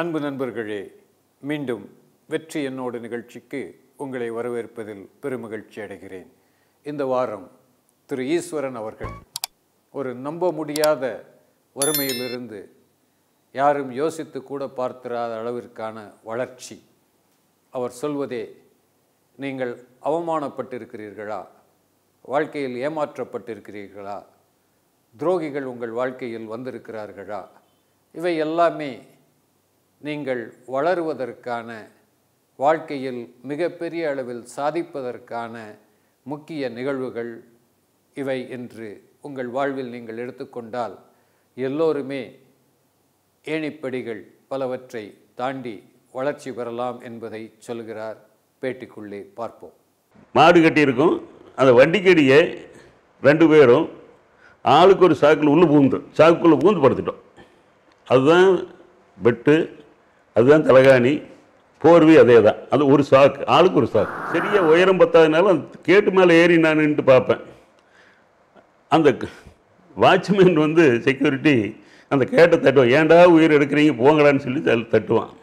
அன்பு நண்பர்களே மீண்டும் வெற்றி என்னோடு நிகழ்ச்சிக்கு உங்களை வரவேற்பதில் பெருமகிழ்ச்சி அடைகிறேன் இந்த வாரம் திரு ஈஸ்வரன் அவர்கள் ஒரு நம்ப முடியாத வறுமையிலிருந்து யாரும் யோசித்து கூட பார்த்திராத அளவிற்கான வளர்ச்சி அவர் சொல்வதே நீங்கள் அவமானப்பட்டிருக்கிறீர்களா வாழ்க்கையில் ஏமாற்றப்பட்டிருக்கிறீர்களா துரோகிகள் உங்கள் வாழ்க்கையில் வந்திருக்கிறார்களா இவை எல்லாமே நீங்கள் வளருவதற்கான வாழ்க்கையில் மிகப்பெரிய அளவில் சாதிப்பதற்கான முக்கிய நிகழ்வுகள் இவை என்று உங்கள் வாழ்வில் நீங்கள் எடுத்துக்கொண்டால் எல்லோருமே ஏணிப்படிகள் பலவற்றை தாண்டி வளர்ச்சி பெறலாம் என்பதை சொல்கிறார் பேட்டிக்குள்ளே பார்ப்போம் மாடு கட்டியிருக்கும் அந்த வண்டிக்கடியை ரெண்டு பேரும் ஆளுக்கு ஒரு சாக்கில் உள்ளே பூந்து சாக்குக்குள்ளே பூந்து படுத்துட்டோம் அதுதான் பெட்டு அதுதான் தலகாணி போர்வை அதே தான் அது ஒரு சாக்கு ஆளுக்கு ஒரு சாக்கு சரியாக உயரம் பத்தாதனால அந்த கேட்டு மேலே ஏறி நான் நின்று பார்ப்பேன் அந்த வாட்ச்மேன் வந்து செக்யூரிட்டி அந்த கேட்டை தட்டுவான் ஏன்டா உயிர் எடுக்கிறீங்க போங்கடான்னு சொல்லி தல் தட்டுவான்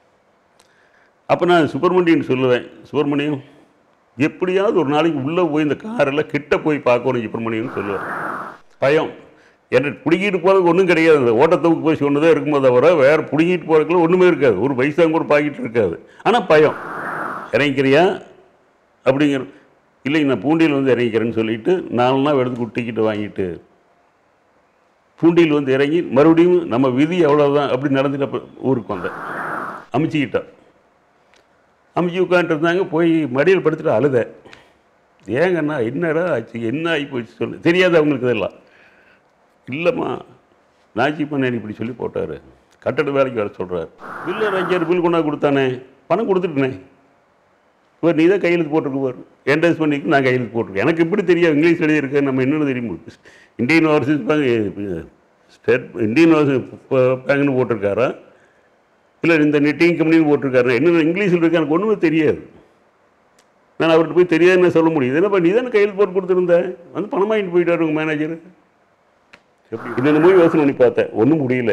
அப்போ நான் சுப்பிரமணியன் சொல்லுவேன் சுப்பிரமணியம் எப்படியாவது ஒரு நாளைக்கு உள்ளே போய் இந்த காரெல்லாம் கிட்ட போய் பார்க்கணும் சுப்பிரமணியன் சொல்லுவேன் பயம் என்ன பிடிக்கிட்டு போகிறதுக்கு ஒன்றும் கிடையாது அந்த ஓட்டத்துக்கு போய் சொன்னதே இருக்கும்போது தவிர வேறு பிடிக்கிட்டு போகிறதுக்குள்ள ஒன்றுமே இருக்காது ஒரு பைசா கூட பாக்கிட்டு இருக்காது ஆனால் பயம் இறங்கிக்கிறியா அப்படிங்கிற இல்லைங்க நான் பூண்டியில் வந்து இறங்கிக்கிறேன்னு சொல்லிட்டு நாலு நாள் எடுத்து டிக்கெட்டு வாங்கிட்டு பூண்டியில் வந்து இறங்கி மறுபடியும் நம்ம விதி அவ்வளோதான் அப்படி நடந்துட்டு அப்ப ஊருக்கு வந்தேன் அமைச்சிக்கிட்டேன் அமைச்சு உட்காந்துருந்தாங்க போய் மடியில் படுத்துட்டு அழுத ஏங்கண்ணா என்னடா ஆச்சு என்ன ஆகி போச்சு சொல்லு தெரியாது அவங்களுக்கு இதெல்லாம் இல்லைம்மா நாச்சி பண்ணேன் இப்படி சொல்லி போட்டார் கட்டட வேலைக்கு வர சொல்கிறார் பில்லு அஞ்சாறு பில் கொண்டா கொடுத்தானே பணம் கொடுத்துட்டனே இவர் நீ தான் கையெழுத்து போட்டிருக்குவார் என்ட்ரன்ஸ் பண்ணிக்கு நான் கையெழுத்து போட்டிருக்கேன் எனக்கு எப்படி தெரியும் இங்கிலீஷ் எழுதியிருக்கேன் நம்ம என்னென்னு தெரியும் Indian overseas bank state Indian overseas பேங்க்னு போட்டிருக்காரா இல்லை இந்த நெட்டிங் கம்பெனின்னு போட்டிருக்காரு என்ன இங்கிலீஷில் இருக்கு எனக்கு ஒன்றுமே தெரியாது நான் அவர்கிட்ட போய் தெரியாதுன்னு சொல்ல முடியுது என்னப்பா நீ தானே கையில் போட்டு கொடுத்துருந்தேன் வந்து பணம் வாங்கிட்டு போயிட்டாரு உங்கள் மேனேஜர் எப்படி என்னென்னமோ யோசனை பண்ணி பார்த்தேன் ஒன்றும் முடியல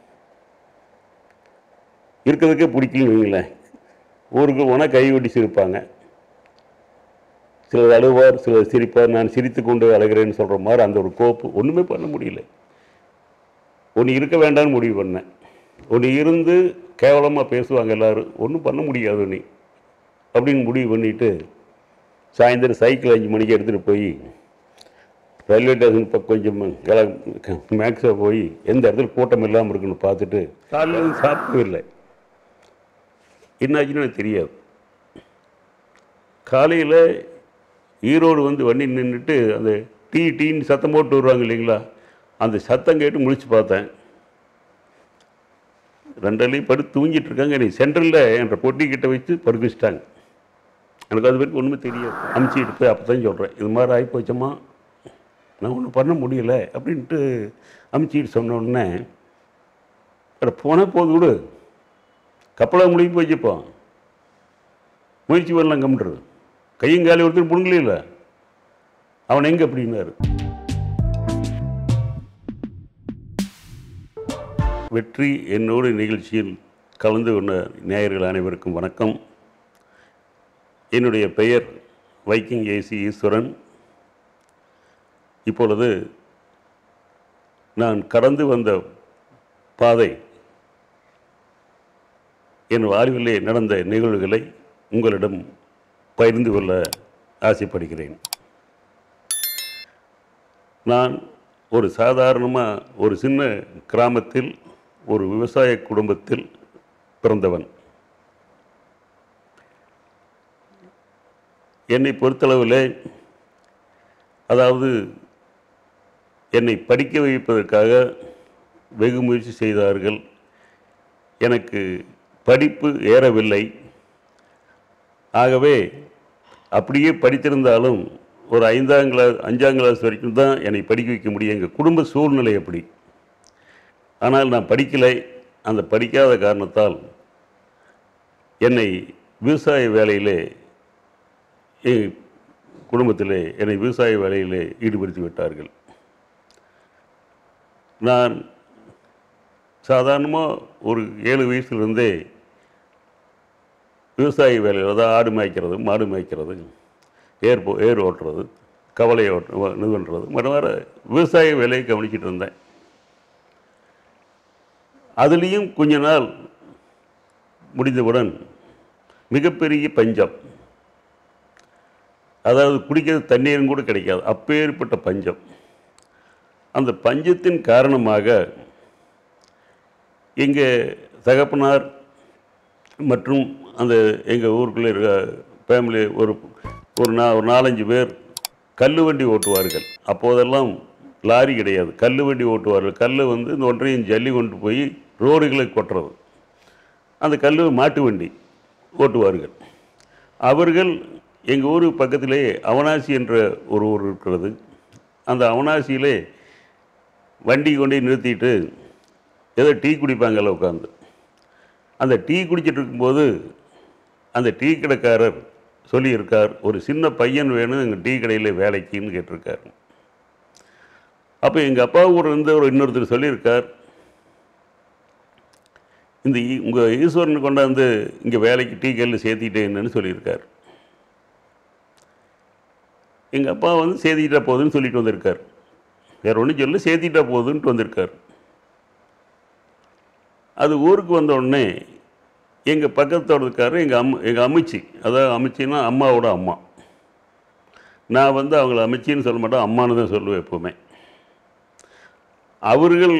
இருக்கிறதுக்கே பிடிக்கலன்னு வைங்களேன் ஊருக்கு போனால் கை வெட்டி சிரிப்பாங்க சிலர் அழுவார் சிலர் சிரிப்பார் நான் சிரித்து கொண்டு அழுகிறேன்னு சொல்கிற மாதிரி அந்த ஒரு கோப்பு ஒன்றுமே பண்ண முடியல ஒன்று இருக்க வேண்டாம்னு முடிவு பண்ணேன் ஒன்று இருந்து கேவலமாக பேசுவாங்க எல்லோரும் ஒன்றும் பண்ண முடியாது நீ அப்படின்னு முடிவு பண்ணிவிட்டு சாயந்தரம் சைக்கிள் அஞ்சு மணிக்கு எடுத்துகிட்டு போய் ரயில்வே ஸ்டேஷன் பக்கம் கொஞ்சம் கிள மேக்ஸாக போய் எந்த இடத்துல கூட்டம் இல்லாமல் இருக்குன்னு பார்த்துட்டு காலையில் சாப்பிடவே இல்லை என்னாச்சுன்னு எனக்கு தெரியாது காலையில் ஈரோடு வந்து வண்டி நின்றுட்டு அந்த டீ டீன்னு சத்தம் போட்டு வருவாங்க இல்லைங்களா அந்த சத்தம் கேட்டு முழிச்சு பார்த்தேன் ரெண்டரையும் படுத்து தூங்கிட்டு இருக்காங்க நீ சென்ட்ரலில் என்ற பொட்டி கிட்ட வச்சு படுக்க வச்சுட்டாங்க எனக்கு அது வரைக்கும் ஒன்றுமே தெரியாது அமுச்சிட்டு போய் அப்போ தான் சொல்கிறேன் இது மாதிரி ஆகி போச்சம்மா நான் ஒன்றும் பண்ண முடியல அப்படின்ட்டு அமுச்சிட்டு சொன்ன உடனே அட போனால் போது விடு கப்பலாக முடிவு போச்சுப்போ முயற்சி பண்ணலாம் கம்ன்றது கையும் காலி ஒருத்தர் புடுங்கல அவன் எங்கே அப்படின்னாரு வெற்றி என்னோடு நிகழ்ச்சியில் கலந்து கொண்ட நேயர்கள் அனைவருக்கும் வணக்கம் என்னுடைய பெயர் வைக்கிங் ஏசி ஈஸ்வரன் இப்பொழுது நான் கடந்து வந்த பாதை என் வாழ்விலே நடந்த நிகழ்வுகளை உங்களிடம் பகிர்ந்து கொள்ள ஆசைப்படுகிறேன் நான் ஒரு சாதாரணமாக ஒரு சின்ன கிராமத்தில் ஒரு விவசாய குடும்பத்தில் பிறந்தவன் என்னை பொறுத்தளவில் அதாவது என்னை படிக்க வைப்பதற்காக வெகு முயற்சி செய்தார்கள் எனக்கு படிப்பு ஏறவில்லை ஆகவே அப்படியே படித்திருந்தாலும் ஒரு ஐந்தாம் கிளாஸ் அஞ்சாம் கிளாஸ் வரைக்கும் தான் என்னை படிக்க வைக்க முடியும் எங்கள் குடும்ப சூழ்நிலை அப்படி ஆனால் நான் படிக்கலை அந்த படிக்காத காரணத்தால் என்னை விவசாய வேலையிலே என் குடும்பத்திலே என்னை விவசாய வேலையிலே ஈடுபடுத்தி விட்டார்கள் நான் சாதாரணமாக ஒரு ஏழு வயசுலேருந்தே விவசாய வேலையில் அதாவது ஆடு மேய்க்கிறது மாடு மேய்க்கிறது ஏர் போ ஏர் ஓட்டுறது கவலை ஓட்டு இது பண்ணுறது மற்ற வேறு விவசாய வேலையை கவனிச்சிட்டு இருந்தேன் அதுலேயும் கொஞ்ச நாள் முடிந்தவுடன் மிகப்பெரிய பஞ்சம் அதாவது குடிக்கிறது தண்ணீரும் கூட கிடைக்காது அப்பேற்பட்ட பஞ்சம் அந்த பஞ்சத்தின் காரணமாக எங்கள் தகப்பனார் மற்றும் அந்த எங்கள் ஊருக்குள்ளே இருக்க ஃபேமிலி ஒரு ஒரு நா ஒரு நாலஞ்சு பேர் கல் வண்டி ஓட்டுவார்கள் அப்போதெல்லாம் லாரி கிடையாது கல் வண்டி ஓட்டுவார்கள் கல் வந்து இந்த ஒன்றையும் ஜல்லி கொண்டு போய் ரோடுகளை கொட்டுறது அந்த கல் மாட்டு வண்டி ஓட்டுவார்கள் அவர்கள் எங்கள் ஊர் பக்கத்திலே அவனாசி என்ற ஒரு ஊர் இருக்கிறது அந்த அவனாசியிலே வண்டி கொண்டு போய் நிறுத்திட்டு ஏதோ டீ குடிப்பாங்கல்ல உட்காந்து அந்த டீ குடிச்சிட்டு இருக்கும்போது அந்த டீ கடைக்காரர் சொல்லியிருக்கார் ஒரு சின்ன பையன் வேணும் எங்கள் டீ கடையில் வேலைக்குன்னு கேட்டிருக்கார் அப்போ எங்கள் அப்பா ஊர் இருந்த ஒரு இன்னொருத்தர் சொல்லியிருக்கார் இந்த உங்கள் ஈஸ்வரன் கொண்டாந்து இங்கே வேலைக்கு டீ கடையில் சேர்த்திட்டேன்னு சொல்லியிருக்கார் எங்கள் அப்பா வந்து சேர்த்திட்டா போகுதுன்னு சொல்லிட்டு வந்திருக்கார் வேற ஒன்றும் சொல்லி சேர்த்திட்டா போகுதுன்ட்டு வந்திருக்கார் அது ஊருக்கு வந்த உடனே எங்கள் பக்கத்தோடக்காரர் எங்கள் அம்மா எங்கள் அம்மிச்சி அதாவது அம்மிச்சின்னா அம்மாவோட அம்மா நான் வந்து அவங்கள அம்மிச்சின்னு சொல்ல மாட்டேன் அம்மான்னு தான் சொல்லுவேன் எப்போவுமே அவர்கள்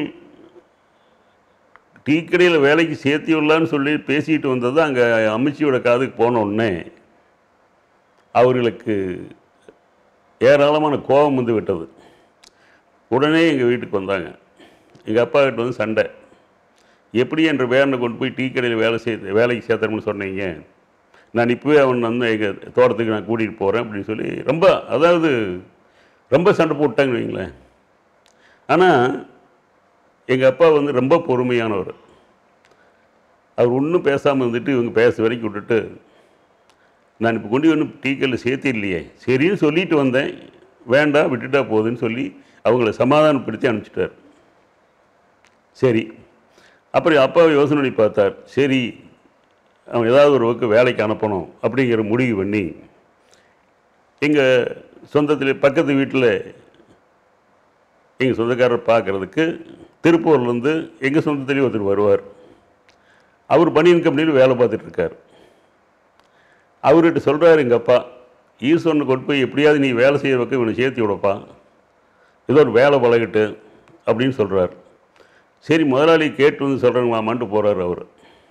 டீ கடையில் வேலைக்கு சேர்த்தி விடலான்னு சொல்லி பேசிட்டு வந்தது அங்கே அம்மிச்சியோட காதுக்கு போன உடனே அவர்களுக்கு ஏராளமான கோபம் வந்து விட்டது உடனே எங்கள் வீட்டுக்கு வந்தாங்க எங்கள் அப்பா கிட்ட வந்து சண்டை எப்படி என்ற வேனை கொண்டு போய் டீ கடையில் வேலை செய்ய வேலைக்கு சேர்த்தணும்னு சொன்னீங்க நான் இப்போவே அவன் வந்து எங்கள் தோட்டத்துக்கு நான் கூட்டிகிட்டு போகிறேன் அப்படின்னு சொல்லி ரொம்ப அதாவது ரொம்ப சண்டை போட்டாங்கன்னு வைங்களேன் ஆனால் எங்கள் அப்பா வந்து ரொம்ப பொறுமையானவர் அவர் ஒன்றும் பேசாமல் இருந்துட்டு இவங்க பேச வரைக்கும் விட்டுட்டு நான் இப்போ கொண்டு ஒன்றும் டீ கடையில் சேர்த்து இல்லையே சரின்னு சொல்லிட்டு வந்தேன் வேண்டாம் விட்டுட்டா போகுதுன்னு சொல்லி அவங்கள சமாதானப்படுத்தி அனுப்பிச்சிட்டார் சரி அப்புறம் அப்பா யோசனை பண்ணி பார்த்தார் சரி அவன் ஏதாவது ஒரு பக்கம் வேலைக்கு அனுப்பணும் அப்படிங்கிற முடிவு பண்ணி எங்கள் சொந்தத்தில் பக்கத்து வீட்டில் எங்கள் சொந்தக்காரர் பார்க்குறதுக்கு திருப்பூர்லேருந்து எங்கள் சொந்தத்துலேயும் ஒருத்தர் வருவார் அவர் பனியன் கம்பெனியில் வேலை பார்த்துட்டு இருக்கார் அவர்கிட்ட சொல்கிறாரு எங்கள் அப்பா ஈஸ்வரனை கொண்டு போய் எப்படியாவது நீ வேலை செய்கிற பக்கம் இவனை சேர்த்து விடப்பா ஏதோ ஒரு வேலை பழகிட்டு அப்படின்னு சொல்கிறார் சரி முதலாளி கேட்டு வந்து சொல்கிறேங்களாமான்ட்டு போகிறார் அவர்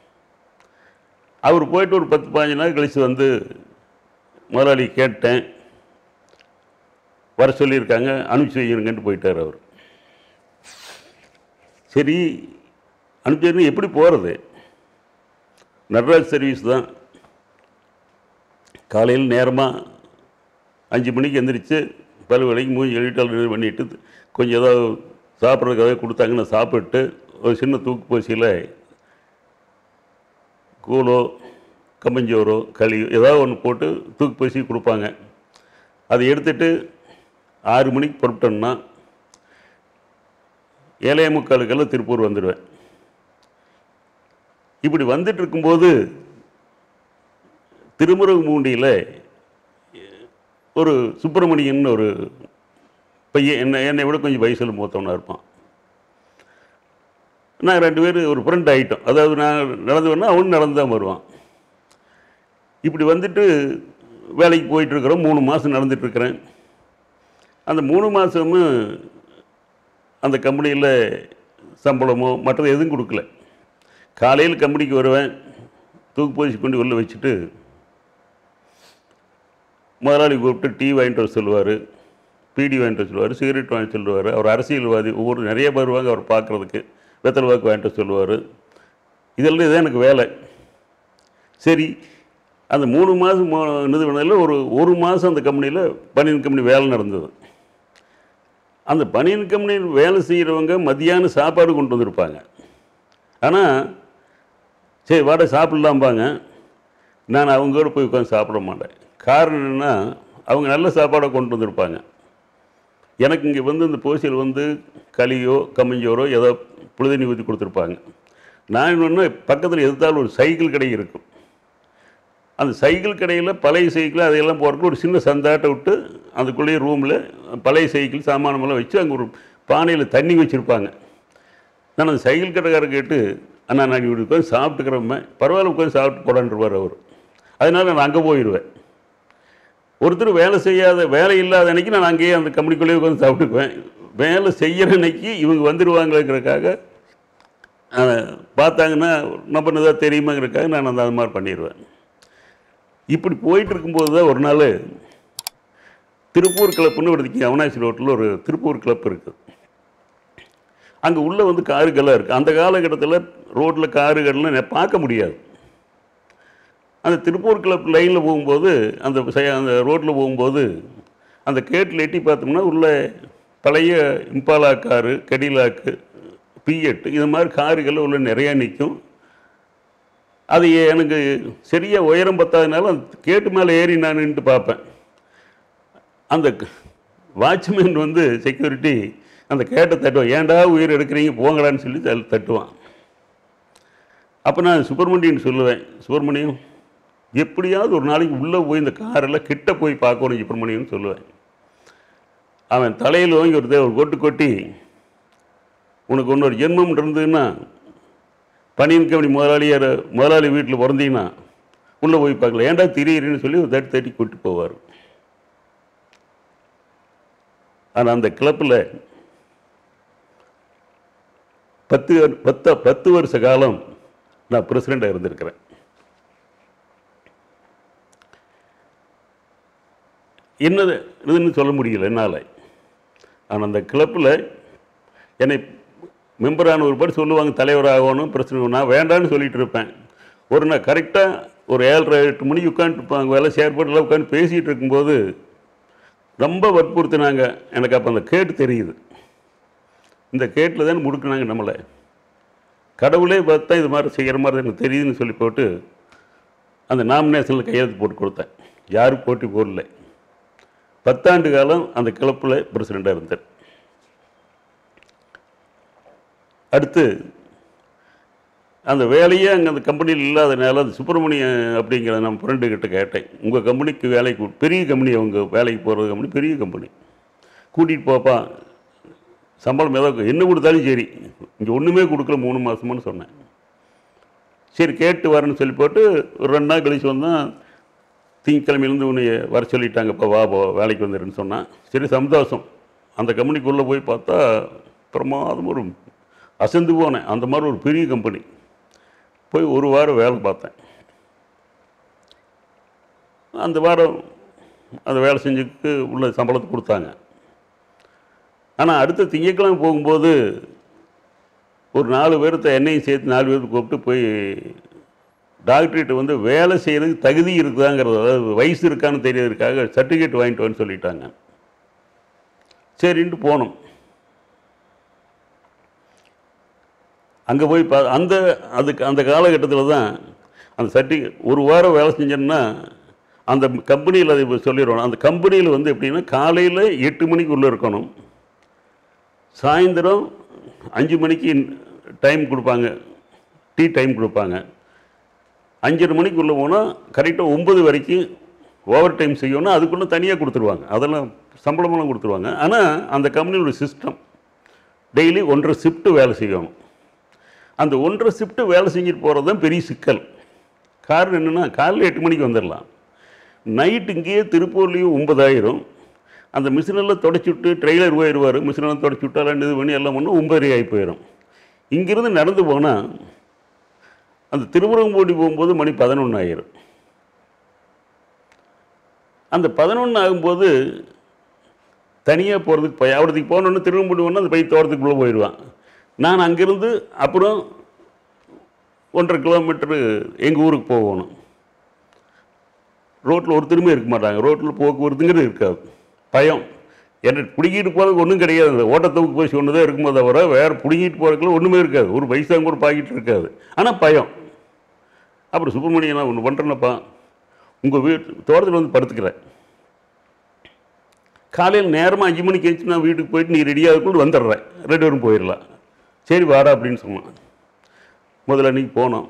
அவர் போயிட்டு ஒரு பத்து பதினஞ்சு நாள் கழித்து வந்து முதலாளி கேட்டேன் வர சொல்லியிருக்காங்க அனுப்பிச்சி வைக்கிறங்கன்ட்டு போயிட்டார் அவர் சரி அனுப்பிச்சு எப்படி போகிறது நடராஜ் சர்வீஸ் தான் காலையில் நேரமாக அஞ்சு மணிக்கு எந்திரிச்சு பல் விலைக்கு மூஞ்சி எழுதிட்டால் பண்ணிட்டு கொஞ்சம் ஏதாவது சாப்பிட்றதுக்கு ஏதாவது கொடுத்தாங்கன்னா சாப்பிட்டு ஒரு சின்ன தூக்கு பூசியில் கூழோ கம்பஞ்சோரோ களி ஏதாவது ஒன்று போட்டு தூக்கு பூசி கொடுப்பாங்க அதை எடுத்துட்டு ஆறு மணிக்கு புறப்பட்டோம்னா ஏழைய முக்காலுக்கெல்லாம் திருப்பூர் வந்துடுவேன் இப்படி வந்துட்டு இருக்கும்போது திருமுருகமூண்டியில் ஒரு சுப்பிரமணியன் ஒரு பையன் என்ன என்னை விட கொஞ்சம் வயசில் மூத்தவனாக இருப்பான் நான் ரெண்டு பேரும் ஒரு ஃப்ரெண்ட் ஆகிட்டோம் அதாவது நான் நடந்து வரணும் அவனும் நடந்து தான் வருவான் இப்படி வந்துட்டு வேலைக்கு போயிட்டுருக்குறோம் மூணு மாதம் நடந்துட்டுருக்கிறேன் அந்த மூணு மாதமும் அந்த கம்பெனியில் சம்பளமோ மற்றது எதுவும் கொடுக்கல காலையில் கம்பெனிக்கு வருவேன் தூக்கு போச்சு கொண்டு உள்ள வச்சுட்டு முதலாளி கூப்பிட்டு டீ வாங்கிட்டு வர சொல்லுவார் பீடி வாங்கிட்டு வர சொல்லுவார் சிகரெட் வாங்கிட்டு சொல்லுவார் அவர் அரசியல்வாதி ஒவ்வொரு நிறைய பேர் வருவாங்க அவர் பார்க்குறதுக்கு வெத்தலை வாக்கு வாங்கிட்டு வர சொல்லுவார் இதெல்லாம் இதுதான் எனக்கு வேலை சரி அந்த மூணு மாதம் இது பண்ணதில் ஒரு ஒரு மாதம் அந்த கம்பெனியில் பனியன் கம்பெனி வேலை நடந்தது அந்த பனியன் கம்பெனியில் வேலை செய்கிறவங்க மதியானம் சாப்பாடு கொண்டு வந்திருப்பாங்க ஆனால் சரி வாடகை சாப்பிட்லாம்பாங்க நான் அவங்களோட போய் உட்காந்து சாப்பிட மாட்டேன் காரணம் என்னென்னா அவங்க நல்ல சாப்பாடை கொண்டு வந்திருப்பாங்க எனக்கு இங்கே வந்து இந்த போசியில் வந்து களியோ கம்மஞ்சோரோ ஏதோ புழுதண்ணி ஊற்றி கொடுத்துருப்பாங்க நான் இன்னொன்று பக்கத்தில் எதிர்த்தாலும் ஒரு சைக்கிள் கடை இருக்கும் அந்த சைக்கிள் கடையில் பழைய சைக்கிள் அதையெல்லாம் போகிறதுக்கு ஒரு சின்ன சந்தாட்டை விட்டு அதுக்குள்ளேயே ரூமில் பழைய சைக்கிள் சாமானமெல்லாம் வச்சு அங்கே ஒரு பானையில் தண்ணி வச்சுருப்பாங்க நான் அந்த சைக்கிள் கடைக்காரர் கேட்டு அண்ணா நான் இப்படி உட்காந்து சாப்பிட்டுக்கிறோமே பரவாயில்ல உட்காந்து சாப்பிட்டு போடான்ருவார் அவர் அதனால் நான் அங்கே போயிடுவேன் ஒருத்தர் வேலை செய்யாத வேலை இல்லாத அன்னைக்கு நான் அங்கேயே அந்த கம்பெனிக்குள்ளேயே உட்காந்து சாப்பிட்டுக்குவேன் வேலை செய்கிற அன்னைக்கு இவங்க வந்துடுவாங்களேங்கிறதுக்காக அஹ், பார்த்தாங்கன்னா நம்ம ஏதாவது தெரியுமாங்கிறதுக்காக நான் அந்த அது மாதிரி பண்ணிடுவேன் இப்படி போயிட்டு இருக்கும்போது தான் ஒரு நாள் திருப்பூர் கிளப்புன்னு ஒரு அவனாசி ரோட்டில் ஒரு திருப்பூர் கிளப் இருக்குது அங்கே உள்ளே வந்து காருகள்லாம் இருக்குது அந்த காலகட்டத்தில் ரோட்டில் காருகள்லாம் நெ- பார்க்க முடியாது அந்த திருப்பூர் கிளப் லைனில் போகும்போது அந்த சை- அந்த ரோட்டில் போகும்போது அந்த கேட்டில் எட்டி பார்த்தோம்னா உள்ள பழைய இம்பாலா காரு கடிலாக்கு பிஎட் இது மாதிரி காருகள் உள்ள நிறையா நிற்கும் அது எனக்கு சரியாக உயரம் பத்தாதனால அந்த கேட்டு மேலே ஏறி நான் நின்றுட்டு பார்ப்பேன் அந்த வாட்ச்மேன் வந்து செக்யூரிட்டி அந்த கேட்டை தட்டுவான் ஏன்டா உயிர் எடுக்கிறீங்க போங்கடான்னு சொல்லி தல் தட்டுவான் அப்போ நான் சுப்பிரமணியன் சொல்லுவேன் சுப்பிரமணியம் எப்படியாவது ஒரு நாளைக்கு உள்ளே போய் இந்த காரெல்லாம் கிட்ட போய் பார்க்கணும் சுப்பிரமணியன் சொல்லுவேன் அவன் தலையில் வாங்கி ஒரு தே- ஒரு கொட்டு கொட்டி உனக்கு இன்னொரு ஜென்மம் இருந்ததுன்னா பனியன் கம்பெனி முதலாளியார் முதலாளி வீட்டில் பிறந்தீங்கன்னா உள்ளே போய் பார்க்கல ஏன்டா திரியிறேன்னு சொல்லி ஒரு தட்டி தட்டி கூட்டி போவார் ஆனால் அந்த கிளப்பில் பத்து பத்து பத்து வருஷ காலம் நான் பிரசிடெண்ட்டாக இருந்திருக்கிறேன் என்னது இதுன்னு சொல்ல முடியல என்னால் ஆனால் அந்த கிளப்பில் என்னை மெம்பரான ஒரு பேர் சொல்லுவாங்க தலைவர் ஆகணும் பிரச்சனை நான் வேண்டான்னு சொல்லிட்டு இருப்பேன் ஒரு நாள் கரெக்டாக ஒரு ஏழரை எட்டு மணிக்கு உட்காந்துருப்பாங்க வேலை செயற்பாடுலாம் உட்காந்து பேசிகிட்டு இருக்கும்போது ரொம்ப வற்புறுத்தினாங்க எனக்கு அப்போ அந்த கேட்டு தெரியுது இந்த கேட்டில் தான் முடுக்குனாங்க நம்மளை கடவுளே பார்த்தா இது மாதிரி செய்கிற மாதிரி எனக்கு தெரியுதுன்னு சொல்லி போட்டு அந்த நாமினேஷனில் கையெழுத்து போட்டு கொடுத்தேன் யாரும் போட்டி போடல பத்தாண்டு காலம் அந்த கிளப்பில் பிரசிடெண்ட்டாக இருந்தார் அடுத்து அந்த வேலையே அங்கே அந்த கம்பெனியில் இல்லாதனால அந்த சுப்பிரமணியம் அப்படிங்கிற நம்ம ஃப்ரெண்டு கிட்ட கேட்டேன் உங்கள் கம்பெனிக்கு வேலைக்கு பெரிய கம்பெனி அவங்க வேலைக்கு போகிறது கம்பெனி பெரிய கம்பெனி கூட்டிகிட்டு போப்பா சம்பளம் ஏதோ என்ன கொடுத்தாலும் சரி இங்கே ஒன்றுமே கொடுக்கல மூணு மாதமானு சொன்னேன் சரி கேட்டு வரேன்னு சொல்லி போட்டு ஒரு ரெண்டு நாள் கழிச்சு வந்தான் திங்கக்கிழமையிலேருந்து உன்னை வர சொல்லிட்டாங்கப்பா வா போ வேலைக்கு வந்துடுன்னு சொன்னான் சரி சந்தோஷம் அந்த கம்பெனிக்குள்ளே போய் பார்த்தா பிரமாதம் ஒரு அசந்து போனேன் அந்த மாதிரி ஒரு பெரிய கம்பெனி போய் ஒரு வாரம் வேலை பார்த்தேன் அந்த வாரம் அந்த வேலை செஞ்சுக்கு உள்ள சம்பளத்தை கொடுத்தாங்க ஆனால் அடுத்த திங்கட்கிழமை போகும்போது ஒரு நாலு பேர்த்த என்னையும் சேர்த்து நாலு பேருக்கு கூப்பிட்டு போய் டாக்டர்கிட்ட வந்து வேலை செய்கிறதுக்கு தகுதி இருக்குதாங்கிறது அதாவது வயசு இருக்கான்னு தெரியறதுக்காக சர்டிஃபிகேட் வாங்கிட்டு வான்னு சொல்லிட்டாங்க சரின்ட்டு போனோம் அங்கே போய் பா அந்த அதுக்கு அந்த காலகட்டத்தில் தான் அந்த சர்டிஃபிகேட் ஒரு வாரம் வேலை செஞ்சோன்னா அந்த கம்பெனியில் அதை சொல்லிடுவோம் அந்த கம்பெனியில் வந்து எப்படின்னா காலையில் எட்டு மணிக்கு உள்ளே இருக்கணும் சாயந்தரம் அஞ்சு மணிக்கு டைம் கொடுப்பாங்க டீ டைம் கொடுப்பாங்க அஞ்சரை மணிக்கு உள்ளே போனால் கரெக்டாக ஒம்பது வரைக்கும் ஓவர் டைம் செய்யணும் அதுக்குள்ளே தனியாக கொடுத்துருவாங்க அதெல்லாம் சம்பளமெல்லாம் கொடுத்துருவாங்க ஆனால் அந்த கம்பெனியோட சிஸ்டம் டெய்லி ஒன்றரை ஷிஃப்ட்டு வேலை செய்யணும் அந்த ஒன்றரை ஷிஃப்ட்டு வேலை செஞ்சுட்டு போகிறது தான் பெரிய சிக்கல் காரணம் என்னென்னா காலையில் எட்டு மணிக்கு வந்துடலாம் நைட்டு இங்கேயே திருப்பூர்லேயும் ஒன்பதாயிரம் அந்த மிஷினெல்லாம் தொடச்சி விட்டு ட்ரெய்லர் போயிடுவார் மிஷினெல்லாம் தொடச்சி விட்டாலாம் இது பண்ணி எல்லாம் பண்ணால் ஒன்பதரை ஆகி போயிடும் இங்கேருந்து நடந்து போனால் அந்த திருமுருகம்பூடி போகும்போது மணி பதினொன்று ஆயிரும் அந்த பதினொன்று ஆகும்போது தனியாக போகிறதுக்கு போய் அவரதுக்கு போனோன்னு திருவம்பூடி போனால் அந்த பைய தோட்டத்துக்குள்ளே போயிடுவான் நான் அங்கேருந்து அப்புறம் ஒன்றரை கிலோமீட்டரு எங்கள் ஊருக்கு போகணும் ரோட்டில் ஒருத்தருமே இருக்க மாட்டாங்க ரோட்டில் போக்குவரத்துங்கிறது இருக்காது பயம் என்ன பிடிக்கிட்டு போகிறதுக்கு ஒன்றும் கிடையாது அந்த ஓட்டத்துக்கு போய் சொன்னதே இருக்கும்போது தவிர வேறு பிடிக்கிட்டு போகிறதுக்குள்ள ஒன்றுமே இருக்காது ஒரு பைசாங்க கூட பாக்கிட்டு இருக்காது ஆனால் பயம் அப்புறம் சுப்பிரமணியன் நான் ஒன்று பண்ணுறேன்னப்பா உங்கள் வீட்டு தோட்டத்தில் வந்து படுத்துக்கிறேன் காலையில் நேரமாக அஞ்சு மணிக்கு எழுந்து நான் வீட்டுக்கு போயிட்டு நீ ரெடியாகக்குள்ள வந்துடுறேன் ரெண்டு பேரும் போயிடலாம் சரி வாடா அப்படின்னு சொன்னான் முதல்ல அன்றைக்கி போனோம்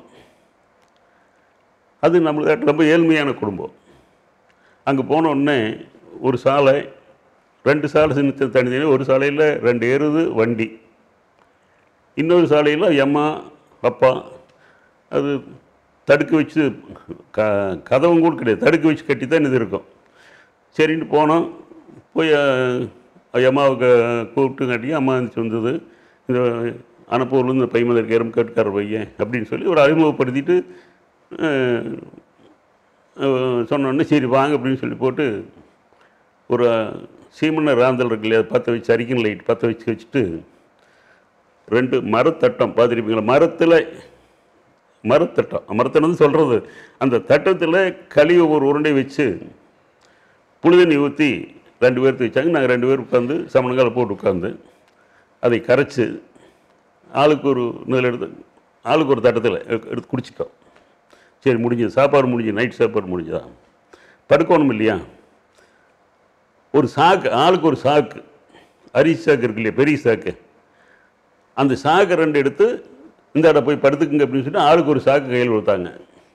அது நம்மளுக்கு ரொம்ப ஏழ்மையான குடும்பம் அங்கே போன உடனே ஒரு சாலை ரெண்டு சாலை சின்ன சின்ன தனி ஒரு சாலையில் ரெண்டு எருது வண்டி இன்னொரு சாலையில் அம்மா அப்பா அது தடுக்க வச்சு க கதவும் கூட கிடையாது தடுக்க வச்சு கட்டி தான் இது இருக்கும் சரின்னு போனோம் போய் அஹ், அம்மாவுக்கு கூப்பிட்டு காட்டி அம்மா இருந்துச்சு வந்தது இந்த அனுப்பூர்லேருந்து இந்த பையன் இருக்க எறும்பு கேட்டுக்கார பையன் அப்படின்னு சொல்லி ஒரு அறிமுகப்படுத்திட்டு அஹ், அஹ், சொன்னோடனே சரி வாங்க அப்படின்னு சொல்லி போட்டு ஒரு சீமண்ண ராந்தல் இருக்கு இல்லையா பற்ற வச்சு அரிக்கன் லைட் பற்ற வச்சு வச்சுட்டு ரெண்டு மரத்தட்டம் பார்த்துருப்பீங்களா மரத்தில் மரத்தட்டம் மரத்தட்டம் சொல்கிறது அந்த தட்டத்தில் களி ஒரு உருண்டை வச்சு புழுதண்ணி ஊற்றி ரெண்டு பேர்த்து வச்சாங்க நாங்கள் ரெண்டு பேர் உட்காந்து சமணங்கால போட்டு உட்காந்து அதை கரைச்சி ஆளுக்கு ஒரு இதில் எடுத்து ஆளுக்கு ஒரு தட்டத்தில் எடுத்து குடிச்சிட்டோம் சரி முடிஞ்சது சாப்பாடு முடிஞ்சு நைட் சாப்பாடு முடிஞ்சதா படுக்கணும் இல்லையா ஒரு சாக்கு ஆளுக்கு ஒரு சாக்கு அரிசி சாக்கு இருக்கு இல்லையா பெரிய சாக்கு அந்த சாக்கை ரெண்டு எடுத்து இந்த இடம் போய் படுத்துக்குங்க அப்படின்னு சொல்லி ஆளுக்கு ஒரு சாக்கு கையில் கொடுத்தாங்க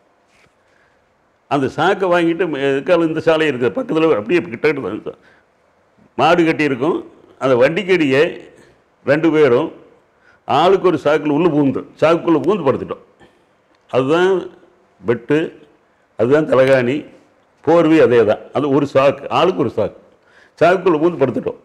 அந்த சாக்கை வாங்கிட்டு எதுக்கால இந்த சாலை இருக்குது பக்கத்தில் அப்படியே கிட்ட கிட்ட தான் மாடு கட்டியிருக்கும் அந்த வண்டிக்கடியை ரெண்டு பேரும் ஆளுக்கு ஒரு சாக்கில் உள்ளே பூந்து சாக்குக்குள்ளே பூந்து படுத்துட்டோம் அதுதான் பெட்டு அதுதான் தலகாணி போர்வை அதே தான் அது ஒரு சாக்கு ஆளுக்கு ஒரு சாக்கு சாக்குக்குள்ளே பூந்து படுத்துட்டோம்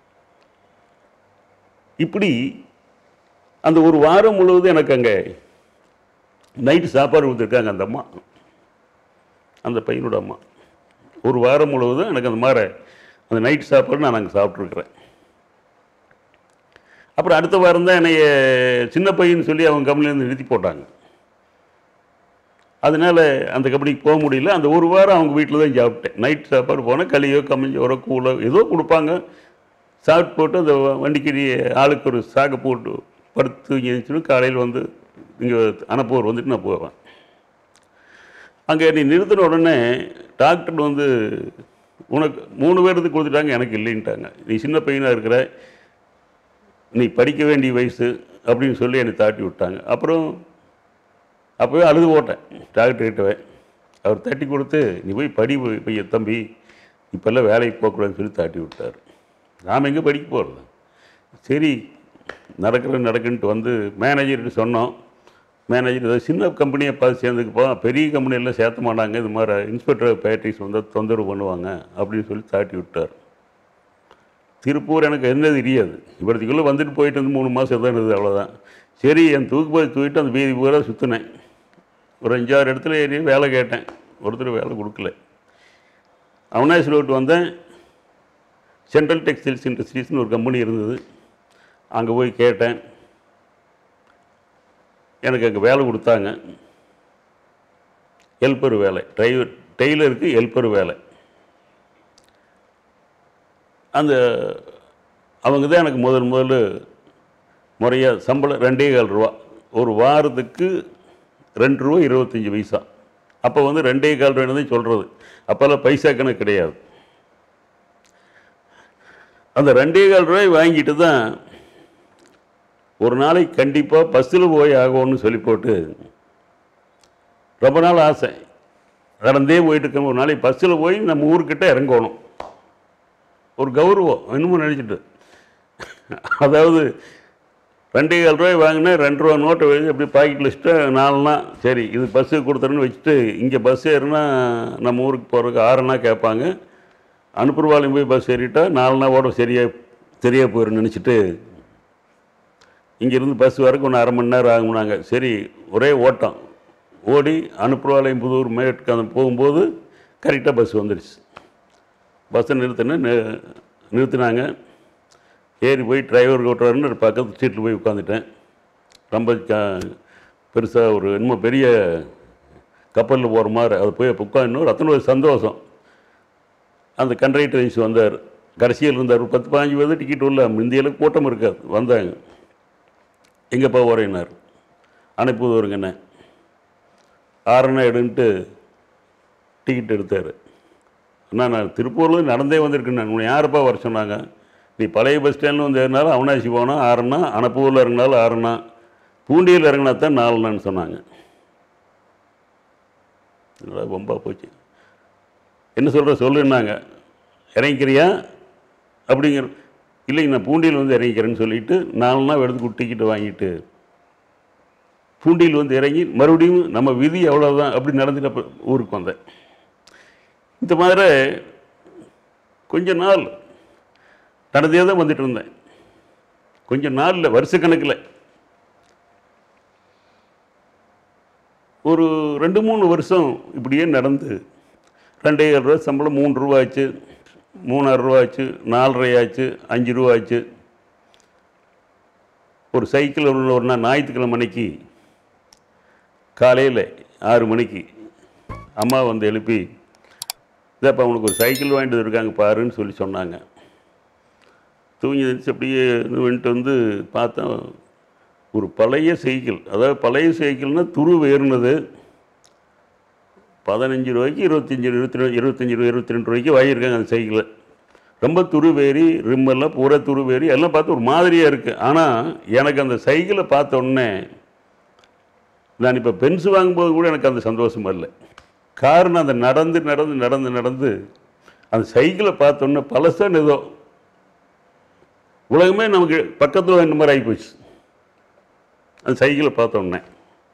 இப்படி அந்த ஒரு வாரம் முழுவதும் எனக்கு அங்கே நைட்டு சாப்பாடு கொடுத்துருக்காங்க அந்த அம்மா அந்த பையனோட அம்மா ஒரு வாரம் முழுவதும் எனக்கு அந்த மாதிரி அந்த நைட் சாப்பாடு நான் அங்கே சாப்பிட்ருக்குறேன் அப்புறம் அடுத்த வாரம் தான் என்னைய சின்ன பையன் சொல்லி அவங்க கம்பெனிலேருந்து நிறுத்தி போட்டாங்க அதனால அந்த கம்பெனிக்கு போக முடியல அந்த ஒரு வாரம் அவங்க வீட்டில் தான் சாப்பிட்டேன் நைட் சாப்பாடு போனால் களியோ கம்மஞ்சோரோ கூழோ ஏதோ கொடுப்பாங்க சாப்பிட்டு போட்டு அந்த வண்டிக்கடி ஆளுக்கு ஒரு சாக்கு போட்டு படுத்து எழுந்துச்சுன்னு காலையில் வந்து இங்கே அனுப்புவர் வந்துட்டு நான் போவேன் அங்கே நீ நிறுத்தின உடனே டாக்டர் வந்து உனக்கு மூணு பேருக்கு கொடுத்துட்டாங்க எனக்கு இல்லைன்ட்டாங்க நீ சின்ன பையனாக இருக்கிற நீ படிக்க வேண்டிய வயசு அப்படின்னு சொல்லி என்னை தாட்டி விட்டாங்க அப்புறம் அப்போவே அழுது போட்டேன் டாக்டர் கிட்டவே அவர் தட்டி கொடுத்து நீ போய் படி போய் பையன் தம்பி இப்போல்லாம் வேலைக்கு போகக்கூடாதுன்னு சொல்லி தாட்டி விட்டார் நாம் எங்கே படிக்க போகிறது சரி நடக்கிறது நடக்குன்ட்டு வந்து மேனேஜர்கிட்ட சொன்னோம் மேனேஜர் ஏதோ சின்ன கம்பெனியை பார்த்து சேர்ந்துக்குப்போ பெரிய கம்பெனியெல்லாம் சேர்த்த மாட்டாங்க இது மாதிரி இன்ஸ்பெக்டர் பேட்ரிஸ் வந்து தொந்தரவு பண்ணுவாங்க அப்படின்னு சொல்லி தாட்டி விட்டார் திருப்பூர் எனக்கு என்ன தெரியாது இவ்வளோத்துக்குள்ளே வந்துட்டு போயிட்டு வந்து மூணு மாதம் தான் இருந்தது அவ்வளோதான் சரி என் தூக்கு போய் தூக்கிட்டு அந்த வீதி பூரா சுற்றினேன் ஒரு அஞ்சாறு இடத்துல ஏறி வேலை கேட்டேன் ஒருத்தர் வேலை கொடுக்கல அவனாசி ரோட்டு வந்தேன் சென்ட்ரல் டெக்ஸ்டைல்ஸ் இண்டஸ்ட்ரீஸ்னு ஒரு கம்பெனி இருந்தது அங்கே போய் கேட்டேன் எனக்கு அங்கே வேலை கொடுத்தாங்க ஹெல்ப்பர் வேலை டிரைவர் டெய்லருக்கு ஹெல்ப்பர் வேலை அந்த அவங்க தான் எனக்கு முதல் முதல்ல முறையாக சம்பளம் ரெண்டே கால் ரூபா ஒரு வாரத்துக்கு ரெண்டு ரூபா இருபத்தஞ்சி பைசா அப்போ வந்து ரெண்டே கால் ரூபாய் தான் சொல்கிறது அப்போல்லாம் பைசா கணக்கு கிடையாது அந்த ரெண்டே கால் ரூபாய் வாங்கிட்டு தான் ஒரு நாளைக்கு கண்டிப்பாக பஸ்ஸில் போய் ஆகும்னு சொல்லி போட்டு ரொம்ப நாள் ஆசை நடந்தே போயிட்டு இருக்க ஒரு நாளைக்கு பஸ்ஸில் போய் நம்ம ஊர்கிட்ட இறங்கணும் ஒரு கௌரவம் இன்னமும் நினச்சிட்டு அதாவது ரெண்டே கால் ரூபாய் வாங்கினேன் ரெண்டு ரூபா நோட்டை வச்சு அப்படி பாக்கெட்டில் வச்சுட்டு நாலுனா சரி இது பஸ்ஸு கொடுத்துறேன்னு வச்சுட்டு இங்கே பஸ் ஏறுனா நம்ம ஊருக்கு போகிறதுக்கு ஆறுனா கேட்பாங்க அனுப்புறவாளையும் போய் பஸ் ஏறிட்டா நாலுனா ஓட சரியாக சரியாக போயிடும் நினச்சிட்டு இங்கேருந்து பஸ் வரைக்கும் ஒன்று அரை மணி நேரம் ஆகும்னாங்க சரி ஒரே ஓட்டம் ஓடி அனுப்புறவாளையம் புதூர் மேட்டுக்கு அந்த போகும்போது கரெக்டாக பஸ் வந்துடுச்சு பஸ்ஸை நிறுத்தின நிறுத்தினாங்க ஏறி போய் டிரைவர் ஓட்டுறாருன்னு ஒரு பக்கத்து சீட்டில் போய் உட்காந்துட்டேன் ரொம்ப க பெருசாக ஒரு இன்னும் பெரிய கப்பலில் போகிற மாதிரி அது போய் உட்காந்து ரத்தன ஒரு சந்தோஷம் அந்த கண்ட்ரைட்டர் ஏஜென்சி வந்தார் கடைசியில் இருந்தார் ஒரு பத்து பதினஞ்சு பேர் டிக்கெட் உள்ள இந்தியாவில் கூட்டம் இருக்காது வந்தாங்க எங்கேப்பா போகிறேன்னார் அனுப்புவது வருங்கண்ணே ஆறனை எடுன்ட்டு டிக்கெட் எடுத்தார் நான் நான் திருப்பூர்லேருந்து நடந்தே வந்திருக்கேன் நான் உன்னை யாருப்பா வர சொன்னாங்க நீ பழைய பஸ் ஸ்டாண்டில் வந்து ஏறினாலும் அவனாசி போனால் ஆறுனா அனப்பூரில் இறங்கினாலும் ஆறுனா பூண்டியில் இறங்கினா தான் நாலுனான்னு சொன்னாங்க என்னடா ரொம்ப போச்சு என்ன சொல்கிற சொல்லுன்னாங்க இறங்கிக்கிறியா அப்படிங்கிற இல்லைங்க நான் பூண்டியில் வந்து இறங்கிக்கிறேன்னு சொல்லிட்டு நாலு நாள் எடுத்து டிக்கெட்டு வாங்கிட்டு பூண்டியில் வந்து இறங்கி மறுபடியும் நம்ம விதி எவ்வளோதான் அப்படி நடந்துட்டு அப்ப ஊருக்கு வந்தேன் இந்த மாதிரி கொஞ்ச நாள் நடந்தே தான் வந்துட்டு இருந்தேன் கொஞ்ச நாளில் வருஷக்கணக்கில் ஒரு ரெண்டு மூணு வருஷம் இப்படியே நடந்து ரெண்டே ஏழு ரூபா சம்பளம் மூணு ரூபா ஆச்சு மூணாயிரம் ரூபா ஆச்சு நாலரை ஆச்சு அஞ்சு ரூபா ஆச்சு ஒரு சைக்கிள் ஒரு ஒரு நாள் ஞாயிற்றுக்கிழமை அன்னைக்கு காலையில் ஆறு மணிக்கு அம்மா வந்து எழுப்பி இதாப்பா உனக்கு ஒரு சைக்கிள் வாங்கிட்டு இருக்காங்க பாருன்னு சொல்லி சொன்னாங்க தூங்கி எழுந்திரிச்சு அப்படியே வந்துட்டு வந்து பார்த்தா ஒரு பழைய சைக்கிள் அதாவது பழைய சைக்கிள்னால் துரு ஏறுனது பதினஞ்சு ரூபாய்க்கு இருபத்தஞ்சி இருபத்தி ரெண்டு இருபத்தஞ்சி ரூபா இருபத்தி ரெண்டு ரூபாய்க்கு வாங்கியிருக்காங்க அந்த சைக்கிளை ரொம்ப துருவேறி ரிம்மெல்லாம் பூரா துருவேறி எல்லாம் பார்த்து ஒரு மாதிரியாக இருக்குது ஆனால் எனக்கு அந்த சைக்கிளை பார்த்த உடனே நான் இப்போ பென்ஸ் வாங்கும்போது கூட எனக்கு அந்த சந்தோஷம் இல்லை காரணம் அந்த நடந்து நடந்து நடந்து நடந்து அந்த சைக்கிளை பார்த்த உடனே பழசான ஏதோ உலகமே நமக்கு பக்கத்தில் இந்த மாதிரி ஆகிப்போச்சு அந்த சைக்கிளை பார்த்த உடனே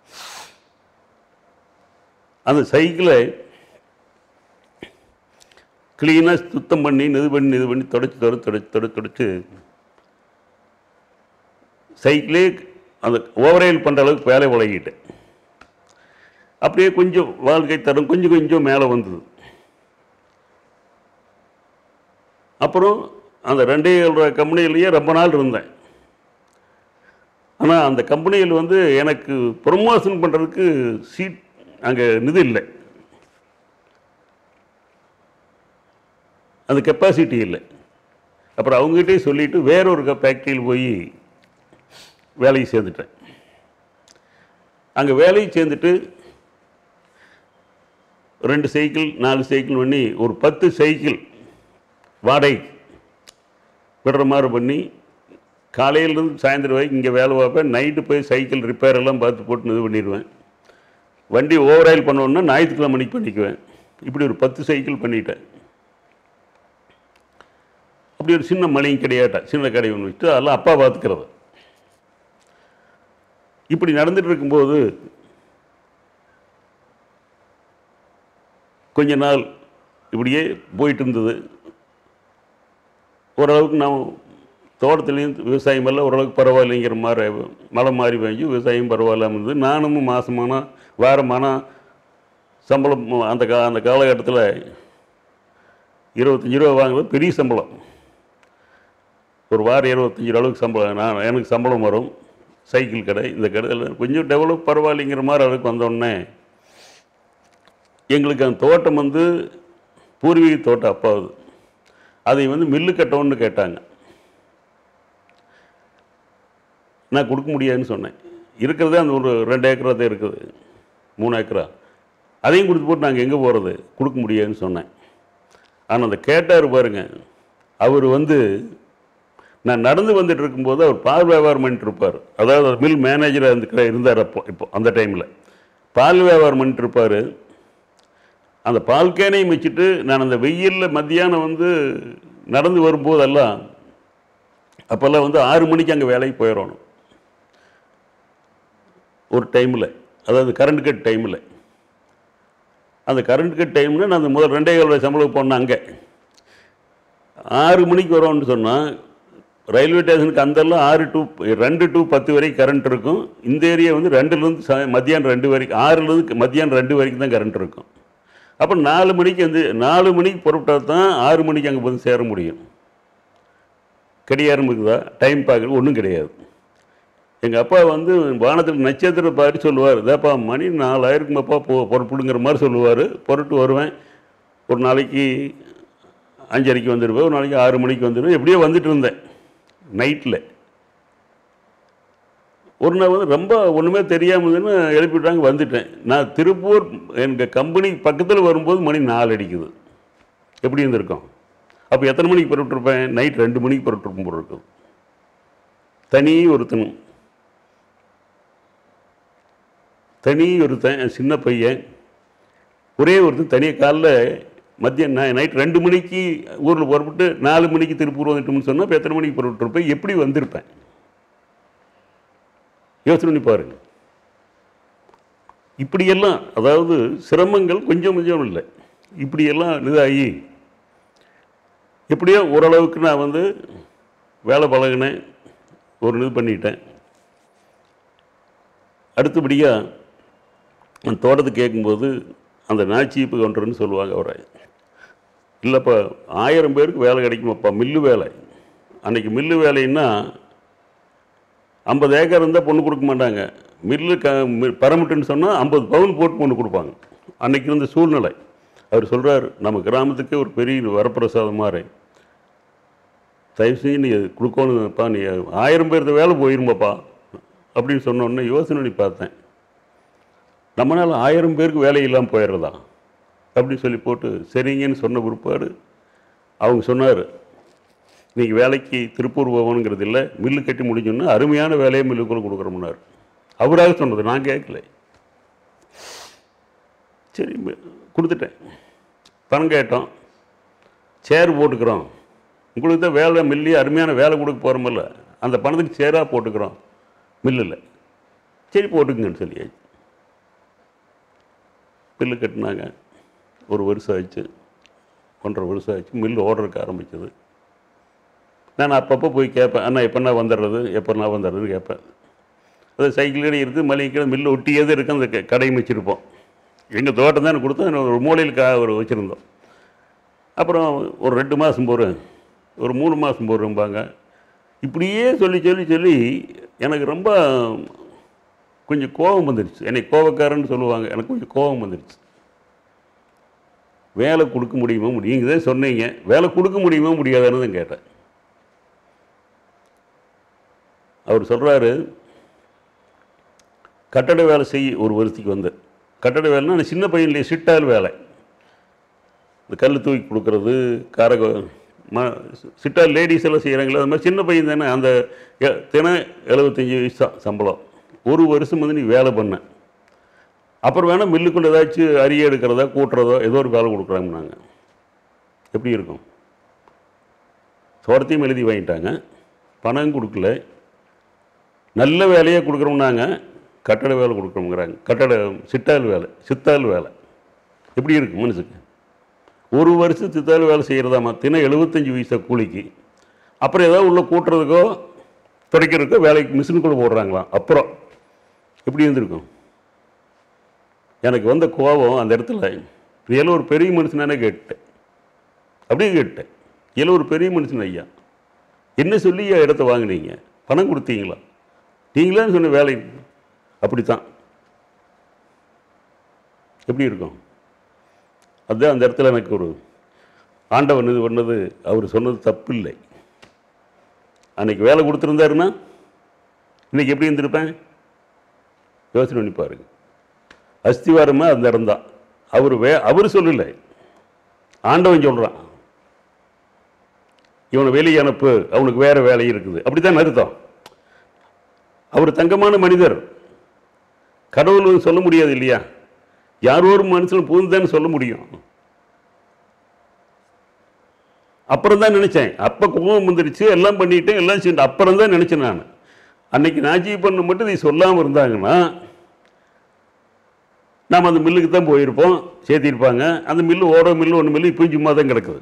அந்த சைக்கிளை க்ளீனாக சுத்தம் பண்ணி இது பண்ணி இது பண்ணி தொடச்சி தொடச்சி தொடச்சி தொடச்சி தொடச்சி சைக்கிளே அந்த ஓவரைல் பண்ணுற அளவுக்கு வேலை பழகிட்டேன் அப்படியே கொஞ்சம் வாழ்க்கை தரம் கொஞ்சம் கொஞ்சம் மேலே வந்தது அப்புறம் அந்த ரெண்டே ஏழு ரூபா கம்பெனிலேயே ரொம்ப நாள் இருந்தேன் ஆனால் அந்த கம்பெனியில் வந்து எனக்கு ப்ரொமோஷன் பண்ணுறதுக்கு சீட் அங்கே நிதி இல்லை அந்த கெப்பாசிட்டி இல்லை அப்புறம் அவங்ககிட்டே சொல்லிவிட்டு வேற ஒரு ஃபேக்ட்ரியில் போய் வேலைக்கு சேர்ந்துட்டேன் அங்கே வேலைக்கு சேர்ந்துட்டு ரெண்டு சைக்கிள் நாலு சைக்கிள் பண்ணி ஒரு பத்து சைக்கிள் வாடகை விடுற மாதிரி பண்ணி காலையிலேருந்து சாயந்தரம் வரைக்கும் இங்கே வேலை பார்ப்பேன் நைட்டு போய் சைக்கிள் ரிப்பேர் எல்லாம் பார்த்து போட்டு இது பண்ணிடுவேன் வண்டி ஓவர் ஆயில் பண்ணோன்னா ஞாயிற்றுக்கிழமை மணிக்கு பண்ணிக்குவேன் இப்படி ஒரு பத்து சைக்கிள் பண்ணிட்டேன் அப்படி ஒரு சின்ன மளிகை கிடையாட்டா சின்ன கடை ஒன்று வச்சுட்டு அதெல்லாம் அப்பா பார்த்துக்கிறது இப்படி நடந்துட்டு இருக்கும்போது கொஞ்ச நாள் இப்படியே போயிட்டு இருந்தது ஓரளவுக்கு நான் தோட்டத்துலேயும் விவசாயம் எல்லாம் ஓரளவுக்கு பரவாயில்லைங்கிற மாதிரி மழை மாறி பெஞ்சு விவசாயம் பரவாயில்லாமல் இருந்தது நானும் மாதமானா வாரமானா சம்பளம் அந்த கா அந்த காலகட்டத்தில் இருபத்தஞ்சி ரூபா வாங்குறது பெரிய சம்பளம் ஒரு வாரம் இருபத்தஞ்சி ரூபா அளவுக்கு சம்பளம் நான் எனக்கு சம்பளம் வரும் சைக்கிள் கடை இந்த கடை எல்லாம் கொஞ்சம் டெவலப் பரவாயில்லைங்கிற மாதிரி அளவுக்கு வந்தோடனே எங்களுக்கு அந்த தோட்டம் வந்து பூர்வீக தோட்டம் அப்பாவுது அதை வந்து மில்லு கட்டணும்னு கேட்டாங்க நான் கொடுக்க முடியாதுன்னு சொன்னேன் இருக்கிறதே அந்த ஒரு ரெண்டு ஏக்கரா தான் இருக்குது மூணு ஏக்கரா அதையும் கொடுத்து போட்டு நாங்கள் எங்கே போகிறது கொடுக்க முடியாதுன்னு சொன்னேன் ஆனால் அந்த கேட்டார் பாருங்க அவர் வந்து நான் நடந்து வந்துட்டு இருக்கும்போது அவர் பால் வியாபாரம் பண்ணிட்டு இருப்பார் அதாவது மில் மேனேஜராக இருந்து இருந்தார் அப்போ இப்போ அந்த டைமில் பால் வியாபாரம் பண்ணிட்டு இருப்பார் அந்த பால் கேனையும் வச்சுட்டு நான் அந்த வெயிலில் மத்தியானம் வந்து நடந்து வரும்போதெல்லாம் அப்போல்லாம் வந்து ஆறு மணிக்கு அங்கே வேலைக்கு போயிடணும் ஒரு டைமில் அதாவது கரண்ட் கட் டைமில் அந்த கரண்ட் கட் டைமில் நான் அந்த முதல் ரெண்டே கால் ரூபாய் சம்பளம் போனேன் அங்கே ஆறு மணிக்கு வரோம்னு சொன்னால் ரயில்வே ஸ்டேஷனுக்கு அந்தெல்லாம் ஆறு டு ரெண்டு டு பத்து வரைக்கும் கரண்ட் இருக்கும் இந்த ஏரியா வந்து ரெண்டுலேருந்து ச மத்தியானம் ரெண்டு வரைக்கும் ஆறுலேருந்து மத்தியானம் ரெண்டு வரைக்கும் தான் கரண்ட் இருக்கும் அப்போ நாலு மணிக்கு வந்து நாலு மணிக்கு புறப்பட்டால் தான் ஆறு மணிக்கு அங்கே வந்து சேர முடியும் கிடையாரும் இருக்குதா டைம் பார்க்குறது ஒன்றும் கிடையாது எங்கள் அப்பா வந்து வானத்தில் நட்சத்திர பாரு சொல்லுவார் இதப்பா மணி நாலாயிருக்குமாப்பா போ பொறுப்புடுங்கிற மாதிரி சொல்லுவார் பொருட்டு வருவேன் ஒரு நாளைக்கு அஞ்சரைக்கு வந்துடுவேன் ஒரு நாளைக்கு ஆறு மணிக்கு வந்துடுவேன் எப்படியோ வந்துட்டு இருந்தேன் நைட்டில் ஒரு நாள் வந்து ரொம்ப ஒன்றுமே தெரியாமதுன்னு எழுப்பிட்டாங்க வந்துட்டேன் நான் திருப்பூர் எங்கள் கம்பெனி பக்கத்தில் வரும்போது மணி நாலு அடிக்குது எப்படி இருந்திருக்கும் அப்போ எத்தனை மணிக்கு புறப்பட்டிருப்பேன் நைட் ரெண்டு மணிக்கு புறப்பட்டிருப்போம் போல இருக்கும் தனி ஒருத்தன் தனி ஒருத்தன் சின்ன பையன் ஒரே ஒருத்தன் தனியாக காலைல மதியம் நைட் ரெண்டு மணிக்கு ஊரில் புறப்பட்டு நாலு மணிக்கு திருப்பூர் வந்துட்டோம்னு சொன்னால் இப்போ எத்தனை மணிக்கு புறப்பட்டிருப்பேன் எப்படி வந்திருப்பேன் யோசனை பண்ணி பாருங்க இப்படியெல்லாம் அதாவது சிரமங்கள் கொஞ்சம் கொஞ்சம் இல்லை இப்படியெல்லாம் இதாகி எப்படியோ ஓரளவுக்கு நான் வந்து வேலை பழகினேன் ஒரு இது பண்ணிட்டேன் அடுத்தபடியாக அந்த தோட்டத்துக்கு கேட்கும்போது அந்த நாச்சீப்பு கவுண்டர்னு சொல்லுவாங்க அவரை இல்லைப்பா ஆயிரம் பேருக்கு வேலை கிடைக்குமாப்பா மில்லு வேலை அன்னைக்கு மில்லு வேலைன்னா ஐம்பது ஏக்கர் இருந்தால் பொண்ணு கொடுக்க மாட்டாங்க மில்லு க பரமிட்டுன்னு சொன்னால் ஐம்பது பவுன் போட்டு பொண்ணு கொடுப்பாங்க அன்னைக்கு இருந்த சூழ்நிலை அவர் சொல்கிறார் நம்ம கிராமத்துக்கே ஒரு பெரிய வரப்பிரசாதம் மாதிரி தயவு செஞ்சு நீ கொடுக்கணும்ப்பா நீ ஆயிரம் பேருக்கு வேலை போயிருமாப்பா அப்படின்னு சொன்ன உடனே யோசனை பண்ணி பார்த்தேன் நம்மளால் ஆயிரம் பேருக்கு வேலை இல்லாமல் போயிடுறதா அப்படின்னு சொல்லி போட்டு சரிங்கன்னு சொன்ன பிற்பாடு அவங்க சொன்னார் இன்றைக்கி வேலைக்கு திருப்பூர் போகணுங்கிறது இல்லை மில்லு கட்டி முடிஞ்சோன்னா அருமையான வேலையை மில்லுக்குள்ள கொடுக்குறோம்னார் அவராக சொன்னது நான் கேட்கல சரி மி- கொடுத்துட்டேன் பணம் கேட்டோம் சேர் போட்டுக்கிறோம் உங்களுக்கு தான் வேலை மில்லி அருமையான வேலை கொடுக்க போகிறோமில்ல அந்த பணத்துக்கு சேராக போட்டுக்கிறோம் மில்லில் சரி போட்டுக்குங்கன்னு சொல்லியாச்சு மில்லு கட்டினாங்க ஒரு வருஷம் ஆச்சு ஒன்றரை வருஷம் ஆச்சு மில்லு ஓடுறதுக்கு ஆரம்பிச்சது நான் அப்பப்போ போய் கேட்பேன் அண்ணா எப்போ வந்துடுறது எப்போ நான் வந்துடுறதுன்னு கேட்பேன் அது சைக்கிள் கடை இருக்குது மளிகை கடை மில்லு ஒட்டியது இருக்கு அந்த க- கடையும் வச்சுருப்போம் எங்கள் தோட்டம் தான் எனக்கு கொடுத்தோம் ஒரு மூலையில் கா ஒரு வச்சுருந்தோம் அப்புறம் ஒரு ரெண்டு மாதம் போகிறேன் ஒரு மூணு மாதம் போகிறோம்பாங்க இப்படியே சொல்லி சொல்லி சொல்லி எனக்கு ரொம்ப கொஞ்சம் கோபம் வந்துடுச்சு என்னை கோபக்காரன்னு சொல்லுவாங்க எனக்கு கொஞ்சம் கோபம் வந்துடுச்சு வேலை கொடுக்க முடியுமா முடியும் நீங்கள் தான் சொன்னீங்க வேலை கொடுக்க முடியுமா முடியாதான்னு தான் கேட்டேன் அவர் சொல்கிறாரு கட்டட வேலை செய் ஒரு வருஷத்துக்கு வந்து கட்டட வேலைன்னா அந்த சின்ன பையன்லேயே சிட்டால் வேலை இந்த கல் தூக்கி கொடுக்கறது காரக ம சிட்டால் லேடிஸ் எல்லாம் செய்கிறாங்களே அது மாதிரி சின்ன பையன் தானே அந்த எ- தினம் எழுபத்தஞ்சி வயசு தான் சம்பளம் ஒரு வருஷம் வந்து நீ வேலை பண்ண அப்புறம் வேணால் மில்லுக்குள்ள ஏதாச்சும் அரிய எடுக்கிறதா கூட்டுறதோ ஏதோ ஒரு வேலை கொடுக்குறாங்கன்னாங்க எப்படி இருக்கும் தோட்டத்தையும் எழுதி வாங்கிட்டாங்க பணம் கொடுக்கல நல்ல வேலையே கொடுக்குறோம்னாங்க கட்டட வேலை கொடுக்குறோங்கிறாங்க கட்டட சிட்டால் வேலை சித்தால் வேலை எப்படி இருக்கு மனுஷுக்கு ஒரு வருஷம் சித்தால் வேலை செய்கிறதாமா தினம் எழுபத்தஞ்சி வயசு கூலிக்கு அப்புறம் ஏதாவது உள்ள கூட்டுறதுக்கோ துடைக்கிறதுக்கோ வேலைக்கு மிஷினுக்குள்ளே போடுறாங்களாம் அப்புறம் எப்படி இருந்திருக்கும் எனக்கு வந்த கோபம் அந்த இடத்துல இதில் ஒரு பெரிய மனுஷனானே கேட்டேன் அப்படியே கேட்டேன் இதில் ஒரு பெரிய மனுஷன் ஐயா என்ன சொல்லி ஐயா இடத்த வாங்குனீங்க பணம் கொடுத்தீங்களா நீங்களான்னு சொன்ன வேலை அப்படித்தான் எப்படி இருக்கும் அதுதான் அந்த இடத்துல எனக்கு ஒரு ஆண்டவன் இது பண்ணது அவர் சொன்னது தப்பு இல்லை அன்னைக்கு வேலை கொடுத்துருந்தாருன்னா இன்னைக்கு எப்படி இருந்திருப்பேன் யோசனை பண்ணி பாருங்க அஸ்திவாரமாக அந்த இடம் தான் அவர் வே அவர் சொல்லலை ஆண்டவன் சொல்கிறான் இவனை வெளியே அனுப்பு அவனுக்கு வேற வேலை இருக்குது அப்படித்தான் அர்த்தம் அவர் தங்கமான மனிதர் கடவுள் வந்து சொல்ல முடியாது இல்லையா யாரோ ஒரு மனுஷன் புகுந்தான்னு சொல்ல முடியும் அப்புறம் தான் நினைச்சேன் அப்போ கோபம் வந்துருச்சு எல்லாம் பண்ணிட்டேன் எல்லாம் செஞ்சு அப்புறம் தான் நினைச்சேன் நான் அன்னைக்கு நாஜி பண்ண மட்டும் இதை சொல்லாமல் இருந்தாங்கன்னா நாம் அந்த மில்லுக்கு தான் போயிருப்போம் சேர்த்திருப்பாங்க அந்த மில்லு ஓட மில்லு ஒன்று மில்லு இப்போ சும்மா தான் கிடக்குது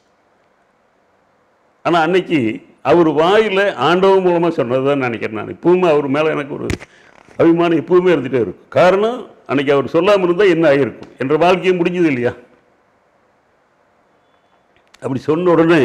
ஆனால் அன்னைக்கு அவர் வாயில் ஆண்டவன் மூலமாக சொன்னது தான் நினைக்கிறேன் நான் இப்பவுமே அவர் மேலே எனக்கு ஒரு அபிமானம் எப்பவுமே இருந்துகிட்டே இருக்கும் காரணம் அன்னைக்கு அவர் சொல்லாமல் இருந்தால் என்ன ஆகிருக்கும் என்ற வாழ்க்கையை முடிஞ்சது இல்லையா அப்படி சொன்ன உடனே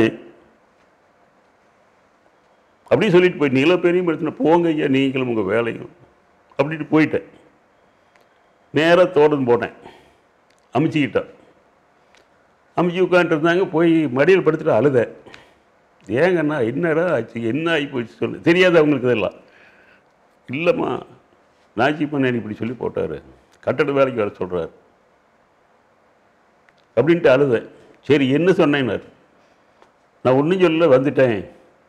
அப்படி சொல்லிட்டு போய் நீங்கள பெரிய பிரச்சனை போங்க ஐயா நீங்களும் உங்கள் வேலையும் அப்படின்ட்டு போயிட்டேன் நேராக தோட்டம் போட்டேன் அமுச்சிக்கிட்டேன் அமுச்சு உட்காந்துட்டு இருந்தாங்க போய் மடியில் படுத்துட்டு அழுதேன் ஏங்கண்ணா என்னடா ஆச்சு என்ன ஆகி போச்சு சொல்லு தெரியாது அவங்களுக்கு இதெல்லாம் இல்லைம்மா நாச்சி பண்ணேன் இப்படி சொல்லி போட்டார் கட்டட வேலைக்கு வர சொல்கிறார் அப்படின்ட்டு அழுதேன் சரி என்ன சொன்னேன்னார் நான் ஒன்றும் சொல்ல வந்துட்டேன்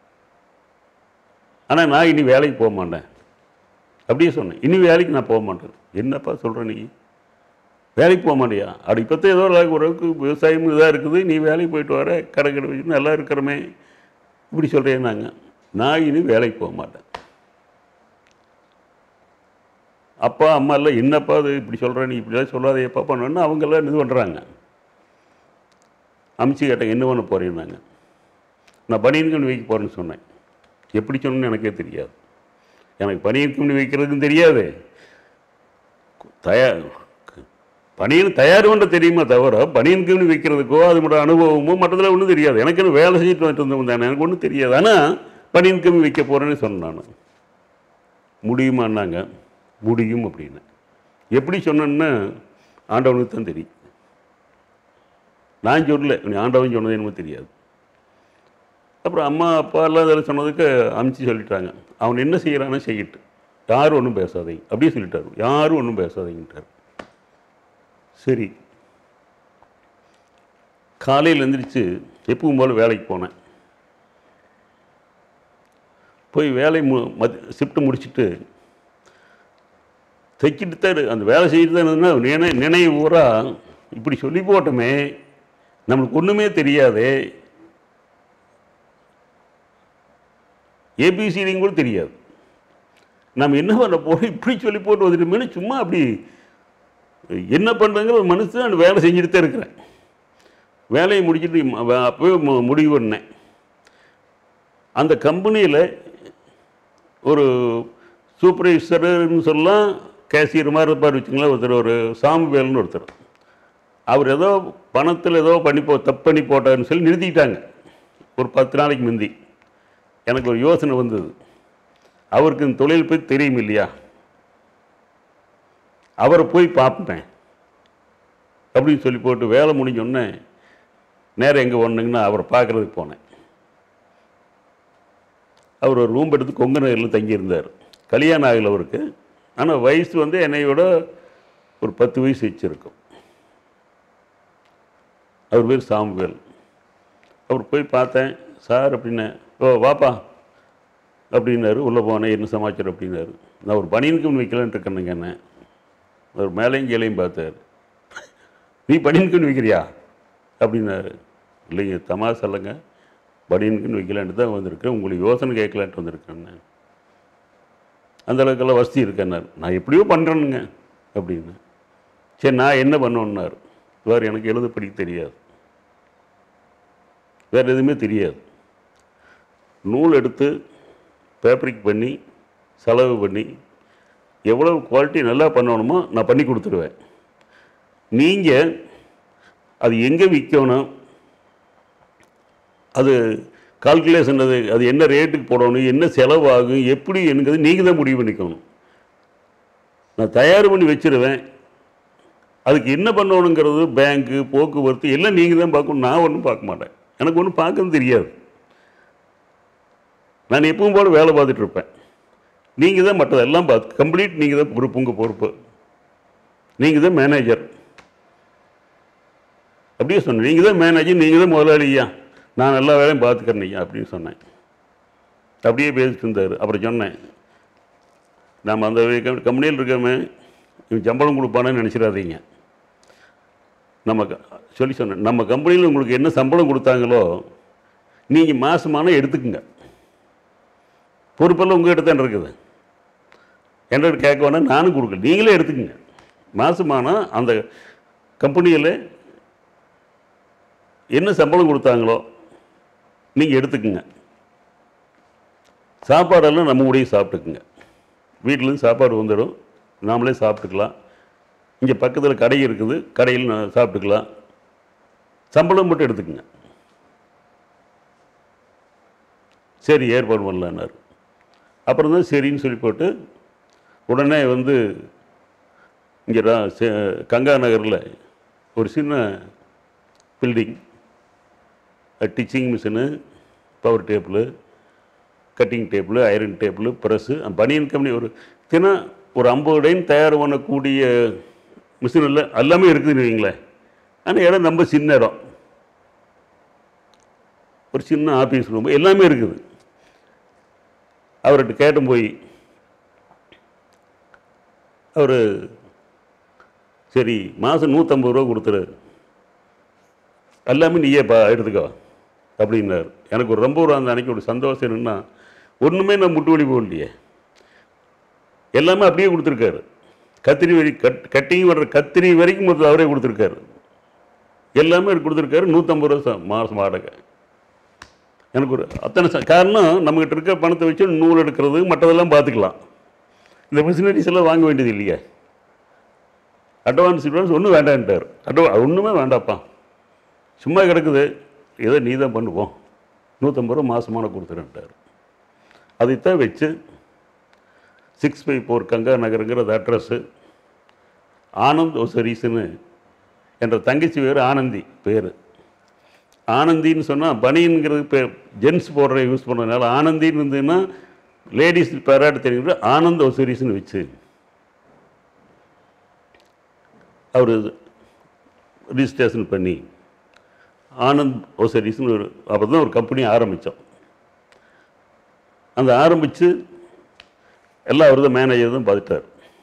ஆனால் நான் இனி வேலைக்கு போக மாட்டேன் அப்படியே சொன்னேன் இனி வேலைக்கு நான் போக மாட்டேன் என்னப்பா சொல்கிற நீ வேலைக்கு போக மாட்டியா அப்படி இப்போத்த ஏதோ ஒரு ஓரளவுக்கு விவசாயம் இதாக இருக்குது நீ வேலைக்கு போயிட்டு வர கடை கடை வச்சு நல்லா இருக்கிறமே இப்படி சொல்கிறேன் நாங்கள் நான் இனி வேலைக்கு போக மாட்டேன் அப்பா அம்மா எல்லாம் என்னப்பா அது இப்படி சொல்கிற நீ இப்படிலாம் சொல்லாத எப்பா பண்ணோன்னு அவங்கெல்லாம் இது பண்ணுறாங்க அமிச்சு கேட்டேன் என்ன பண்ண போகிறேன்னாங்க நான் பனியன் கம்பெனி வைக்க போகிறேன்னு சொன்னேன் எப்படி சொன்னேன்னு எனக்கே தெரியாது எனக்கு பனியன் கம்பெனி வைக்கிறதுக்கும் தெரியாது தயார் பனியன் தயார் பண்ண தெரியுமா தவிர பனியன் கம்பெனி வைக்கிறதுக்கோ அது மட்டும் அனுபவமோ மற்றதில் ஒன்றும் தெரியாது எனக்கு என்ன வேலை செஞ்சுட்டு வந்துட்டு இருந்தவங்க தானே எனக்கு ஒன்றும் தெரியாது ஆனால் பனியன் கம்பெனி வைக்க போகிறேன்னு சொன்னேன் நான் முடியுமான்னாங்க முடியும் அப்படின்னு எப்படி சொன்னேன்னு ஆண்டவனுக்கு தான் தெரியும் நான் சொல்லல நீ ஆண்டவன் சொன்னது என்னமோ தெரியாது அப்புறம் அம்மா அப்பா எல்லாம் இதில் சொன்னதுக்கு அமுச்சு சொல்லிட்டாங்க அவன் என்ன செய்கிறானோ செய்யட்டு யாரும் ஒன்றும் பேசாதீங்க அப்படியே சொல்லிட்டாரு யாரும் ஒன்றும் பேசாதீங்கன்ட்டார் சரி காலையில் எழுந்திரிச்சு எப்பவும் போல் வேலைக்கு போனேன் போய் வேலை மு மத் ஷிஃப்ட்டு முடிச்சுட்டு தைக்கிட்டு தான் இரு- அந்த வேலை செய்துட்டு தான் இருந்ததுன்னா நினை நினைவு பூரா இப்படி சொல்லி போட்டோமே நம்மளுக்கு ஒன்றுமே தெரியாதே ஏபிசிடியும் கூட தெரியாது நம்ம என்ன பண்ண போகிறோம் இப்படி சொல்லி போட்டு வந்துட்டோமேனு சும்மா அப்படி என்ன பண்ணுறங்கிற ஒரு மனுஷன் அந்த வேலை செஞ்சுட்டு தான் இருக்கிறேன் வேலையை முடிச்சுட்டு ம- வ- அப்பவே மு- முடிவு பண்ணேன் அந்த கம்பெனியில் ஒரு சூப்பர்வைசர்னு சொல்லலாம் கேஷியர் மாதிரி இருப்பார் வச்சுங்களேன் ஒருத்தர் ஒரு சாமுவேல்னு ஒருத்தர் அவர் ஏதோ பணத்தில் ஏதோ பண்ணி போ தப்பு பண்ணி போட்டாருன்னு சொல்லி நிறுத்திக்கிட்டாங்க ஒரு பத்து நாளைக்கு முந்தி எனக்கு ஒரு யோசனை வந்தது அவருக்கு இந்த தொழில் பற்றி தெரியும் இல்லையா அவரை போய் பார்ப்பேன் அப்படின்னு சொல்லி போட்டு வேலை முடிஞ்சோடனே நேரம் எங்கே ஒன்றுங்கன்னா அவரை பார்க்குறதுக்கு போனேன் அவர் ஒரு ரூம் எடுத்து கொங்கு நகரில் தங்கியிருந்தார் கல்யாணம் ஆகலை அவருக்கு ஆனால் வயசு வந்து என்னையோட ஒரு பத்து வயசு வச்சுருக்கும் அவர் பேர் சாமுவேல் அவர் போய் பார்த்தேன் சார் அப்படின்னேன் ஓ வாப்பா அப்படின்னாரு உள்ளே போனேன் என்ன சமாச்சாரம் அப்படின்னாரு நான் ஒரு பனியனுக்கு வைக்கலான்ட்டு இருக்கேனுங்க என்ன அவர் மேலேயும் கீழையும் பார்த்தார் நீ பனியனுக்குன்னு வைக்கிறியா அப்படின்னாரு இல்லைங்க தமாஷ் இல்லைங்க பனியனுக்குன்னு வைக்கலான்ட்டு தான் வந்திருக்கேன் உங்களுக்கு யோசனை கேட்கலான்ட்டு வந்திருக்கேன் அந்த அளவுக்கெல்லாம் வசதி இருக்கேன்னாரு நான் எப்படியோ பண்ணுறேனுங்க அப்படின்னு சரி நான் என்ன பண்ணணுன்னாரு வேறு எனக்கு எழுத படிக்க தெரியாது வேறு எதுவுமே தெரியாது நூல் எடுத்து பேப்பரிக் பண்ணி செலவு பண்ணி எவ்வளவு குவாலிட்டி நல்லா பண்ணணுமோ நான் பண்ணி கொடுத்துருவேன் நீங்கள் அது எங்கே விற்கணும் அது கால்குலேஷன் அது அது என்ன ரேட்டுக்கு போடணும் என்ன செலவாகும் எப்படி என்கிறது நீங்கள் தான் முடிவு பண்ணிக்கணும் நான் தயார் பண்ணி வச்சிருவேன் அதுக்கு என்ன பண்ணணுங்கிறது பேங்க்கு போக்குவரத்து எல்லாம் நீங்கள் தான் பார்க்கணும் நான் ஒன்றும் பார்க்க மாட்டேன் எனக்கு ஒன்றும் பார்க்கறது தெரியாது நான் எப்பவும் போல வேலை பார்த்துட்டு இருப்பேன் நீங்கள் தான் மற்றதெல்லாம் பார்த்து கம்ப்ளீட் நீங்கள் தான் பொறுப்பு உங்கள் பொறுப்பு நீங்கள் தான் மேனேஜர் அப்படியே சொன்னேன் நீங்கள் தான் மேனேஜர் நீங்கள் தான் முதலாளியா நான் எல்லா வேலையும் பார்த்துக்கிறேன் ஐயா அப்படின்னு சொன்னேன் அப்படியே பேசிட்டு இருந்தார் அப்புறம் சொன்னேன் நம்ம அந்த கம்பெனியில் இருக்கமே இவன் சம்பளம் கொடுப்பானேன்னு நினச்சிடாதீங்க நம்ம க- சொல்லி சொன்னேன் நம்ம கம்பெனியில் உங்களுக்கு என்ன சம்பளம் கொடுத்தாங்களோ நீங்கள் மாதமான எடுத்துக்குங்க பொறுப்பெல்லாம் உங்ககிட்ட தான் இருக்குது என்கிட்ட கேட்க வேணாம் நானும் கொடுக்கல நீங்களே எடுத்துக்கங்க மாதமான அந்த கம்பெனியில் என்ன சம்பளம் கொடுத்தாங்களோ நீங்கள் எடுத்துக்குங்க சாப்பாடெல்லாம் நம்ம கூடயே சாப்பிட்டுக்குங்க வீட்டிலேருந்து சாப்பாடு வந்துடும் நாமளே சாப்பிட்டுக்கலாம் இங்கே பக்கத்தில் கடை இருக்குது கடையில் நான் சாப்பிட்டுக்கலாம் சம்பளம் மட்டும் எடுத்துக்கங்க சரி ஏற்பாடு பண்ணலான்னாரு அப்புறம் தான் சரின்னு சொல்லி போட்டு உடனே வந்து இங்கே ரா- சே- கங்கா நகரில் ஒரு சின்ன building stitching machine power table cutting table iron table press பனியன் கம்பெனி ஒரு தினம் ஒரு ஐம்பது டைம் தயார் பண்ணக்கூடிய மிஷின் எல்லாம் எல்லாமே இருக்குதுன்னு வைங்களேன் ஆனால் இடம் ரொம்ப சின்ன இடம் ஒரு சின்ன ஆஃபீஸ் ரூம் எல்லாமே இருக்குது அவர்கிட்ட கேட்டேன் போய் அவர் சரி மாதம் நூற்றம்பது ரூபா கொடுத்துரு எல்லாமே நீயே பா எடுத்துக்கோ அப்படின்னாரு எனக்கு ஒரு ரொம்ப ஒரு அந்த அன்னைக்கு ஒரு சந்தோஷம் என்னன்னா ஒன்றுமே நான் முட்டு வலி போகலையே எல்லாமே அப்படியே கொடுத்துருக்காரு கத்திரி வரி கட் கட்டிங் வர்ற கத்திரி வரைக்கும் மொத்தம் அவரே கொடுத்துருக்காரு எல்லாமே கொடுத்துருக்காரு நூற்றம்பது ரூபா ச- மாதம் வாடகை எனக்கு ஒரு அத்தனை ச- காரணம் நம்மகிட்ட இருக்க பணத்தை வச்சு நூல் எடுக்கிறது மற்றதெல்லாம் பார்த்துக்கலாம் இந்த மிஷினரிஸ் எல்லாம் வாங்க வேண்டியது இல்லையே அட்வான்ஸ் அட்வான்ஸ் ஒன்றும் வேண்டான்ட்டார் அட்வா ஒன்றுமே வேண்டாப்பா சும்மா கிடக்குது ஏதோ நீ தான் பண்ணுவோம் நூற்றம்பது ரூபா மாதமான கொடுத்துருன்ட்டார் அதைத்தான் வச்சு சிக்ஸ் ஃபைவ் ஃபோர் கங்கா நகருங்கிற அட்ரஸ்ஸு ஆனந்த் ஒசரீஸ்னு என்ற தங்கச்சி பேர் ஆனந்தி பேர் ஆனந்தின்னு சொன்னால் பனியன்கிறது பே ஜென்ஸ் போடுற யூஸ் பண்ணுறதுனால ஆனந்தின்னு இருந்ததுன்னா லேடிஸ் பேராட்டு தெரியுது ஆனந்த் ஒசரீஸ்னு வச்சு அவர் ரிஜிஸ்ட்ரேஷன் பண்ணி ஆனந்த் ஓசரிஸ்னு ஒரு அப்போ தான் ஒரு கம்பெனி ஆரம்பித்தோம் அந்த ஆரம்பித்து எல்லாம் அவர் தான் மேனேஜர் தான் பார்த்துட்டார்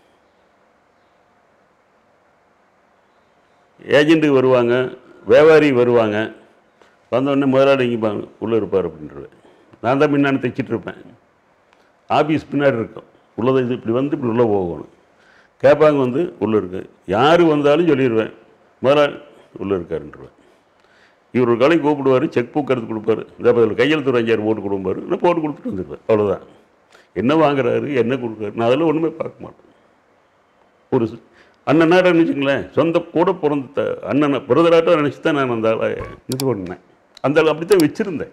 ஏஜென்ட்டு வருவாங்க வியாபாரி வருவாங்க வந்தோடனே முதலாளி இங்கே உள்ளே இருப்பார் அப்படின்றது நான் தான் முன்னாடி தைச்சிட்டு இருப்பேன் ஆஃபீஸ் பின்னாடி இருக்கும் உள்ளதை இது இப்படி வந்து இப்படி உள்ளே போகணும் கேட்பாங்க வந்து உள்ளே இருக்கு யார் வந்தாலும் சொல்லிடுவேன் முதலாளி உள்ளே இருக்காருன்றவேன் இவர் ஒரு கலை கூப்பிடுவார் செக் புக் எடுத்து கொடுப்பாரு இந்த பதில் கையெழுத்து ஒரு அஞ்சாயிரம் போட்டு கொடுப்பாரு நான் போட்டு கொடுத்துட்டு வந்துடுவேன் அவ்வளோதான் என்ன வாங்குறாரு என்ன கொடுக்குறாரு நான் அதெல்லாம் ஒன்றுமே பார்க்க மாட்டேன் ஒரு சி- அண்ணன் நாடம் நினச்சிங்களேன் சொந்த கூட பிறந்த த- அண்ணனை பிரதராட்டம் நினச்சி தான் நான் அந்த ஆளை இது பண்ணேன் அந்த ஆளை அப்படி தான் வச்சுருந்தேன்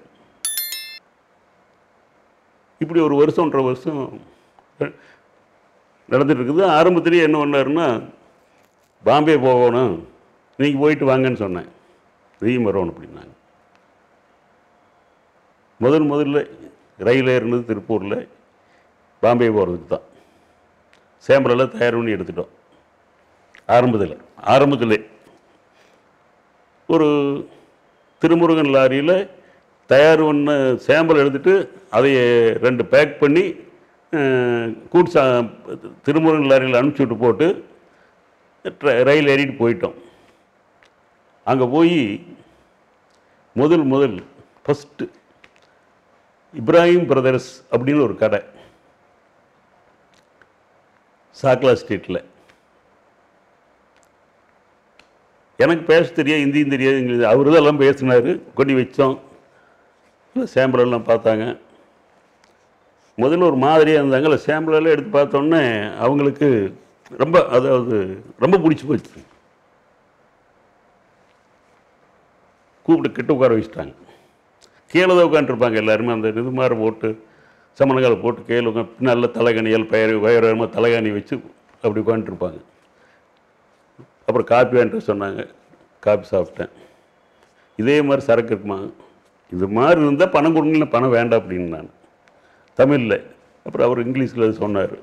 இப்படி ஒரு வருஷம் ஒன்றரை வருஷம் நடந்துட்டு இருக்குது ஆரம்பத்திலேயே என்ன பண்ணாருன்னா பாம்பே போகணும் நீங்கள் போயிட்டு வாங்கன்னு சொன்னேன் நீயும் வரணும் அப்படின்னாங்க முதல் முதல்ல ரயில் ஏறினது திருப்பூரில் பாம்பே போகிறதுக்கு தான் சேம்பரெல்லாம் தயார் பண்ணி எடுத்துட்டோம் ஆரம்பத்தில் ஆரம்பத்தில் ஒரு திருமுருகன் லாரியில் தயார் பண்ண சேம்பல் எடுத்துட்டு அதை ரெண்டு பேக் பண்ணி அஹ், கூட்டு சா திருமுருகன் லாரியில் அனுப்பிச்சி விட்டு போட்டு ட்ர- ரயில் ஏறிட்டு போயிட்டோம் அங்கே போய் முதல் முதல் ஃபஸ்ட்டு இப்ராஹிம் பிரதர்ஸ் அப்படின்னு ஒரு கடை சாக்லா ஸ்ட்ரீட்டில் எனக்கு பேச தெரியாது ஹிந்தியும் தெரியாது இங்கிலீஷ் அவர் தான் எல்லாம் பேசினார் கொண்டு வச்சோம் சாம்பிள் எல்லாம் பார்த்தாங்க முதல்ல ஒரு மாதிரியாக இருந்தாங்க இல்லை சாம்பிள் எல்லாம் எடுத்து பார்த்தோன்னே அவங்களுக்கு ரொம்ப அதாவது ரொம்ப பிடிச்சி போச்சு கூப்பிட்டு கிட்ட உட்கார வச்சுட்டாங்க கீழே தான் உட்காந்துருப்பாங்க எல்லாருமே அந்த இது மாதிரி போட்டு சமணங்கால போட்டு கீழே உட்காந்து நல்ல தலைகணியல் பயிர் வயரமாக தலைகாணி வச்சு அப்படி உட்காந்துருப்பாங்க அப்புறம் காப்பி வாங்கிட்டு சொன்னாங்க காப்பி சாப்பிட்டேன் இதே மாதிரி சரக்கு இருக்குமா இது மாதிரி இருந்தால் பணம் கொடுங்கல பணம் வேண்டாம் அப்படின்னு நான் தமிழில் அப்புறம் அவர் இங்கிலீஷில் சொன்னார்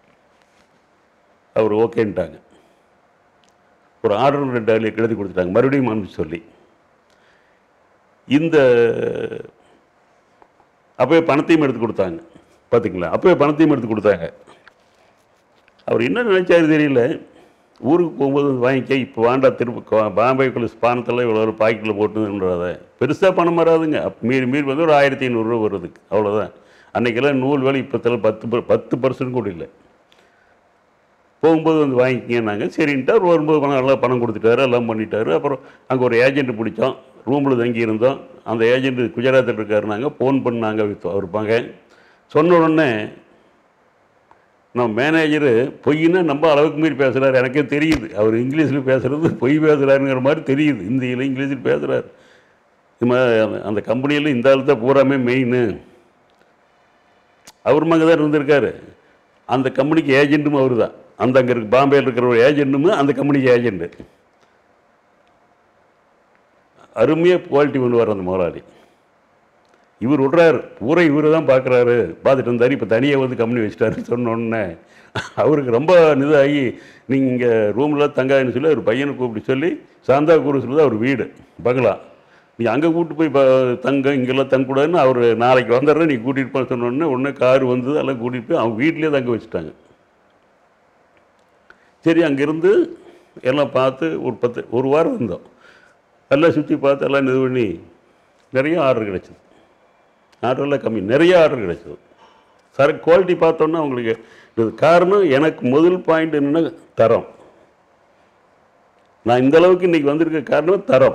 அவர் ஓகேன்ட்டாங்க ஒரு ஆர்டர் ரெண்டு ஆள் எழுதி கொடுத்துட்டாங்க மறுபடியும் அனுப்பிச்சு சொல்லி இந்த அப்போயே பணத்தையும் எடுத்து கொடுத்தாங்க பார்த்தீங்களா அப்போயே பணத்தையும் எடுத்து கொடுத்தாங்க அவர் என்ன நினைச்சாரு தெரியல ஊருக்கு போகும்போது வந்து வாங்கிக்க இப்போ வேண்டாம் திரும்ப கோ- பாம்பேக்குள்ள ஸ்பானத்தில் இவ்வளோ ஒரு பாக்கெட்டில் போட்டுன்றத பெருசாக பணம் வராதுங்க அப்ப மீறி மீறி வந்து ஒரு ஆயிரத்தி ஐநூறுரூவா வருதுக்கு அவ்வளோதான் அன்றைக்கெல்லாம் நூல் வேலை இப்போ பத்து per- பத்து பர்சன்ட் கூட இல்லை போகும்போது வந்து வாங்கிக்கிங்கன்னாங்க சரின்ட்டு அவர் வரும்போது பணம் நல்லா பணம் கொடுத்துட்டாரு எல்லாம் பண்ணிட்டாரு அப்புறம் அங்கே ஒரு ஏஜென்ட் பிடிச்சோம் ரூமில் தங்கி இருந்தோம் அந்த ஏஜென்ட் குஜராத்தில் இருக்காருனாங்க ஃபோன் பண்ணாங்க வித் அவர் மகன் சொன்ன உடனே நம்ம மேனேஜரு பொய்னா நம்ம அளவுக்கு மீறி பேசுகிறாரு எனக்கே தெரியுது அவர் இங்கிலீஷில் பேசுகிறது பொய் பேசுகிறாருங்கிற மாதிரி தெரியுது இந்தியில் இங்கிலீஷில் பேசுகிறாரு இது மாதிரி அந்த- அந்த கம்பெனியில் இந்த ஆள் தான் பூராமே மெயின் அவர் மங்க தான் இருந்திருக்காரு அந்த கம்பெனிக்கு ஏஜென்ட்டும் அவர் தான் அந்த அங்கே இருக்கு பாம்பேயில் இருக்கிற ஒரு ஏஜென்ட்டும் அந்த கம்பெனிக்கு ஏஜென்ட்டு அருமையாக குவாலிட்டி பண்ணுவார் அந்த முதலாளி இவர் விட்றாரு பூரா இவர் தான் பார்க்குறாரு பார்த்துட்டு இருந்தார் இப்போ தனியாக வந்து கம்பெனி வச்சிட்டாரு சொன்ன உடனே அவருக்கு ரொம்ப இதாகி நீங்கள் இங்கே ரூமில் தங்காதுன்னு சொல்லி ஒரு பையனை கூப்பிட்டு சொல்லி சாந்தா குருசில் தான் அவர் வீடு பங்களா நீ அங்கே கூட்டு போய் ப- தங்க இங்கெல்லாம் தங்கக்கூடாதுன்னு அவர் நாளைக்கு வந்துடுறேன் நீ கூட்டிகிட்டு போக சொன்னோடனே உடனே கார் வந்து எல்லாம் கூட்டிகிட்டு போய் அவங்க வீட்லேயே தங்க வச்சுட்டாங்க சரி அங்கேருந்து எல்லாம் பார்த்து ஒரு பத்து ஒரு வாரம் இருந்தோம் எல்லாம் சுற்றி பார்த்து எல்லாம் இது பண்ணி நிறைய ஆர்டர் கிடைச்சது ஆர்டர்லாம் கம்மி நிறைய ஆர்டர் கிடைச்சது சரக்கு குவாலிட்டி பார்த்தோன்னா அவங்களுக்கு இது காரணம் எனக்கு முதல் பாயிண்ட் என்னென்னா தரம் நான் இந்த அளவுக்கு இன்றைக்கி வந்திருக்க காரணம் தரம்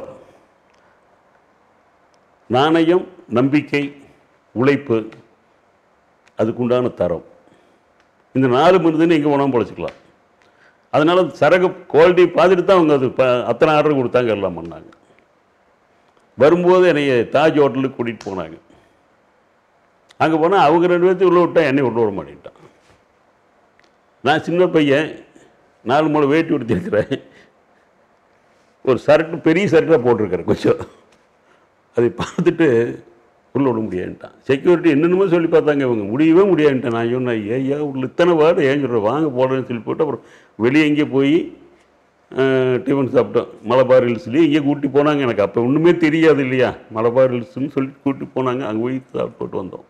நாணயம் நம்பிக்கை உழைப்பு அதுக்குண்டான தரம் இந்த நாலு மருந்துன்னு எங்கே உணவு பொழைச்சிக்கலாம் அதனால் சரக்கு குவாலிட்டி பார்த்துட்டு தான் அவங்க அது ப அத்தனை ஆர்டர் கொடுத்தாங்க எல்லாம் பண்ணாங்க வரும்போது என்னைய தாஜ் ஹோட்டலுக்கு கூட்டிகிட்டு போனாங்க அங்கே போனால் அவங்க ரெண்டு பேர்த்தையும் உள்ள விட்டா என்னை உள்ள விட மாட்டேன்ட்டான் நான் சின்ன பையன் நாலு மூணு வேட்டி உடுத்திருக்கிறேன் ஒரு சரட்டு பெரிய சரட்டாக போட்டிருக்கிறேன் கொஞ்சம் அதை பார்த்துட்டு உள்ள விட முடியாதுன்ட்டான் செக்யூரிட்டி என்னென்னமோ சொல்லி பார்த்தாங்க இவங்க முடியவே முடியாதுன்ட்டேன் நான் சொன்னேன் ஏய்யா உள்ள இத்தனை வார்டு ஏன் சொல்கிறேன் வாங்க போடுறேன்னு சொல்லி போட்டு அப்புறம் வெளியே எங்கேயோ போய் அஹ், டிஃபன் சாப்பிட்டோம் மலபார் ஹில்ஸ்லேயே இங்கே கூட்டி போனாங்க எனக்கு அப்போ ஒன்றுமே தெரியாது இல்லையா மலபார் ஹில்ஸ்னு சொல்லி கூட்டி போனாங்க அங்கே போய் சாப்பிட்டு போட்டு வந்தோம்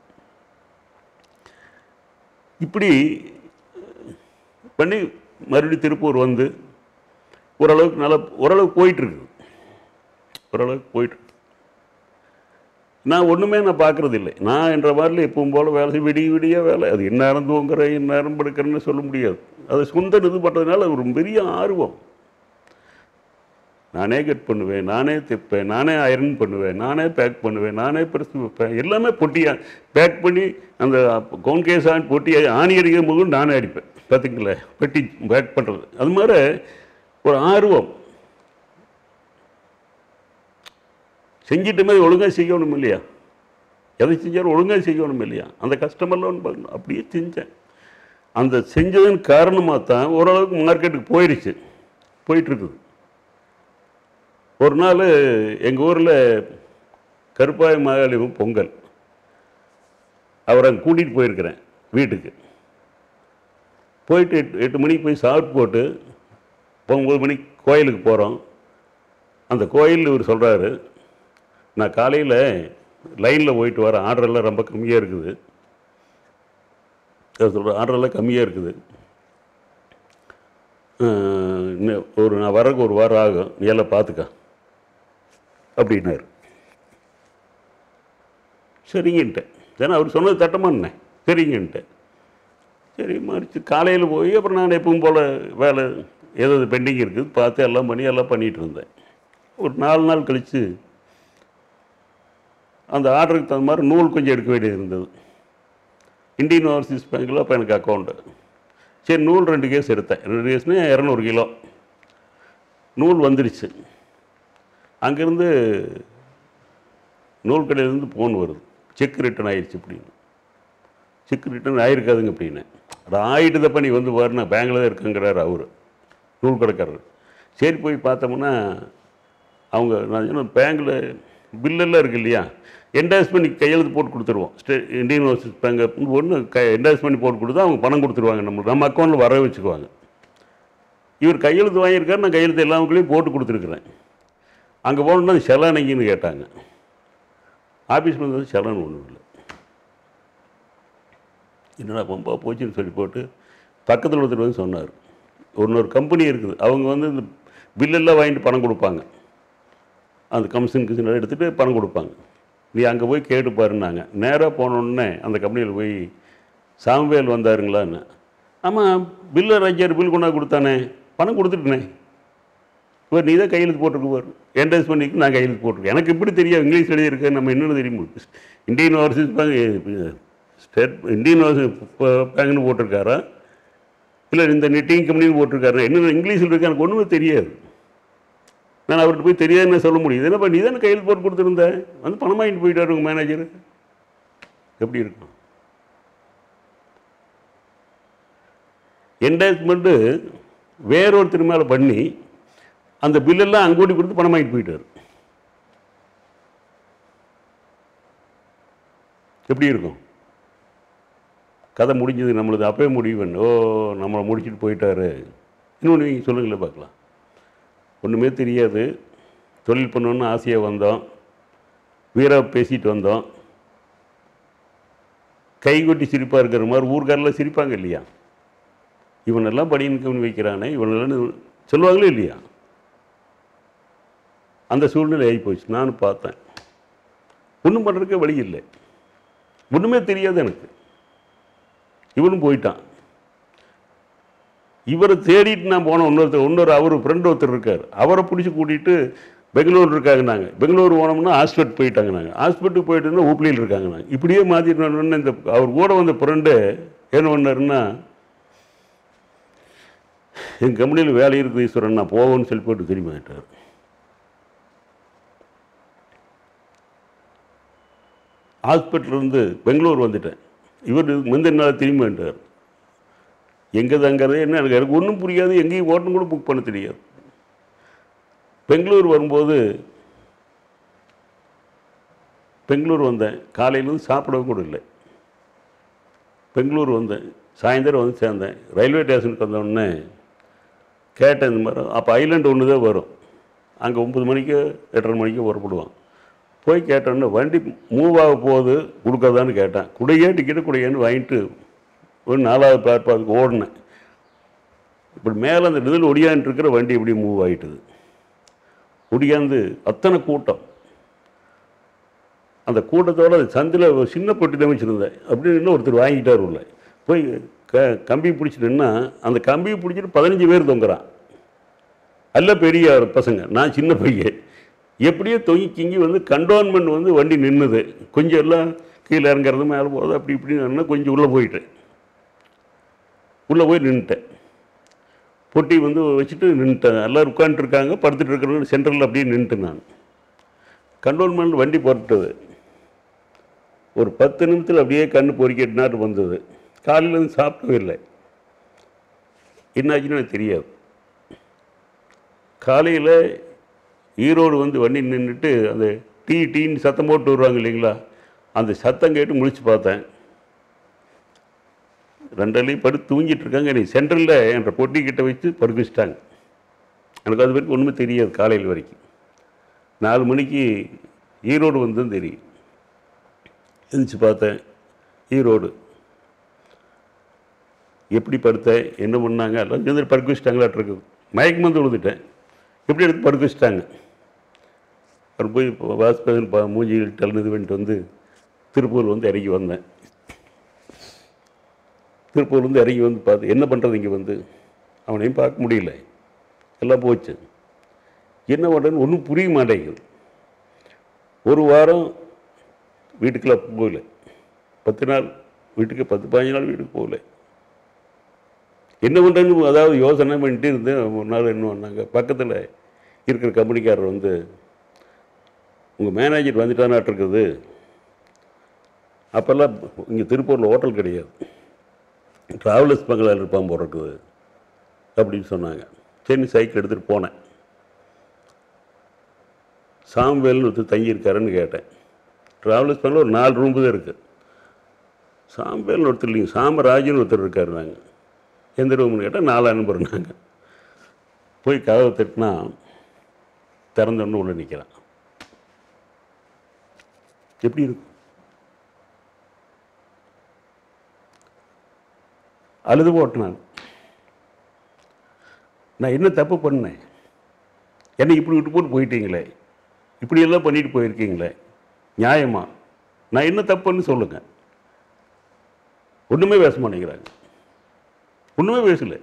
இப்படி பண்ணி மறுபடியும் திருப்பூர் வந்து ஓரளவுக்கு நல்லா ஓரளவுக்கு போயிட்டுருக்குது ஓரளவுக்கு போயிட்டு நான் ஒன்றுமே நான் பார்க்குறது இல்லை நான் என்ற மாதிரில எப்பவும் போல் வேலை செய்ய விடிய விடிய வேலை அது இந்நேரம் தூங்குறேன் இந்நேரம் படுக்கிறேன்னு சொல்ல முடியாது அது சொந்த இது பண்ணுறதுனால ஒரு பெரிய ஆர்வம் நானே கட் பண்ணுவேன் நானே தைப்பேன் நானே அயர்ன் பண்ணுவேன் நானே பேக் பண்ணுவேன் நானே பெருசு வைப்பேன் எல்லாமே பொட்டியாக பேக் பண்ணி அந்த கவுன் கேஸ் ஆணி பொட்டி ஆணி அடிக்கும் போது நானே அடிப்பேன் பார்த்துங்களேன் பெட்டி பேக் பண்ணுறது அது மாதிரி ஒரு ஆர்வம் செஞ்சிட்டுமே ஒழுங்காக செய்யணும் இல்லையா எதை செஞ்சாலும் ஒழுங்காக செய்யணும் இல்லையா அந்த கஸ்டமர்லாம் ஒன்று பார்க்கணும் அப்படியே செஞ்சேன் அந்த செஞ்சதன் காரணமாக தான் ஓரளவுக்கு மார்க்கெட்டுக்கு போயிடுச்சு போயிட்டுருக்குது ஒரு நாள் எங்கள் ஊரில் கருப்பாய மகாலிவும் பொங்கல் அவரை கூட்டிகிட்டு போயிருக்கிறேன் வீட்டுக்கு போயிட்டு எட்டு எட்டு மணிக்கு போய் சாப்பிட்டு போட்டு ஒம்பது மணிக்கு கோயிலுக்கு போகிறோம் அந்த கோயில் இவர் சொல்கிறாரு நான் காலையில் லைனில் போயிட்டு வரேன் ஆர்டரெல்லாம் ரொம்ப கம்மியாக இருக்குது அவர் சொல்கிற ஆர்டரெல்லாம் கம்மியாக இருக்குது அஹ், இன்னும் ஒரு நான் வரக்கு ஒரு வாரம் ஆகும் நீ எல்லாம் பார்த்துக்க அப்படின்னாரு சரிங்கன்ட்டேன் ஏன்னா அவர் சொன்னது தட்டமானேன் சரிங்கன்ட்டேன் சரி மறிச்சு காலையில் போய் அப்புறம் நான் எப்பவும் போல் வேலை ஏதோ பெண்டிங் இருக்குது பார்த்து எல்லாம் பண்ணி எல்லாம் பண்ணிகிட்டு இருந்தேன் ஒரு நாலு நாள் கழித்து அந்த ஆர்டருக்கு தகுந்த மாதிரி நூல் கொஞ்சம் எடுக்க வேண்டியது இருந்தது இந்தியன் ஓவர்சீஸ் பேங்க்கில் அப்போ எனக்கு அக்கௌண்ட்டு சரி நூல் ரெண்டு கேஸ் எடுத்தேன் ரெண்டு கேஸ்னு இரநூறு கிலோ நூல் வந்துடுச்சு அங்கேருந்து நூல் கடையிலேருந்து ஃபோன் வருது செக் ரிட்டர்ன் ஆயிடுச்சு அப்படின்னு செக் ரிட்டர்ன் ஆயிருக்காதுங்க அப்படின்னு அது ஆயிட்டுதப்ப நீ வந்து பாரு நான் பேங்கில் தான் இருக்கேங்கிறாரு அவர் நூல் கடைக்காரர் சரி போய் பார்த்தோம்னா அவங்க நான் சொன்ன பேங்கில் பில்லெல்லாம் இருக்கு இல்லையா என்டாஸ் பண்ணி கையெழுத்து போட்டு கொடுத்துருவோம் ஸ்டே இந்தியன் ஓவர்சீஸ் பேங்க் ஒன்று க என்டாஸ் பண்ணி போட்டு கொடுத்தா அவங்க பணம் கொடுத்துருவாங்க நம்ம நம்ம அக்கௌண்ட்டில் வர வச்சுக்குவாங்க இவர் கையெழுத்து வாங்கியிருக்காரு நான் கையெழுத்து எல்லாவுக்குள்ளேயும் போட்டு கொடுத்துருக்குறேன் அங்கே போனோம்னா அது செலானைங்கன்னு கேட்டாங்க ஆஃபீஸ் வந்து செலான் ஒன்றும் இல்லை என்னடா பம்பா போச்சுன்னு சொல்லி போட்டு பக்கத்தில் ஒருத்தர் வந்து சொன்னார் இன்னொரு கம்பெனி இருக்குது அவங்க வந்து இந்த பில்லெல்லாம் வாங்கிட்டு பணம் கொடுப்பாங்க அந்த கமிஷன் கிஷன் எடுத்துகிட்டு பணம் கொடுப்பாங்க நீ அங்கே போய் கேட்டு பாருன்னாங்க நேராக போனோடனே அந்த கம்பெனியில் போய் சாம்வேல் வந்தாருங்களான்னு ஆமாம் பில்லு ராஜ்யார் பில் கொண்டா கொடுத்தானே பணம் கொடுத்துட்டனே இவர் நீ தான் கையெழுத்து போட்டிருக்குவார் என்ட்ரன்ஸ் பண்ணிக்கு நான் கையெழுத்து போட்டிருக்கேன் எனக்கு எப்படி தெரியும் இங்கிலீஷ் எழுதியிருக்கேன் நம்ம என்னென்னு தெரியும் Indian overseas bank state Indian overseas பேங்க்னு போட்டிருக்காரா இல்லை இந்த நெட்டிங் கம்பெனின்னு போட்டிருக்காரு என்ன இங்கிலீஷில் இருக்கு எனக்கு ஒன்றுமே தெரியாது நான் அவர்கிட்ட போய் தெரியாதுன்னு சொல்ல முடியுது என்னப்பா நீ தானே கையில் போட்டு கொடுத்துருந்தேன் வந்து பணம் வாங்கிட்டு போயிட்டாரு உங்கள் மேனேஜர் எப்படி இருக்கும் என்டாஸ்மெண்ட்டு வேறொருத்தர் மேலே பண்ணி அந்த பில்லெல்லாம் அங்கோட்டி கொடுத்து பணம் வாங்கிட்டு போயிட்டார் எப்படி இருக்கும் கதை முடிஞ்சது நம்மளது அப்பவே முடிவு ஓ நம்மளை முடிச்சுட்டு போயிட்டாரு இன்னொன்று நீங்கள் சொல்லுங்களேன் பார்க்கலாம் ஒன்றுமே தெரியாது தொழில் பண்ணணும்னு ஆசையாக வந்தோம் வீரா பேசிட்டு வந்தோம் கைகொட்டி சிரிப்பாக இருக்கிற மாதிரி ஊர்காரில் சிரிப்பாங்க இல்லையா இவனெல்லாம் படியின் கவனி வைக்கிறானே இவனெல்லாம் சொல்லுவாங்களே இல்லையா அந்த சூழ்நிலை ஆகி போச்சு நானும் பார்த்தேன் ஒன்றும் பண்ணுறதுக்கு வழி இல்லை ஒன்றுமே தெரியாது எனக்கு இவனும் போயிட்டான் இவரை தேடிட்டு நான் போனேன் இன்னொருத்தர் இன்னொரு அவர் ஃப்ரெண்டு ஒருத்தர் இருக்கார் அவரை பிடிச்சி கூட்டிகிட்டு பெங்களூர் இருக்காங்க நாங்கள் பெங்களூர் போனோம்னா ஹாஸ்பிட்டல் போயிட்டாங்க நாங்கள் ஹாஸ்பிட்டலுக்கு போயிட்டு இருந்தால் ஊப்பிலியில் இருக்காங்க நாங்கள் இப்படியே மாற்றிட்டு இந்த அவர் கூட வந்த ஃப்ரெண்டு என்ன பண்ணாருன்னா என் கம்பெனியில் வேலை இருக்குது ஈஸ்வரன் நான் போவேன்னு சொல்லி போட்டு திரும்பி ஆகிட்டார் ஹாஸ்பிட்டல்லேருந்து பெங்களூர் வந்துட்டேன் இவர் முந்தின நாள் திரும்பி வந்துட்டார் எங்கே தங்கிறது என்ன எனக்கு எனக்கு ஒன்றும் புரியாது எங்கேயும் ஓட்டணும் கூட புக் பண்ண தெரியாது பெங்களூர் வரும்போது பெங்களூர் வந்தேன் காலையிலேருந்து சாப்பிடவும் கூட இல்லை பெங்களூர் வந்தேன் சாயந்தரம் வந்து சேர்ந்தேன் ரயில்வே ஸ்டேஷனுக்கு வந்தோடனே கேட்டேன் இந்த மாதிரி அப்போ ஐலண்ட் ஒன்று தான் வரும் அங்கே ஒம்பது மணிக்கு எட்டரை மணிக்கு புறப்படுவான் போய் கேட்டோன்னே வண்டி மூவ் ஆக போகுது கொடுக்காதான்னு கேட்டேன் குடையே டிக்கெட்டு குடையேன்னு வாங்கிட்டு ஒரு நாலாவது பிளாட்ஃபார்முக்கு ஓடினேன் இப்படி மேலே அந்த இதில் ஒடியான்ட்டு இருக்கிற வண்டி இப்படி மூவ் ஆகிட்டுது ஒடியாந்து அத்தனை கூட்டம் அந்த கூட்டத்தோட அந்த சந்தில் ஒரு சின்ன பொட்டி தான் வச்சுருந்தேன் அப்படின்னு இன்னும் ஒருத்தர் வாங்கிட்டார் உள்ள போய் க கம்பி பிடிச்சி நின்னா அந்த கம்பியை பிடிச்சிட்டு பதினஞ்சு பேர் தொங்குறான் அல்ல பெரிய பசங்க நான் சின்ன பையன் எப்படியோ தொங்கி கிங்கி வந்து கண்டோன்மெண்ட் வந்து வண்டி நின்றுது கொஞ்சம் எல்லாம் கீழே இறங்குறது மேலே போகிறது அப்படி இப்படி நின்னா கொஞ்சம் உள்ளே போயிட்டேன் உள்ளே போய் நின்றுட்டேன் பொட்டி வந்து வச்சுட்டு நின்றுட்டேன் எல்லோரும் உட்காந்துருக்காங்க படுத்துட்டு இருக்கிறவங்க சென்டரில் அப்படியே நின்றுட்டேன் நான் கண்டோன்மெண்ட் வண்டி புரட்டுது ஒரு பத்து நிமிஷத்தில் அப்படியே கண்ணு பொறிக்கிட்டு வந்தது காலையில் இருந்து சாப்பிடவே இல்லை என்னாச்சுன்னு எனக்கு தெரியாது காலையில் ஈரோடு வந்து வண்டி நின்றுட்டு அந்த டீ டீன்னு சத்தம் போட்டு வருவாங்க இல்லைங்களா அந்த சத்தம் கேட்டு முழிச்சு பார்த்தேன் ரெண்டரையும் படுத்து தூங்கிட்டு இருக்காங்க நீ சென்ட்ரலில் என்ற பொட்டி கிட்ட வச்சு படுக்க வச்சுட்டாங்க எனக்கு அது வரைக்கும் ஒன்றுமே தெரியாது காலையில் வரைக்கும் நாலு மணிக்கு ஈரோடு வந்தும் தெரியும் எழுந்திரிச்சு பார்த்தேன் ஈரோடு எப்படி படுத்தேன் என்ன பண்ணாங்க எல்லாம் சேர்ந்து படுக்க வச்சுட்டாங்களாட்டு இருக்குது மயக்கம் வந்து விழுந்துட்டேன் எப்படி எடுத்து படுக்க வச்சுட்டாங்க அப்புறம் போய் வாஸ்பேதன் பா மூஞ்சி டல்னு பண்ணிட்டு வந்து திருப்பூர் வந்து இறங்கி வந்தேன் திருப்பூர்லேருந்து இறங்கி வந்து பார்த்து என்ன பண்ணுறது இங்கே வந்து அவனையும் பார்க்க முடியல எல்லாம் போச்சு என்ன பண்ணுறதுன்னு ஒன்றும் புரிய மாட்டேங்குது ஒரு வாரம் வீட்டுக்கெல்லாம் போகல பத்து நாள் வீட்டுக்கு பத்து பதினஞ்சு நாள் வீட்டுக்கு போகல என்ன பண்ணுறேன்னு அதாவது யோசனை பண்ணிட்டு இருந்தேன் ஒரு நாள் என்ன பண்ணாங்க பக்கத்தில் இருக்கிற கம்பெனிக்காரர் வந்து உங்கள் மேனேஜர் வந்துட்டானாட்டு இருக்குது அப்போல்லாம் இங்கே திருப்பூரில் ஹோட்டல் கிடையாது ட்ராவலர்ஸ் பங்களால் இருப்பான் போல இருக்குது அப்படின்னு சொன்னாங்க சரி சைக்கிள் எடுத்துகிட்டு போனேன் சாம்பேல்னு ஒருத்தர் தங்கியிருக்காருன்னு கேட்டேன் ட்ராவலர்ஸ் பங்கில் ஒரு நாலு ரூம் தான் இருக்குது சாம்பேல்னு ஒருத்தர் இல்லைங்க சாமராஜன் ஒருத்தர் இருக்கார் நாங்கள் எந்த ரூம்னு கேட்டால் நாலு அனுப்புகிறோம் நாங்கள் போய் கதவை தட்டினா திறந்தோன்னு உள்ள நிற்கிறான் எப்படி இருக்கும் அழுது போட்டேன் நான் நான் என்ன தப்பு பண்ணேன் என்னை இப்படி விட்டு போட்டு போயிட்டீங்களே இப்படியெல்லாம் பண்ணிட்டு போயிருக்கீங்களே நியாயமா நான் என்ன தப்புன்னு சொல்லுங்க ஒன்றுமே பேச மாட்டேங்கிறாங்க ஒன்றுமே பேசல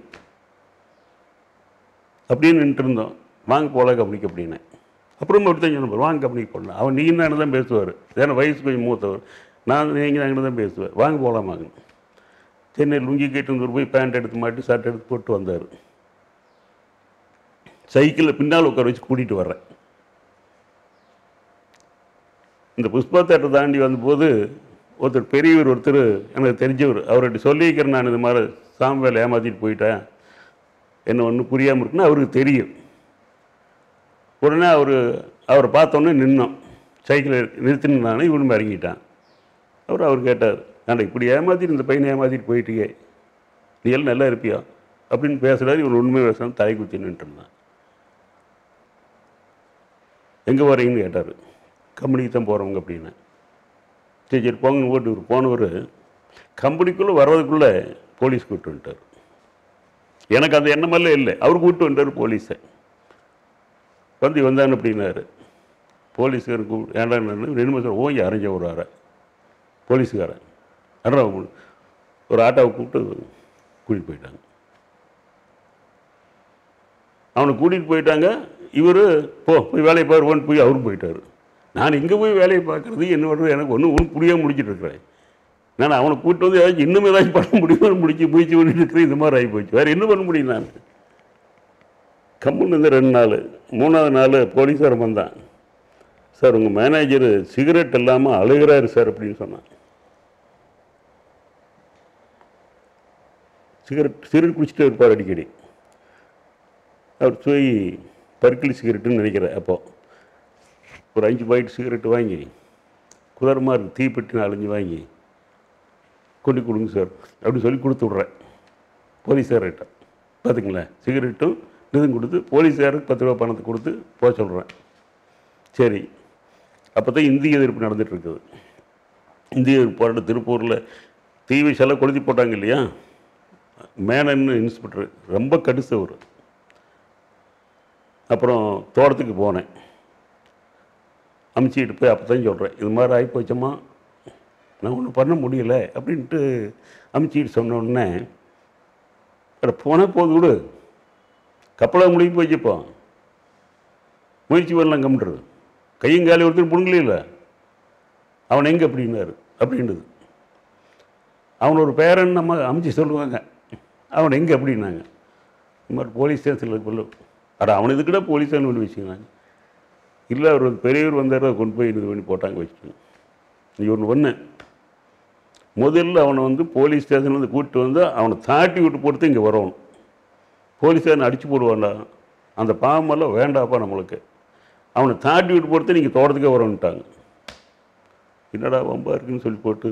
அப்படியே நின்றுட்டு இருந்தோம் வாங்க போகல கம்பெனிக்கு அப்படின்னு அப்புறம் ஒருத்தன் சொன்ன வாங்க கம்பெனிக்கு போடலாம் அவன் நீ என்ன தான் பேசுவார் ஏன்னா வயசு கொஞ்சம் மூத்தவர் நான் நீங்கள் நாங்கள் தான் பேசுவேன் வாங்க போகலாமாங்க சென்னை லுங்கி கேட்டு வந்து போய் பேண்ட் எடுத்து மாட்டி ஷர்ட் எடுத்து போட்டு வந்தார் சைக்கிளில் பின்னால் உட்கார வச்சு கூட்டிகிட்டு வர்றேன் இந்த புஷ்பா தேட்டர் தாண்டி வந்தபோது ஒருத்தர் பெரியவர் ஒருத்தர் எனக்கு தெரிஞ்சவர் அவர்கிட்ட சொல்லியிருக்கிறேன் நான் இந்த மாதிரி சாம்பவேலை ஏமாற்றிட்டு போயிட்டேன் என்ன ஒன்றும் புரியாமல் இருக்குன்னு அவருக்கு தெரியும் உடனே அவர் அவரை பார்த்தோன்னே நின்னோம் சைக்கிளை நிறுத்தின்னு நானே இவனும் இறங்கிட்டான் அவர் அவர் கேட்டார் நான் இப்படி ஏமாற்றிட்டு இந்த பையனை ஏமாற்றிட்டு போயிட்டீங்க நீ எல்லாம் நல்லா இருப்பியா அப்படின்னு பேசுகிறாரு இவன் உண்மை பேசுகிறான் தலை குத்தி நின்றுட்டு இருந்தான் எங்கே வரீங்கன்னு கேட்டார் கம்பெனிக்கு தான் போகிறவங்க அப்படின்னு சரி சரி போங்க போட்டு இவர் போனவர் கம்பெனிக்குள்ளே வர்றதுக்குள்ளே போலீஸ் கூப்பிட்டு வந்துட்டார் எனக்கு அந்த எண்ணமெல்லாம் இல்லை அவர் கூப்பிட்டு வந்துட்டார் போலீஸை வந்து வந்தான்னு அப்படின்னாரு போலீஸ்காரன் கூப்பிட்டு ஏன்டா ரெண்டு மாதம் ஓங்கி அரைஞ்ச ஒரு அரை போலீஸுக்காரன் அரை ஒரு ஆட்டோவை கூப்பிட்டு கூட்டிகிட்டு போயிட்டாங்க அவனை கூட்டிகிட்டு போயிட்டாங்க இவர் போ போய் வேலையை பாருவோன்னு போய் அவரும் போயிட்டார் நான் எங்கே போய் வேலையை பார்க்குறது என்ன பண்ணுறது எனக்கு ஒன்றும் ஒன்றும் புரியாம முடிச்சிட்டு இருக்கிறேன் நான் அவனை கூப்பிட்டு வந்து ஏதாச்சும் இன்னும் ஏதாச்சும் பண்ண முடியுமோ முடிச்சு முயற்சி பண்ணிட்டு இருக்கிறேன் இந்த மாதிரி ஆகி போச்சு வேறு என்ன பண்ண முடியும் நான் கம்முன்னு இருந்து ரெண்டு நாள் மூணாவது நாள் போலீஸார் வந்தான் சார் உங்கள் மேனேஜர் சிகரெட் இல்லாமல் அழுகிறாரு சார் அப்படின்னு சொன்னான் சிகரெட் சிகரெட் குடிச்சிட்டு இருப்பார் அடிக்கடி அவர் போய் பர்க்கிளி சிகரெட்டுன்னு நினைக்கிறேன் அப்போ ஒரு அஞ்சு பாக்கெட் சிகரெட் வாங்கி குதரமாக இருக்கு தீப்பெட்டி நாலஞ்சு வாங்கி கொண்டு கொடுங்க சார் அப்படின்னு சொல்லி கொடுத்து விட்றேன் போலீஸார்கிட்ட பார்த்துங்களேன் சிகரெட்டும் இதுவும் கொடுத்து போலீஸாருக்கு பத்து ரூபா பணத்தை கொடுத்து போக சொல்கிறேன் சரி அப்போ தான் இந்திய எதிர்ப்பு நடந்துட்டு இருக்குது இந்திய எதிர்ப்பு போராட்டம் திருப்பூரில் தீவை செல்ல கொளுத்தி போட்டாங்க இல்லையா மேனன் இன்ஸ்பெக்டர் ரொம்ப கடுசவர் அப்புறம் தோட்டத்துக்கு போனேன் அமுச்சிக்கிட்டு போய் அப்போ தான் சொல்கிறேன் இது மாதிரி ஆகி போச்சம்மா நான் ஒன்றும் பண்ண முடியல அப்படின்ட்டு அமுச்சிக்கிட்டு சொன்ன உடனே அட போனால் போது விடு கப்பலாக முடிஞ்சு போச்சுப்போ முயற்சி பண்ணலாம் கம்ன்றது கையும் காலி ஒருத்தர் புடுங்கலையில அவன் எங்கே அப்படின்னாரு அப்படின்றது அவன் ஒரு பேரன் நம்ம அமைச்சு சொல்லுவாங்க அவன் எங்கே அப்படின்னாங்க இந்த மாதிரி போலீஸ் ஸ்டேஷனில் கொள்ள அட அவன் இதுக்கிட்ட போலீஸ் ஸ்டேஷன் பண்ணி வச்சுக்கிறாங்க இல்லை அவர் வந்து பெரியவர் வந்தார் அதை கொண்டு போய் இது பண்ணி போட்டாங்க வச்சுக்கோங்க நீ ஒன்று ஒன்று முதல்ல அவனை வந்து போலீஸ் ஸ்டேஷன்லேருந்து கூப்பிட்டு வந்து அவனை தாட்டி விட்டு போட்டு இங்கே வரணும் போலீஸ் ஸ்டேஷன் அடித்து போடுவான்டா அந்த பாவமெல்லாம் வேண்டாப்பா நம்மளுக்கு அவனை தாட்டி விட்டு போட்டு நீங்கள் தோட்டத்துக்கே வரணுன்ட்டாங்க என்னடா வம்பா இருக்குன்னு சொல்லி போட்டு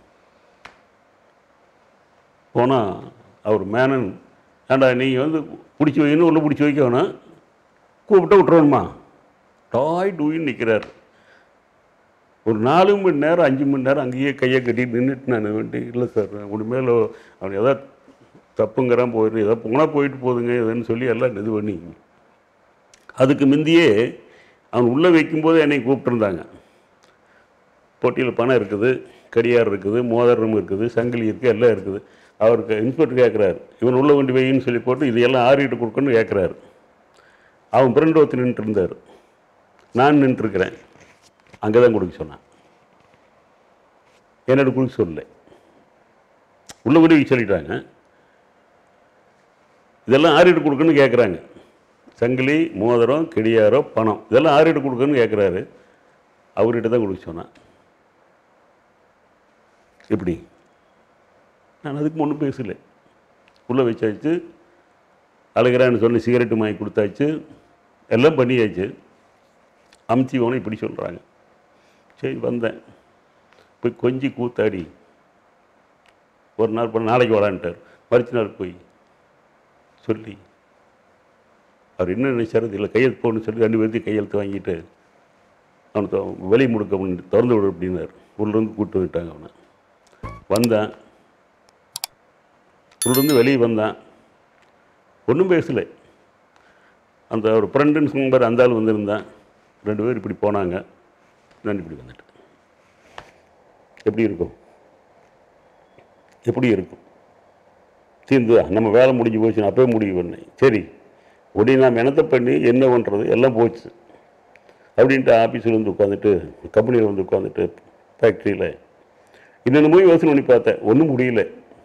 போனால் அவர் மேனன் ஏண்டா நீங்கள் வந்து பிடிச்சி வைக்கணும் உள்ள பிடிச்சி வைக்க வேணாம் கூப்பிட்டு விட்ருவோம்மா டாய் டூயின்னு நிற்கிறார் ஒரு நாலு மணி நேரம் அஞ்சு மணி நேரம் அங்கேயே கையை கட்டிட்டு நின்றுட்டு நான் வேண்டி இல்லை சார் உண்மையில அவன் எதாவது தப்புங்கிறான் போயிடு ஏதோ போனால் போயிட்டு போதுங்க இதுன்னு சொல்லி எல்லாம் இது பண்ணி அதுக்கு முந்தியே அவன் உள்ளே வைக்கும்போது என்னை கூப்பிட்டுருந்தாங்க பொட்டியில் பணம் இருக்குது கடியார் இருக்குது மோதிரம் இருக்குது சங்கிலி இருக்குது எல்லாம் இருக்குது அவருக்கு இன்ஸ்பெக்டர் கேட்குறாரு இவன் உள்ள கொண்டு வைன்னு சொல்லி போட்டு இதையெல்லாம் ஆறிட்டு கொடுக்கணும்னு கேட்குறாரு அவன் பிரெண்டு ஒருத்தர் நின்றுட்டு இருந்தார் நான் நின்றுருக்கிறேன் அங்கே தான் கொடுக்க சொன்னான் என்னோட கொடுக்க சொல்லலை உள்ள கொண்டு போய் சொல்லிட்டாங்க இதெல்லாம் ஆறிட்டு கொடுக்கணும்னு கேட்குறாங்க சங்கிலி மோதிரம் கெடியாரம் பணம் இதெல்லாம் ஆறிட்டு கொடுக்கணும்னு கேட்குறாரு அவர்கிட்ட தான் கொடுக்க சொன்னான் எப்படி நான் அதுக்கு ஒன்றும் பேசலை உள்ளே வச்சாச்சு அழுகிறான்னு சொல்லி சிகரெட்டு வாங்கி கொடுத்தாச்சு எல்லாம் பண்ணியாச்சு அமுச்சி போன இப்படி சொல்கிறாங்க சரி வந்தேன் போய் கொஞ்சி கூத்தாடி ஒரு நாள் போன நாளைக்கு வரான்ட்டார் மறுச்சு நாள் போய் சொல்லி அவர் என்ன நினைச்சாரு இல்லை கையெழுத்து போகணும்னு சொல்லி ரெண்டு பேர்த்தையும் கையெழுத்து வாங்கிட்டு அவனை தொ- வெளியே முடுக்க அப்படின்னு திறந்து விடு அப்படின்னாரு உள்ளேருந்து கூப்பிட்டு வந்துட்டாங்க அவனை வந்தான் உள்ளேருந்து வெளியே வந்தான் ஒன்றும் பேசலை அந்த ஒரு ஃப்ரெண்டுன்னு சொன்னார் அந்த ஆள் வந்திருந்தான் ரெண்டு பேர் இப்படி போனாங்க நான் இப்படி வந்துட்டேன் எப்படி இருக்கும் எப்படி இருக்கும் தீர்ந்துதா நம்ம வேலை முடிஞ்சு போச்சு நான் அப்பவே முடிவு பண்ணேன் சரி உடனே நாம் இனத்தை பண்ணி என்ன பண்ணுறது எல்லாம் போச்சு அப்படின்ட்டு ஆஃபீஸில் வந்து உட்காந்துட்டு கம்பெனியில் வந்து உட்காந்துட்டு ஃபேக்ட்ரியில் என்னென்னமோ யோசனை பண்ணி பார்த்தேன் ஒன்றும் முடியல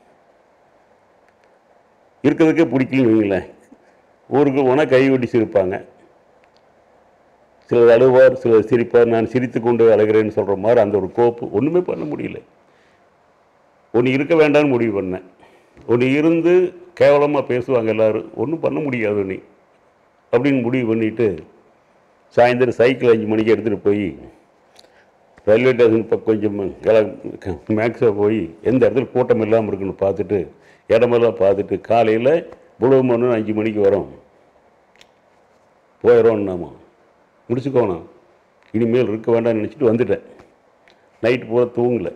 இருக்கிறதுக்கே பிடிக்கலன்னு வைங்களேன் ஊருக்கு போனால் கை ஒட்டி சிரிப்பாங்க சிலர் அழுவார் சிலர் சிரிப்பார் நான் சிரித்து கொண்டு அழுகிறேன்னு சொல்கிற மாதிரி அந்த ஒரு கோப்பு ஒன்றுமே பண்ண முடியல ஒன்று இருக்க வேண்டாம்னு முடிவு பண்ணேன் ஒன்று இருந்து கேவலமாக பேசுவாங்க எல்லாரும் ஒன்றும் பண்ண முடியாது நீ அப்படின்னு முடிவு பண்ணிட்டு சாயந்தரம் சைக்கிள் அஞ்சு மணிக்கு எடுத்துகிட்டு போய் ரயில்வே ஸ்டேஷன் பக்கம் கொஞ்சம் மேக்ஸாக போய் எந்த இடத்துல கூட்டம் இல்லாமல் இருக்குன்னு பார்த்துட்டு இடமெல்லாம் பார்த்துட்டு காலையில் புலவு மணி அஞ்சு மணிக்கு வரோம் போயிடும் நாம முடிச்சுக்கோணும் இனிமேல் இருக்க வேண்டாம்னு நினச்சிட்டு வந்துட்டேன் நைட்டு பூரா தூங்கலை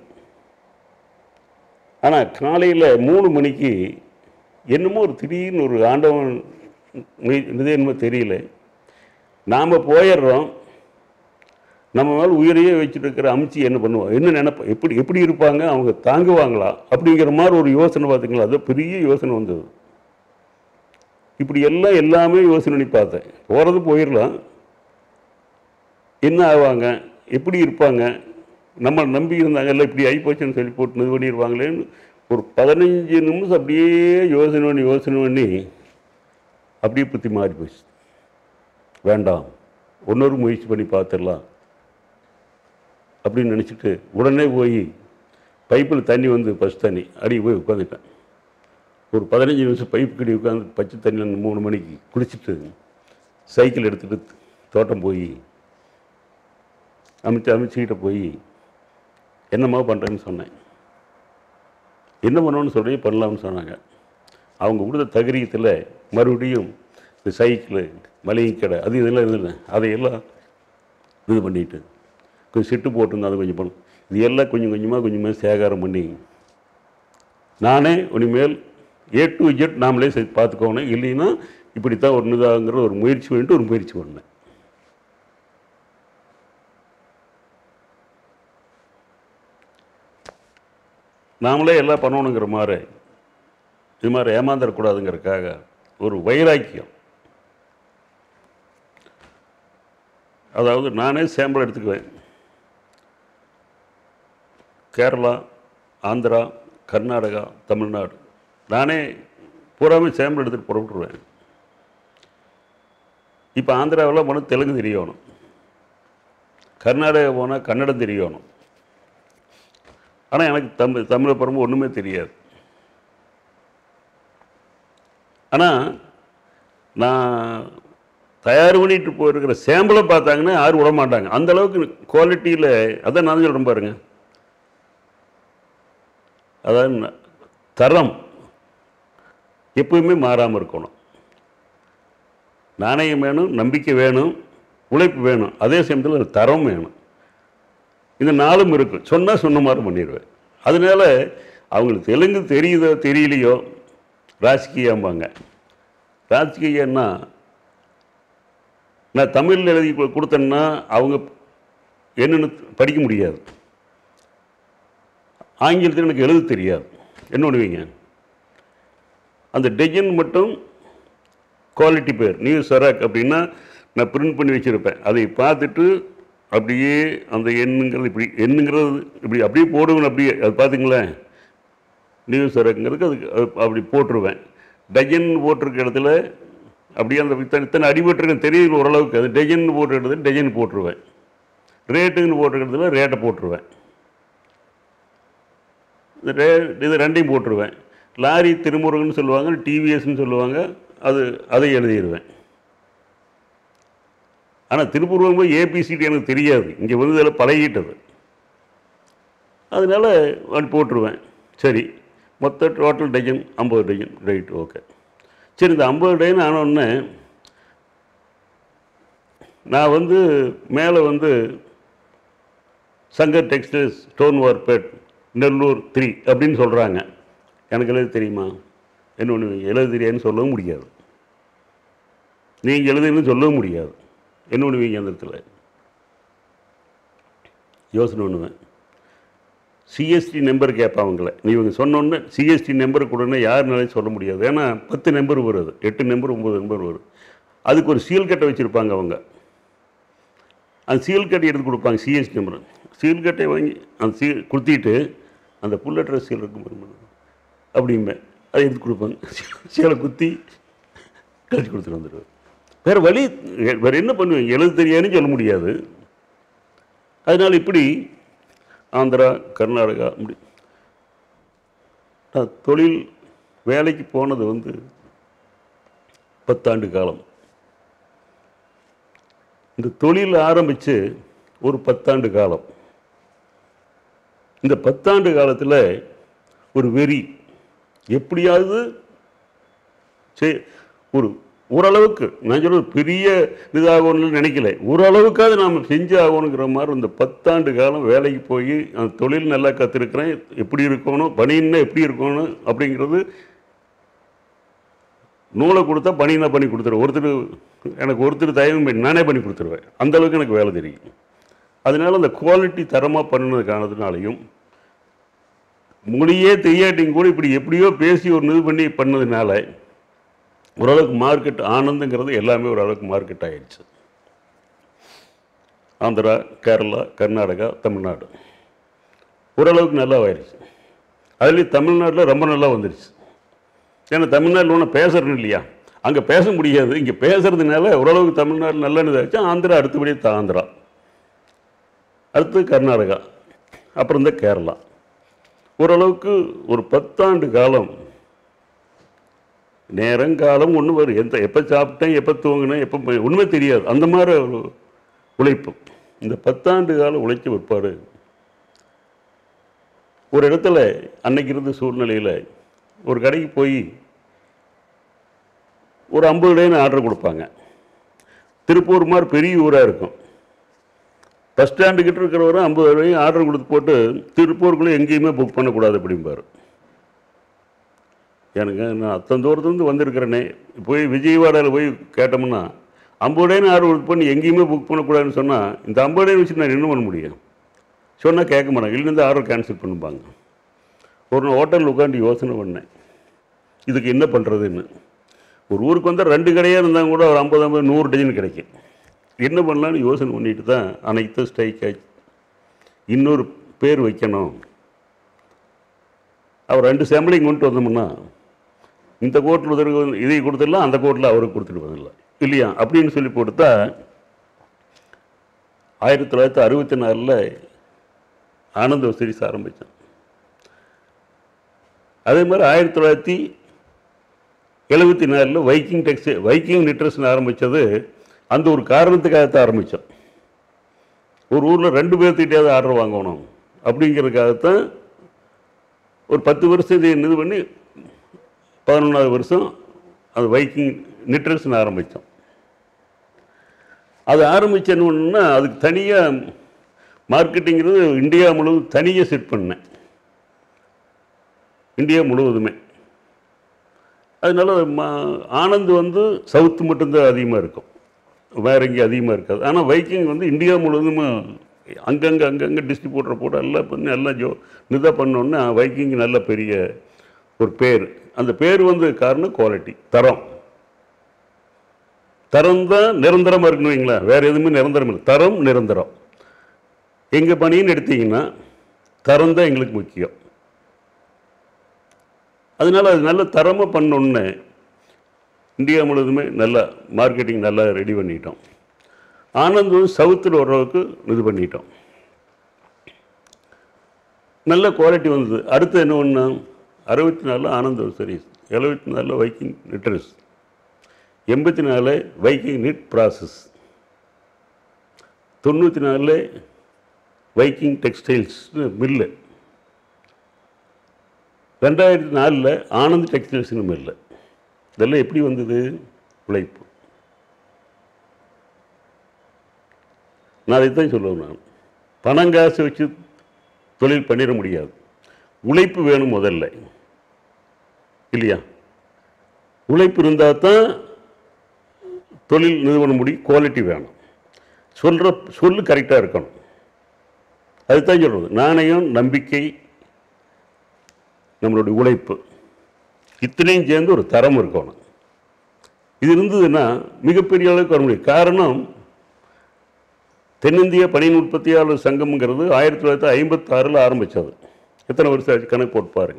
ஆனால் காலையில் மூணு மணிக்கு என்னமோ ஒரு திடீர்னு ஒரு ஆண்டவன் மெய்- இது என்னமோ தெரியல நாம் போயிடுறோம் நம்ம மேல் உயிரையே வச்சுட்டு இருக்கிற அமிச்சி என்ன பண்ணுவோம் என்ன நினைப்ப எப்படி எப்படி இருப்பாங்க அவங்க தாங்குவாங்களா அப்படிங்கிற மாதிரி ஒரு யோசனை பார்த்தீங்களா அது பெரிய யோசனை வந்தது இப்படி எல்லாம் எல்லாமே யோசனை பண்ணி பார்த்தேன் போகிறது போயிடலாம் என்ன ஆவாங்க எப்படி இருப்பாங்க நம்ம நம்பி இருந்தாங்கல்ல இப்படி ஆகிப்போச்சுன்னு சொல்லி போட்டு இது பண்ணிடுவாங்களேன்னு ஒரு பதினஞ்சு நிமிஷம் அப்படியே யோசனை பண்ணி யோசனை பண்ணி அப்படியே புத்தி மாறி போச்சு வேண்டாம் இன்னொரு முயற்சி பண்ணி பார்த்துடலாம் அப்படின்னு நினச்சிட்டு உடனே போய் பைப்பில் தண்ணி வந்து பஸ் தண்ணி அடி போய் உட்காந்துட்டேன் ஒரு பதினஞ்சு நிமிஷம் பைப்பு கடி உட்காந்து பச்சை தண்ணியில் மூணு மணிக்கு குளிச்சுட்டு சைக்கிள் எடுத்துகிட்டு தோட்டம் போய் அமைச்சு அமைச்சுக்கிட்ட போய் என்னம்மா பண்ணுறேன்னு சொன்னேன் என்ன பண்ணணும்னு சொல்லி பண்ணலாம்னு சொன்னாங்க அவங்க கொடுத்த தகரியத்தில் மறுபடியும் இந்த சைக்கிள் மளிகை கடை அது இதெல்லாம் இருந்தது அதையெல்லாம் இது பண்ணிட்டு கொஞ்சம் சிட்டு போட்டிருந்தேன் அது கொஞ்சம் பண்ணும் இது எல்லாம் கொஞ்சம் கொஞ்சமாக கொஞ்சமாக சேகாரம் பண்ணி நானே இனிமேல் ஏ டு ஜெட் நாமளே சரி பார்த்துக்கோணும் இல்லைன்னா இப்படி தான் ஒரு இதாங்கிற ஒரு முயற்சி பண்ணிட்டு ஒரு முயற்சி பண்ணேன் நாமளே எல்லாம் பண்ணணுங்கிற மாதிரி இது மாதிரி ஏமாந்துடக்கூடாதுங்கிறதுக்காக ஒரு வைராக்கியம் அதாவது நானே சாம்பிள் எடுத்துக்குவேன் கேரளா ஆந்திரா கர்நாடகா தமிழ்நாடு நானே பூராமே சாம்பிள் எடுத்துகிட்டு புறப்பட்டுருவேன் இப்போ ஆந்திராவில் போனால் தெலுங்கு தெரியணும் கர்நாடகா போனால் கன்னடம் தெரியணும் ஆனால் எனக்கு தமிழ் தமிழை பரம்பு ஒன்றுமே தெரியாது ஆனால் நான் தயார் பண்ணிட்டு போயிருக்கிற சேம்பிளை பார்த்தாங்கன்னா யாரும் விட மாட்டாங்க அந்த அளவுக்கு குவாலிட்டியில் அதான் நான் சொல்கிறேன் பாருங்க அதாவது ந- தரம் எப்பவுமே மாறாமல் இருக்கணும் நாணயம் வேணும் நம்பிக்கை வேணும் உழைப்பு வேணும் அதே சமயத்தில் ஒரு தரம் வேணும் இந்த நாளும் இருக்கும் சொன்னால் சொன்ன மாதிரி பண்ணிடுவேன் அதனால அவங்களுக்கு தெலுங்கு தெரியுதோ தெரியலையோ ராஜ்கீயம்பாங்க ராஜ்கீயன்னா நான் தமிழில் எழுதி கொ- கொடுத்தேன்னா அவங்க என்னென்னு படிக்க முடியாது ஆங்கிலத்தில் எனக்கு எழுத தெரியாது என்ன பண்ணுவீங்க அந்த டெஜன் மட்டும் குவாலிட்டி பேர் நியூ சராக் அப்படின்னா நான் பிரிண்ட் பண்ணி வச்சுருப்பேன் அதை பார்த்துட்டு அப்படியே அந்த எண்ணுங்கிறது இப்படி எண்ணுங்கிறது இப்படி அப்படியே போடுவேன் அப்படியே அது பார்த்துங்களேன் நியூ சரக்குங்கிறதுக்கு அதுக்கு அது அப்படி போட்டுருவேன் டஜன் போட்டிருக்க இடத்துல அப்படியே அந்த இத்தனை இத்தனை அடிபட்டிருக்க தெரியுது ஓரளவுக்கு அது டஜன் போட்டிருக்க இடத்துல டஜன் போட்டுருவேன் ரேட்டுன்னு போட்டிருக்க இடத்துல ரேட்டை போட்டுருவேன் இந்த ரே இது ரெண்டையும் போட்டுருவேன் லாரி திருமுருகன்னு சொல்லுவாங்க டிவிஎஸ்ன்னு சொல்லுவாங்க அது அதை எழுதிடுவேன் ஆனால் திருப்பூர்வம் போய் ஏபிசிடி எனக்கு தெரியாது இங்கே வந்து இதில் பழகிட்டது அதனால அப்படி போட்டுருவேன் சரி மொத்த டோட்டல் டஜன் ஐம்பது டஜன் ரைட் ஓகே சரி இந்த ஐம்பது டஜன் ஆனோடனே நான் வந்து மேலே வந்து சங்கர் டெக்ஸ்டைல்ஸ் ஸ்டோன் வார்பேட் நெல்லூர் த்ரீ அப்படின்னு சொல்கிறாங்க எனக்கு எழுத தெரியுமா என்ன ஒன்று எழுத தெரியாதுன்னு சொல்லவும் முடியாது நீங்கள் எழுதுன்னு சொல்லவும் முடியாது என்ன பண்ணுவீங்க அந்த இடத்துல யோசனை பண்ணுவேன் சிஎஸ்டி நம்பர் கேட்பான் அவங்கள நீ இவங்க சொன்னோன்னே சிஎஸ்டி நம்பர் கொடுன்னா யாருனாலையும் சொல்ல முடியாது ஏன்னா பத்து நம்பர் வருது எட்டு நம்பர் ஒம்பது நம்பர் வரும் அதுக்கு ஒரு சீல் கட்டை வச்சுருப்பாங்க அவங்க அந்த சீல் கட்டை எடுத்து கொடுப்பாங்க சிஎஸ்டி நம்பர் சீல் கட்டை வாங்கி அந்த சீல் குத்திட்டு அந்த புல் அட்ரஸ் சீல் இருக்கும் அப்படிம்பேன் அதை எடுத்து கொடுப்பாங்க சீலை குத்தி கழிச்சு கொடுத்துட்டு வந்துடுவேன் வேறு வழி வேறு என்ன பண்ணுவேன் எழுத தெரியாதுன்னு சொல்ல முடியாது அதனால் இப்படி ஆந்திரா கர்நாடகா இப்படி நான் தொழில் வேலைக்கு போனது வந்து பத்தாண்டு காலம் இந்த தொழில் ஆரம்பித்து ஒரு பத்தாண்டு காலம் இந்த பத்தாண்டு காலத்தில் ஒரு வெறி எப்படியாவது செய் ஒரு ஓரளவுக்கு நான் சொல்றது பெரிய இதாகணும்னு நினைக்கல ஓரளவுக்காவது நாம் செஞ்சு ஆகணுங்கிற மாதிரி இந்த பத்தாண்டு காலம் வேலைக்கு போய் அந்த தொழில் நல்லா கற்றுருக்கிறேன் எப்படி இருக்கணும் பணின்னா எப்படி இருக்கணும் அப்படிங்கிறது நூலை கொடுத்தா பணினா பண்ணி கொடுத்துருவேன் ஒருத்தர் எனக்கு ஒருத்தர் தயவும் பண்ணி நானே பண்ணி கொடுத்துருவேன் அந்த அளவுக்கு எனக்கு வேலை தெரியும் அதனால அந்த குவாலிட்டி தரமாக பண்ணினது காரணத்தினாலையும் மொழியே தெரியாட்டியும் கூட இப்படி எப்படியோ பேசி ஒரு இது பண்ணி பண்ணதுனால ஓரளவுக்கு மார்க்கெட் ஆனந்துங்கிறது எல்லாமே ஓரளவுக்கு மார்க்கெட் ஆயிடுச்சு ஆந்திரா கேரளா கர்நாடகா தமிழ்நாடு ஓரளவுக்கு நல்லா ஆயிடுச்சு அதுலேயும் தமிழ்நாட்டில் ரொம்ப நல்லா வந்துருச்சு ஏன்னா தமிழ்நாட்டில் ஒன்றும் பேசுறேன்னு இல்லையா அங்கே பேச முடியாது இங்கே பேசுறதுனால ஓரளவுக்கு தமிழ்நாடு நல்ல இதாச்சு ஆந்திரா அடுத்தபடியே ஆந்திரா அடுத்து கர்நாடகா அப்புறம் இந்த கேரளா ஓரளவுக்கு ஒரு பத்தாண்டு காலம் நேரங்காலம் ஒன்று வரும் எந்த எப்போ சாப்பிட்டேன் எப்போ தூங்கினேன் எப்போ போய்- ஒண்ணுமே தெரியாது அந்த மாதிரி ஒரு உழைப்பு இந்த பத்தாண்டு காலம் உழைச்ச பிற்பாடு ஒரு இடத்துல அன்னைக்கு இருந்த சூழ்நிலையில் ஒரு கடைக்கு போய் ஒரு ஐம்பது ரூபாய்னு ஆர்டர் கொடுப்பாங்க திருப்பூர் மாதிரி பெரிய ஊராக இருக்கும் பஸ் ஸ்டாண்டு கிட்ட இருக்கிறவரை ஐம்பது ரூபாயும் ஆர்டர் கொடுத்து போட்டு திருப்பூருக்குள்ளே எங்கேயுமே புக் பண்ணக்கூடாது அப்படிம்பாரு எனக்கு நான் அத்தனை தூரத்துலேருந்து வந்திருக்கிறேனே போய் விஜயவாடாவில் போய் கேட்டோம்னா ஐம்பது ரூபாய்னு ஆர்டர் கொடுத்து பண்ணி எங்கேயுமே புக் பண்ணக்கூடாதுன்னு சொன்னால் இந்த ஐம்பது ரூபாய் வச்சு நான் என்ன பண்ண முடியும் சொன்னால் கேட்க மாட்டாங்க இல்லைருந்து ஆர்டர் கேன்சல் பண்ணுவாங்க ஒரு நாள் ஹோட்டலில் உட்காந்து யோசனை பண்ணேன் இதுக்கு என்ன பண்ணுறதுன்னு ஒரு ஊருக்கு வந்தால் ரெண்டு கடையாக இருந்தால் கூட ஒரு ஐம்பது ஐம்பது நூறு டஜன் கிடைக்கும் என்ன பண்ணலான்னு யோசனை பண்ணிட்டு தான் அனைத்து ஸ்ட்ரைக் ஆச்சு இன்னொரு பேர் வைக்கணும் அவர் ரெண்டு சாம்பிளிங் கொண்டு வந்தோம்னா இந்த கோர்ட்டில் ஒருத்தருக்கு இதை கொடுத்துடலாம் அந்த கோர்ட்டில் அவருக்கு கொடுத்துட்டு வந்துடலாம் இல்லையா அப்படின்னு சொல்லி கொடுத்தா ஆயிரத்தி தொள்ளாயிரத்தி அறுபத்தி நாலில் ஆனந்த சீரிஸ் ஆரம்பித்தேன் அதே மாதிரி ஆயிரத்தி தொள்ளாயிரத்தி எழுபத்தி நாலில் வைக்கிங் டெக்ஸ் வைக்கிங் நிட்ரஸ்னு ஆரம்பித்தது அந்த ஒரு காரணத்துக்காகத்தான் ஆரம்பித்தோம் ஒரு ஊரில் ரெண்டு பேர்த்திட்டாவது ஆர்டர் வாங்கணும் அப்படிங்கிறதுக்காகத்தான் ஒரு பத்து வருஷம் இதை இது பண்ணி பதினொன்றாவது வருஷம் அது வைக்கிங் நிட்ரஸ்னு ஆரம்பித்தோம் அது ஆரம்பிச்சோன்னா அதுக்கு தனியாக மார்க்கெட்டிங்கிறது இந்தியா முழுவதும் தனியாக செட் பண்ணேன் இந்தியா முழுவதுமே அதனால மா ஆனந்த் வந்து சவுத்து மட்டும்தான் அதிகமாக இருக்கும் வேற எங்கேயும் அதிகமாக இருக்காது ஆனால் வைக்கிங் வந்து இந்தியா முழுவதுமே அங்கங்கே அங்கங்கே டிஸ்ட்ரிபியூட்டர் போட்டு எல்லாம் பண்ணி எல்லாம் ஜோ இதாக பண்ணோன்னே வைக்கிங் நல்ல பெரிய ஒரு பேர் அந்த பேர் வந்து காரணம் குவாலிட்டி தரம் தரம் தான் நிரந்தரமாக இருக்கணும் வைங்களேன் வேறு எதுவுமே நிரந்தரம் இல்லை தரம் நிரந்தரம் எங்கள் பணின்னு எடுத்தீங்கன்னா தரம் தான் எங்களுக்கு முக்கியம் அதனால அது நல்ல தரமாக பண்ணோன்னே இந்தியா முழுவதுமே நல்லா மார்க்கெட்டிங் நல்லா ரெடி பண்ணிட்டோம் ஆனந்த் வந்து சவுத்தில் ஓரளவுக்கு இது பண்ணிட்டோம் நல்ல குவாலிட்டி வந்தது அடுத்து என்ன ஒன்று அறுபத்தி நாலில் ஆனந்த் சீரிஸ் எழுபத்தி நாலில் வைக்கிங் நிட்ரஸ் எண்பத்தி நாலு வைக்கிங் நிட் ப்ராசஸ் தொண்ணூற்றி நாலில் வைக்கிங் டெக்ஸ்டைல்ஸ் மில்லு ரெண்டாயிரத்தி நாலில் ஆனந்த் டெக்ஸ்டைல்ஸ்னு மில்லு இதெல்லாம் எப்படி வந்தது உழைப்பு நான் இதைத்தான் சொல்லுவேன் நான் பணம் காசு வச்சு தொழில் பண்ணிட முடியாது உழைப்பு வேணும் முதல்ல இல்லையா உழைப்பு இருந்தால் தான் தொழில் நிறுவனம் முடியும் குவாலிட்டி வேணும் சொல்கிற சொல்லு கரெக்டாக இருக்கணும் அதுதான் சொல்கிறது நாணயம் நம்பிக்கை நம்மளுடைய உழைப்பு இத்தனையும் சேர்ந்து ஒரு தரம் இருக்கணும் இது இருந்ததுன்னா மிகப்பெரிய அளவுக்கு வர முடியும் காரணம் தென்னிந்திய பணியின் உற்பத்தியாளர் சங்கம்ங்கிறது ஆயிரத்தி தொள்ளாயிரத்தி ஐம்பத்தாறில் ஆரம்பித்தது எத்தனை வருஷம் ஆச்சு கணக்கு போட்டு பாருங்க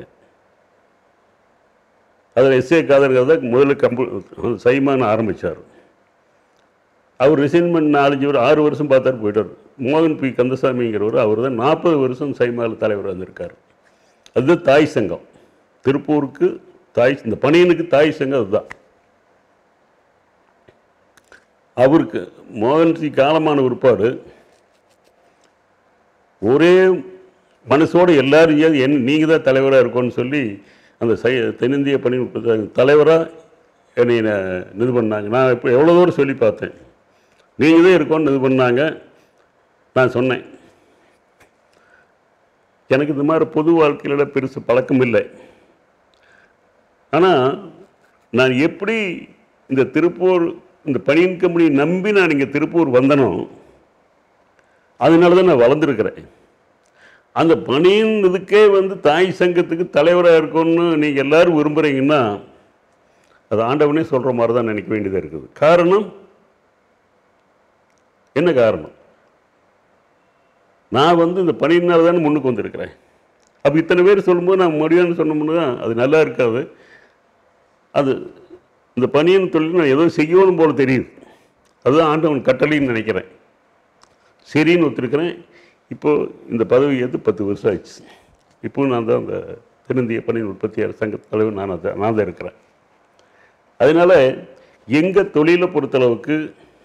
அதில் எஸ்ஏ காதர் தான் முதல்ல கம்பு சைமான் ஆரம்பித்தார் அவர் ரிசைன்மெண்ட் நாலஞ்சு ஒரு ஆறு வருஷம் பார்த்தாரு போயிட்டார் மோகன் பி கந்தசாமிங்கிறவர் அவர் தான் நாற்பது வருஷம் சைமாவில் தலைவர் வந்திருக்கார் அதுதான் தாய் சங்கம் திருப்பூருக்கு தாய் இந்த பணியனுக்கு தாய் சங்கம் அதுதான் அவருக்கு மோகன்சி காலமான பிற்பாடு ஒரே மனசோடு எல்லாரும் ஏன் என் நீங்கள் தான் தலைவராக இருக்கோன்னு சொல்லி அந்த சை தென்னிந்திய பணி தலைவராக என்னை ந- இது பண்ணாங்க நான் இப்போ எவ்வளோ தூரம் சொல்லி பார்த்தேன் நீங்கள் தான் இருக்கோன்னு இது பண்ணாங்க நான் சொன்னேன் எனக்கு இந்த மாதிரி பொது வாழ்க்கையில் பெருசு பழக்கம் இல்லை ஆனால் நான் எப்படி இந்த திருப்பூர் இந்த பனியன் கம்பெனி நம்பி நான் இங்கே திருப்பூர் வந்தனோ அதனால தான் நான் வளர்ந்துருக்கிறேன் அந்த பனியன் இதுக்கே வந்து தாய் சங்கத்துக்கு தலைவராக இருக்கணும்னு நீங்கள் எல்லாரும் விரும்புகிறீங்கன்னா அது ஆண்டவனே சொல்கிற மாதிரி தான் நினைக்க வேண்டியதாக இருக்குது காரணம் என்ன காரணம் நான் வந்து இந்த பணியினால தானே முன்னுக்கு வந்திருக்கிறேன் அப்போ இத்தனை பேர் சொல்லும்போது நான் முடியாதுன்னு சொன்னோம்னா அது நல்லா இருக்காது அது இந்த பணியின் தொழில் நான் ஏதோ செய்யணும் போல தெரியுது அதுதான் ஆண்டவன் கட்டளைன்னு நினைக்கிறேன் சரின்னு ஒத்துருக்கிறேன் இப்போது இந்த பதவி ஏற்று பத்து வருஷம் ஆயிடுச்சு இப்போ நான் தான் அந்த தென்னிந்திய பணியின் உற்பத்தியாளர் சங்க தலைவர் நான் தான் நான் தான் இருக்கிறேன் அதனால் எங்கள் தொழிலை பொறுத்தளவுக்கு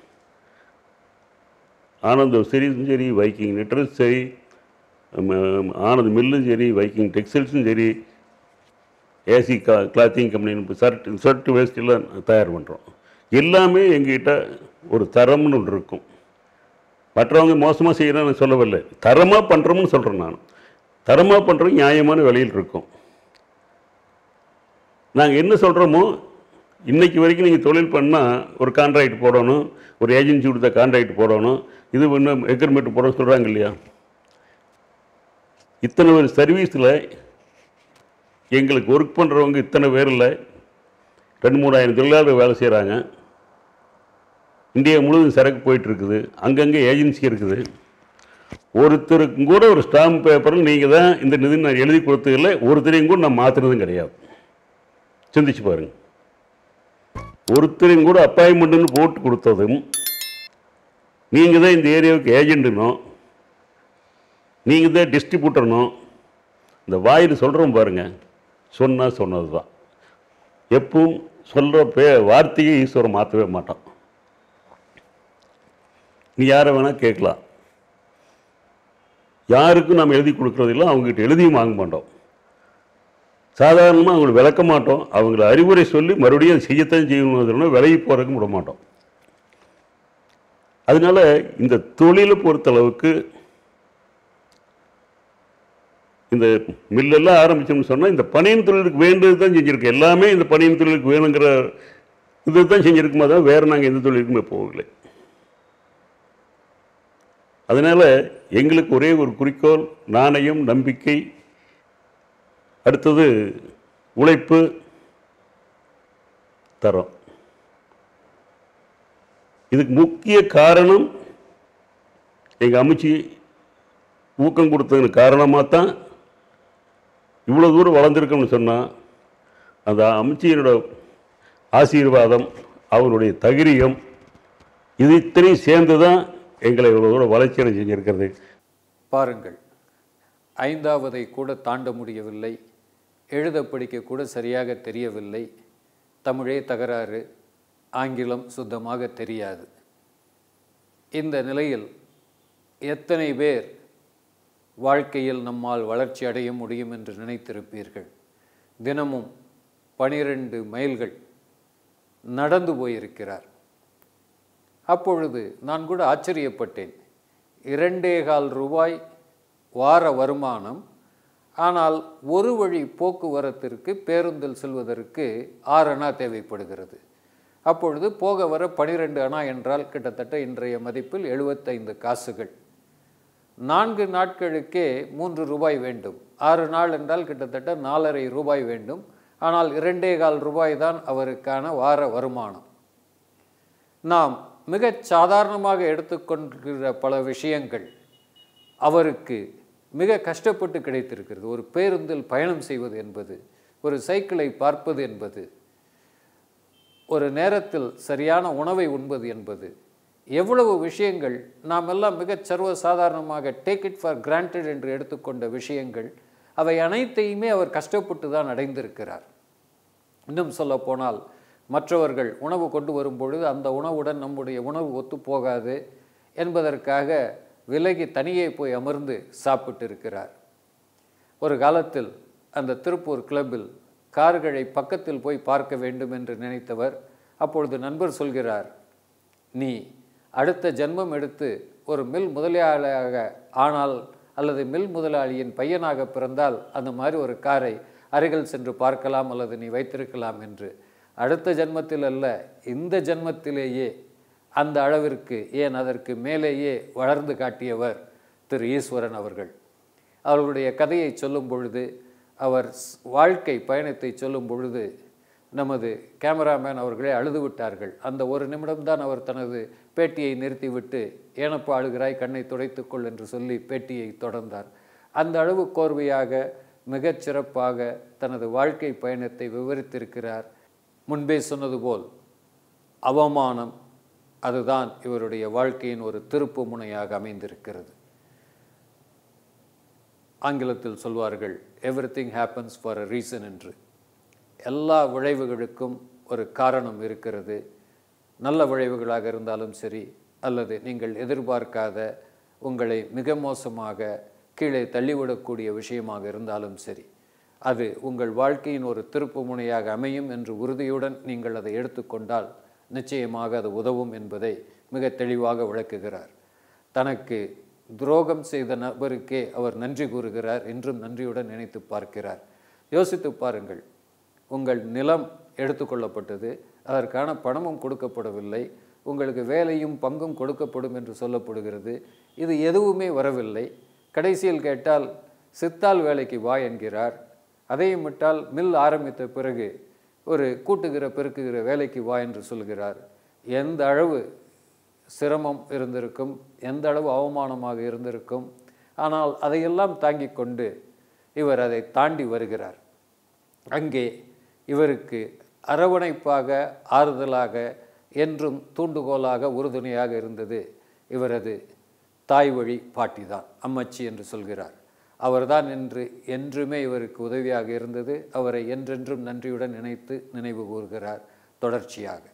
ஆனந்த் சரியும் சரி வைக்கிங் நெட்ரஸ் சரி ம- ஆனந்த் மில்லும் சரி வைக்கிங் டெக்ஸ்டைல்ஸும் சரி ஏசி கா clothing company shirt shirt vest எல்லாம் தயார் பண்ணுறோம் எல்லாமே எங்ககிட்ட ஒரு தரம்னு ஒன்று இருக்கும் மற்றவங்க மோசமாக செய்யணும்னு சொல்லவில்லை தரமாக பண்ணுறோம்னு சொல்கிறேன் நான் தரமாக பண்ணுறோம் நியாயமான விலையில் இருக்கும் நாங்கள் என்ன சொல்கிறோமோ இன்னைக்கு வரைக்கும் நீங்கள் தொழில் பண்ணால் ஒரு கான்ட்ராக்ட் போடணும் ஒரு ஏஜென்சி கொடுத்த கான்ட்ராக்ட் போடணும் இது இன்னும் எக்ரிமெண்ட் போட சொல்கிறாங்க இல்லையா இத்தனை ஒரு சர்வீஸில் எங்களுக்கு ஒர்க் பண்ணுறவங்க இத்தனை பேர் இல்லை ரெண்டு மூணாயிரம் தொழிலாளர்கள் வேலை செய்கிறாங்க இந்தியா முழுவதும் சரக்கு போயிட்டு இருக்குது அங்கங்கே ஏஜென்சி இருக்குது ஒருத்தருக்கும் கூட ஒரு ஸ்டாம்ப் பேப்பரில் நீங்கள் தான் இந்த நிதி நான் எழுதி கொடுத்ததில்ல ஒருத்தரையும் கூட நான் மாற்றினதும் கிடையாது சிந்திச்சு பாருங்க ஒருத்தரையும் கூட அப்பாயின்மெண்ட்னு போட்டு கொடுத்ததும் நீங்கள் தான் இந்த ஏரியாவுக்கு ஏஜென்ட்டுனோ நீங்கள் தான் டிஸ்ட்ரிபியூட்டர்னோ இந்த வாயில் சொல்கிறோம் பாருங்க சொன்னால் சொன்னது தான் எப்பவும் சொல்கிற பே வார்த்தையை ஈஸ்வரன் மாற்றவே மாட்டான் நீ யாரை வேணால் கேட்கலாம் யாருக்கும் நாம் எழுதி கொடுக்கறதில்ல அவங்ககிட்ட எழுதியும் வாங்க மாட்டோம் சாதாரணமாக அவங்களை விளக்க மாட்டோம் அவங்கள அறிவுரை சொல்லி மறுபடியும் அதை செய்யத்தான் செய்யணும் விலகி போகிறதுக்கு விட மாட்டோம் அதனால இந்த தொழிலை பொறுத்தளவுக்கு இந்த மில்லெல்லாம் ஆரம்பிச்சோம்னு சொன்னால் இந்த பணியின் தொழிலுக்கு வேண்டியது தான் செஞ்சுருக்கு எல்லாமே இந்த பணியின் தொழிலுக்கு வேணுங்கிற இது தான் செஞ்சுருக்குமா தான் வேறு நாங்கள் எந்த தொழிலுக்குமே போகலை அதனால் எங்களுக்கு ஒரே ஒரு குறிக்கோள் நாணயம் நம்பிக்கை அடுத்தது உழைப்பு தரம் இதுக்கு முக்கிய காரணம் எங்கள் அமைச்சு ஊக்கம் கொடுத்ததுக்கு காரணமாக தான் இவ்வளோ தூரம் வளர்ந்துருக்கோம்னு சொன்னால் அந்த அமைச்சியனோட ஆசீர்வாதம் அவருடைய தகிரியம் இது இத்தனையும் சேர்ந்து தான் எங்களை இவ்வளோ தூரம் வளர்ச்சி அடைய செஞ்சிருக்கிறது பாருங்கள் ஐந்தாவதை கூட தாண்ட முடியவில்லை எழுத படிக்க கூட சரியாக தெரியவில்லை தமிழே தகராறு ஆங்கிலம் சுத்தமாக தெரியாது இந்த நிலையில் எத்தனை பேர் வாழ்க்கையில் நம்மால் வளர்ச்சி அடைய முடியும் என்று நினைத்திருப்பீர்கள் தினமும் பனிரெண்டு மைல்கள் நடந்து போயிருக்கிறார் அப்பொழுது நான் கூட ஆச்சரியப்பட்டேன் இரண்டே கால் ரூபாய் வார வருமானம் ஆனால் ஒரு வழி போக்குவரத்திற்கு பேருந்தில் செல்வதற்கு ஆறு அணா தேவைப்படுகிறது அப்பொழுது போக வர பனிரெண்டு அணா என்றால் கிட்டத்தட்ட இன்றைய மதிப்பில் எழுபத்தைந்து காசுகள் நான்கு நாட்களுக்கே மூன்று ரூபாய் வேண்டும் ஆறு நாள் என்றால் கிட்டத்தட்ட நாலரை ரூபாய் வேண்டும் ஆனால் இரண்டே கால் ரூபாய் தான் அவருக்கான வார வருமானம் நாம் மிகச் சாதாரணமாக எடுத்துக்கொள்கிற பல விஷயங்கள் அவருக்கு மிக கஷ்டப்பட்டு கிடைத்திருக்கிறது ஒரு பேருந்தில் பயணம் செய்வது என்பது ஒரு சைக்கிளை பார்ப்பது என்பது ஒரு நேரத்தில் சரியான உணவை உண்பது என்பது எவ்வளவு விஷயங்கள் நாம் எல்லாம் மிகச் சர்வ சாதாரணமாக டேக் இட் ஃபார் கிராண்டட் என்று எடுத்துக்கொண்ட விஷயங்கள் அவை அனைத்தையுமே அவர் கஷ்டப்பட்டு தான் அடைந்திருக்கிறார் இன்னும் சொல்ல போனால் மற்றவர்கள் உணவு கொண்டு வரும்பொழுது அந்த உணவுடன் நம்முடைய உணவு ஒத்து போகாது என்பதற்காக விலகி தனியே போய் அமர்ந்து சாப்பிட்டு இருக்கிறார் ஒரு காலத்தில் அந்த திருப்பூர் கிளப்பில் கார்களை பக்கத்தில் போய் பார்க்க வேண்டும் என்று நினைத்தவர் அப்பொழுது நண்பர் சொல்கிறார் நீ அடுத்த ஜென்மம் எடுத்து ஒரு மில் முதலாளியாக ஆனால் அல்லது மில் முதலாளியின் பையனாக பிறந்தால் அந்த மாதிரி ஒரு காரை அருகில் சென்று பார்க்கலாம் அல்லது நீ வைத்திருக்கலாம் என்று அடுத்த ஜென்மத்தில் அல்ல இந்த ஜென்மத்திலேயே அந்த அளவிற்கு ஏன் அதற்கு மேலேயே வளர்ந்து காட்டியவர் திரு ஈஸ்வரன் அவர்கள் அவர்களுடைய கதையை சொல்லும் பொழுது அவர் ஸ்- வாழ்க்கை பயணத்தை சொல்லும் பொழுது நமது கேமராமேன் அவர்களே அழுது விட்டார்கள் அந்த ஒரு நிமிடம்தான் அவர் தனது பேட்டியை நிறுத்திவிட்டு ஏனப்பா அழுகிறாய் கண்ணை துடைத்துக்கொள் என்று சொல்லி பேட்டியை தொடர்ந்தார் அந்த அளவு கோர்வையாக மிகச் சிறப்பாக தனது வாழ்க்கை பயணத்தை விவரித்திருக்கிறார் முன்பே சொன்னது போல் அவமானம் அதுதான் இவருடைய வாழ்க்கையின் ஒரு திருப்பு முனையாக அமைந்திருக்கிறது ஆங்கிலத்தில் சொல்வார்கள் everything happens for a reason என்று எல்லா விளைவுகளுக்கும் ஒரு காரணம் இருக்கிறது நல்ல விளைவுகளாக இருந்தாலும் சரி அல்லது நீங்கள் எதிர்பார்க்காத உங்களை மிக மோசமாக கீழே தள்ளிவிடக்கூடிய விஷயமாக இருந்தாலும் சரி அது உங்கள் வாழ்க்கையின் ஒரு திருப்பு முனையாக அமையும் என்று உறுதியுடன் நீங்கள் அதை எடுத்துக்கொண்டால் நிச்சயமாக அது உதவும் என்பதை மிக தெளிவாக விளக்குகிறார் தனக்கு துரோகம் செய்த நபருக்கே அவர் நன்றி கூறுகிறார் என்றும் நன்றியுடன் நினைத்து பார்க்கிறார் யோசித்து பாருங்கள் உங்கள் நிலம் எடுத்துக்கொள்ளப்பட்டது அதற்கான பணமும் கொடுக்கப்படவில்லை உங்களுக்கு வேலையும் பங்கும் கொடுக்கப்படும் என்று சொல்லப்படுகிறது இது எதுவுமே வரவில்லை கடைசியில் கேட்டால் சித்தால் வேலைக்கு வா என்கிறார் அதையும் விட்டால் மில் ஆரம்பித்த பிறகு ஒரு கூட்டுகிற பெருக்குகிற வேலைக்கு வா என்று சொல்கிறார் எந்த அளவு சிரமம் இருந்திருக்கும் எந்த அளவு அவமானமாக இருந்திருக்கும் ஆனால் அதையெல்லாம் தாங்கிக் கொண்டு இவர் அதை தாண்டி வருகிறார் அங்கே இவருக்கு அரவணைப்பாக ஆறுதலாக என்றும் தூண்டுகோலாக உறுதுணையாக இருந்தது இவரது தாய் வழி பாட்டிதான் அம்மச்சி என்று சொல்கிறார் அவர்தான் என்று என்றுமே இவருக்கு உதவியாக இருந்தது அவரை என்றென்றும் நன்றியுடன் நினைத்து நினைவு கூறுகிறார் தொடர்ச்சியாக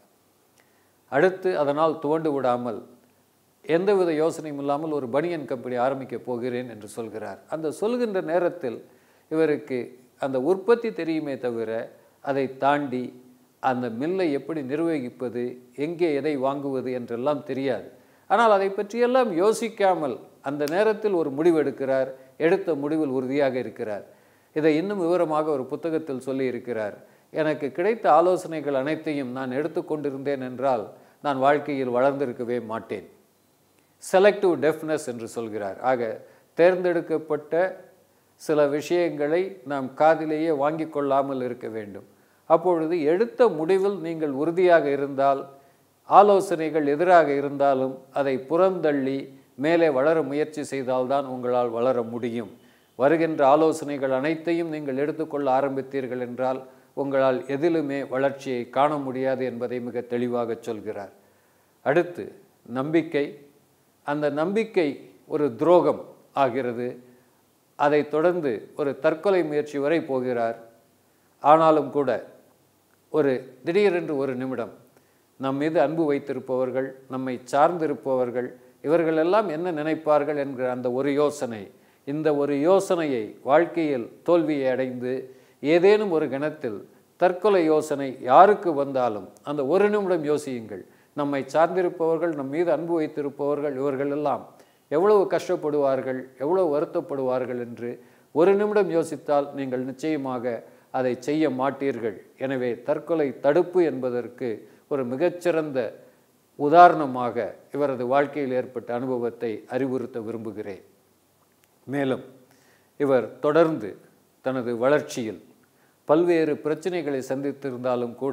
அடுத்து அதனால் துவண்டு விடாமல் எந்தவித யோசனையும் இல்லாமல் ஒரு பனியன் கம்பெனி ஆரம்பிக்கப் போகிறேன் என்று சொல்கிறார் அந்த சொல்கின்ற நேரத்தில் இவருக்கு அந்த உற்பத்தி தெரியுமே தவிர அதை தாண்டி அந்த மில்லை எப்படி நிர்வகிப்பது எங்கே எதை வாங்குவது என்றெல்லாம் தெரியாது ஆனால் அதை பற்றியெல்லாம் யோசிக்காமல் அந்த நேரத்தில் ஒரு முடிவு எடுக்கிறார் எடுத்த முடிவில் உறுதியாக இருக்கிறார் இதை இன்னும் விவரமாக ஒரு புத்தகத்தில் சொல்லி இருக்கிறார் எனக்கு கிடைத்த ஆலோசனைகள் அனைத்தையும் நான் எடுத்துக்கொண்டிருந்தேன் என்றால் நான் வாழ்க்கையில் வளர்ந்திருக்கவே மாட்டேன் செலக்டிவ் டெஃப்னஸ் என்று சொல்கிறார் ஆக தேர்ந்தெடுக்கப்பட்ட சில விஷயங்களை நாம் காதிலேயே வாங்கி கொள்ளாமல் இருக்க வேண்டும் அப்பொழுது எடுத்த முடிவில் நீங்கள் உறுதியாக இருந்தால் ஆலோசனைகள் எதிராக இருந்தாலும் அதை புறந்தள்ளி மேலே வளர முயற்சி செய்தால்தான் உங்களால் வளர முடியும் வருகின்ற ஆலோசனைகள் அனைத்தையும் நீங்கள் எடுத்துக்கொள்ள ஆரம்பித்தீர்கள் என்றால் உங்களால் எதிலுமே வளர்ச்சியை காண முடியாது என்பதை மிக தெளிவாக சொல்கிறார் அடுத்து நம்பிக்கை அந்த நம்பிக்கை ஒரு துரோகம் ஆகிறது அதைத் தொடர்ந்து ஒரு தற்கொலை முயற்சி வரை போகிறார் ஆனாலும் கூட ஒரு திடீரென்று ஒரு நிமிடம் நம் மீது அன்பு வைத்திருப்பவர்கள் நம்மை சார்ந்திருப்பவர்கள் இவர்களெல்லாம் என்ன நினைப்பார்கள் என்கிற அந்த ஒரு யோசனை இந்த ஒரு யோசனையை வாழ்க்கையில் தோல்வியை அடைந்து ஏதேனும் ஒரு கணத்தில் தற்கொலை யோசனை யாருக்கு வந்தாலும் அந்த ஒரு நிமிடம் யோசியுங்கள் நம்மை சார்ந்திருப்பவர்கள் நம் மீது அன்பு வைத்திருப்பவர்கள் இவர்கள் எல்லாம் எவ்வளவு கஷ்டப்படுவார்கள் எவ்வளவு வருத்தப்படுவார்கள் என்று ஒரு நிமிடம் யோசித்தால் நீங்கள் நிச்சயமாக அதை செய்ய மாட்டீர்கள் எனவே தற்கொலை தடுப்பு என்பதற்கு ஒரு மிகச்சிறந்த உதாரணமாக இவரது வாழ்க்கையில் ஏற்பட்ட அனுபவத்தை அறிவுறுத்த விரும்புகிறேன் மேலும் இவர் தொடர்ந்து தனது வளர்ச்சியில் பல்வேறு பிரச்சனைகளை சந்தித்திருந்தாலும் கூட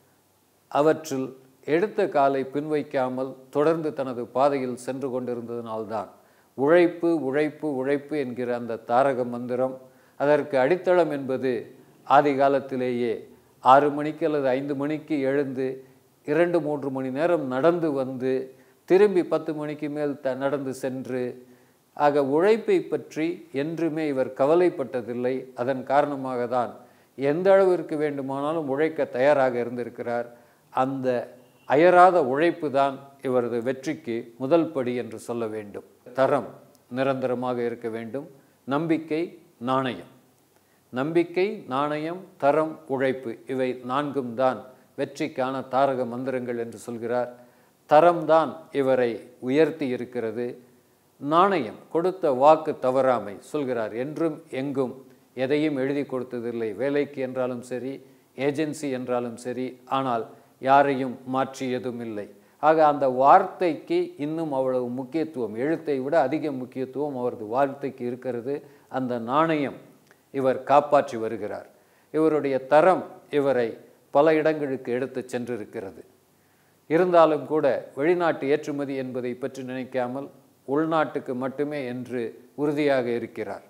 அவற்றில் எடுத்த காலை பின்வைக்காமல் தொடர்ந்து தனது பாதையில் சென்று கொண்டிருந்ததினால்தான் உழைப்பு உழைப்பு உழைப்பு என்கிற அந்த தாரக மந்திரம் அதற்கு அடித்தளம் என்பது ஆதி காலத்திலேயே ஆறு மணிக்கு அல்லது ஐந்து மணிக்கு எழுந்து இரண்டு மூன்று மணி நேரம் நடந்து வந்து திரும்பி பத்து மணிக்கு மேல் த நடந்து சென்று ஆக உழைப்பை பற்றி என்றுமே இவர் கவலைப்பட்டதில்லை அதன் காரணமாக தான் எந்த அளவிற்கு வேண்டுமானாலும் உழைக்க தயாராக இருந்திருக்கிறார் அந்த அயராத உழைப்பு தான் இவரது வெற்றிக்கு முதல் படி என்று சொல்ல வேண்டும் தரம் நிரந்தரமாக இருக்க வேண்டும் நம்பிக்கை நாணயம் நம்பிக்கை நாணயம் தரம் உழைப்பு இவை நான்கும் தான் வெற்றிக்கான தாரக மந்திரங்கள் என்று சொல்கிறார் தரம்தான் இவரை உயர்த்தி இருக்கிறது நாணயம் கொடுத்த வாக்கு தவறாமை சொல்கிறார் என்றும் எங்கும் எதையும் எழுதி கொடுத்ததில்லை வேலைக்கு என்றாலும் சரி ஏஜென்சி என்றாலும் சரி ஆனால் யாரையும் மாற்றியதும் இல்லை ஆக அந்த வார்த்தைக்கு இன்னும் அவ்வளவு முக்கியத்துவம் எழுத்தை விட அதிக முக்கியத்துவம் அவரது வார்த்தைக்கு இருக்கிறது அந்த நாணயம் இவர் காப்பாற்றி வருகிறார் இவருடைய தரம் இவரை பல இடங்களுக்கு எடுத்து சென்றிருக்கிறது இருந்தாலும் கூட வெளிநாட்டு ஏற்றுமதி என்பதை பற்றி நினைக்காமல் உள்நாட்டுக்கு மட்டுமே என்று உறுதியாக இருக்கிறார்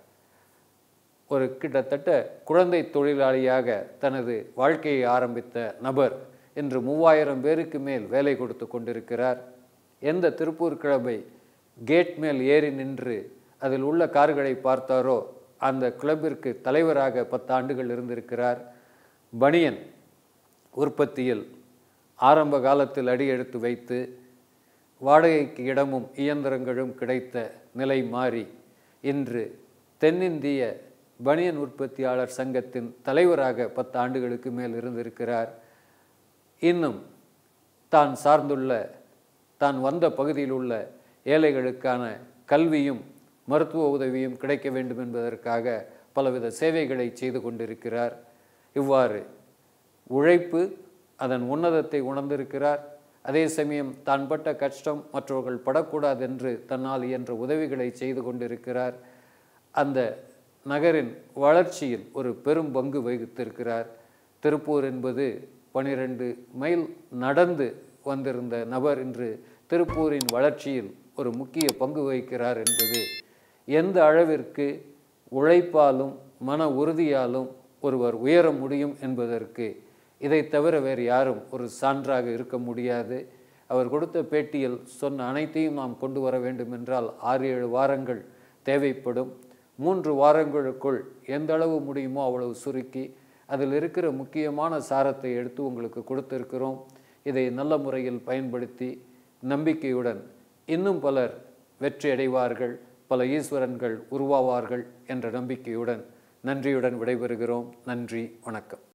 ஒரு கிட்டத்தட்ட குழந்தை தொழிலாளியாக தனது வாழ்க்கையை ஆரம்பித்த நபர் இன்று மூவாயிரம் பேருக்கு மேல் வேலை கொடுத்து கொண்டிருக்கிறார் எந்த திருப்பூர் கிளப்பை கேட் மேல் ஏறி நின்று அதில் உள்ள கார்களை பார்த்தாரோ அந்த கிளப்பிற்கு தலைவராக பத்து ஆண்டுகள் இருந்திருக்கிறார் பனியன் உற்பத்தியில் ஆரம்ப காலத்தில் அடி எடுத்து வைத்து வாடகைக்கு இடமும் இயந்திரங்களும் கிடைத்த நிலை மாறி இன்று தென்னிந்திய பனியன் உற்பத்தியாளர் சங்கத்தின் தலைவராக பத்து ஆண்டுகளுக்கு மேல் இருந்திருக்கிறார் இன்னும் தான் சார்ந்துள்ள தான் வந்த பகுதியில் உள்ள ஏழைகளுக்கான கல்வியும் மருத்துவ உதவியும் கிடைக்க வேண்டும் என்பதற்காக பலவித சேவைகளை செய்து கொண்டிருக்கிறார் இவ்வாறு உழைப்பு அதன் உன்னதத்தை உணர்ந்திருக்கிறார் அதே சமயம் தான் பட்ட கஷ்டம் மற்றவர்கள் படக்கூடாது என்று தன்னால் இயன்ற உதவிகளை செய்து கொண்டிருக்கிறார் அந்த நகரின் வளர்ச்சியில் ஒரு பெரும் பங்கு வகித்திருக்கிறார் திருப்பூர் என்பது பனிரெண்டு மைல் நடந்து வந்திருந்த நபர் இன்று திருப்பூரின் வளர்ச்சியில் ஒரு முக்கிய பங்கு வகிக்கிறார் என்பது எந்த அளவிற்கு உழைப்பாலும் மன உறுதியாலும் ஒருவர் உயர முடியும் என்பதற்கு இதை தவிர வேறு யாரும் ஒரு சான்றாக இருக்க முடியாது அவர் கொடுத்த பேட்டியில் சொன்ன அனைத்தையும் நாம் கொண்டு வர வேண்டும் என்றால் ஆறு ஏழு வாரங்கள் தேவைப்படும் மூன்று வாரங்களுக்குள் எந்த அளவு முடியுமோ அவ்வளவு சுருக்கி அதில் இருக்கிற முக்கியமான சாரத்தை எடுத்து உங்களுக்கு கொடுத்திருக்கிறோம் இதை நல்ல முறையில் பயன்படுத்தி நம்பிக்கையுடன் இன்னும் பலர் வெற்றி அடைவார்கள் பல ஈஸ்வரன்கள் உருவாவார்கள் என்ற நம்பிக்கையுடன் நன்றியுடன் விடைபெறுகிறோம் நன்றி வணக்கம்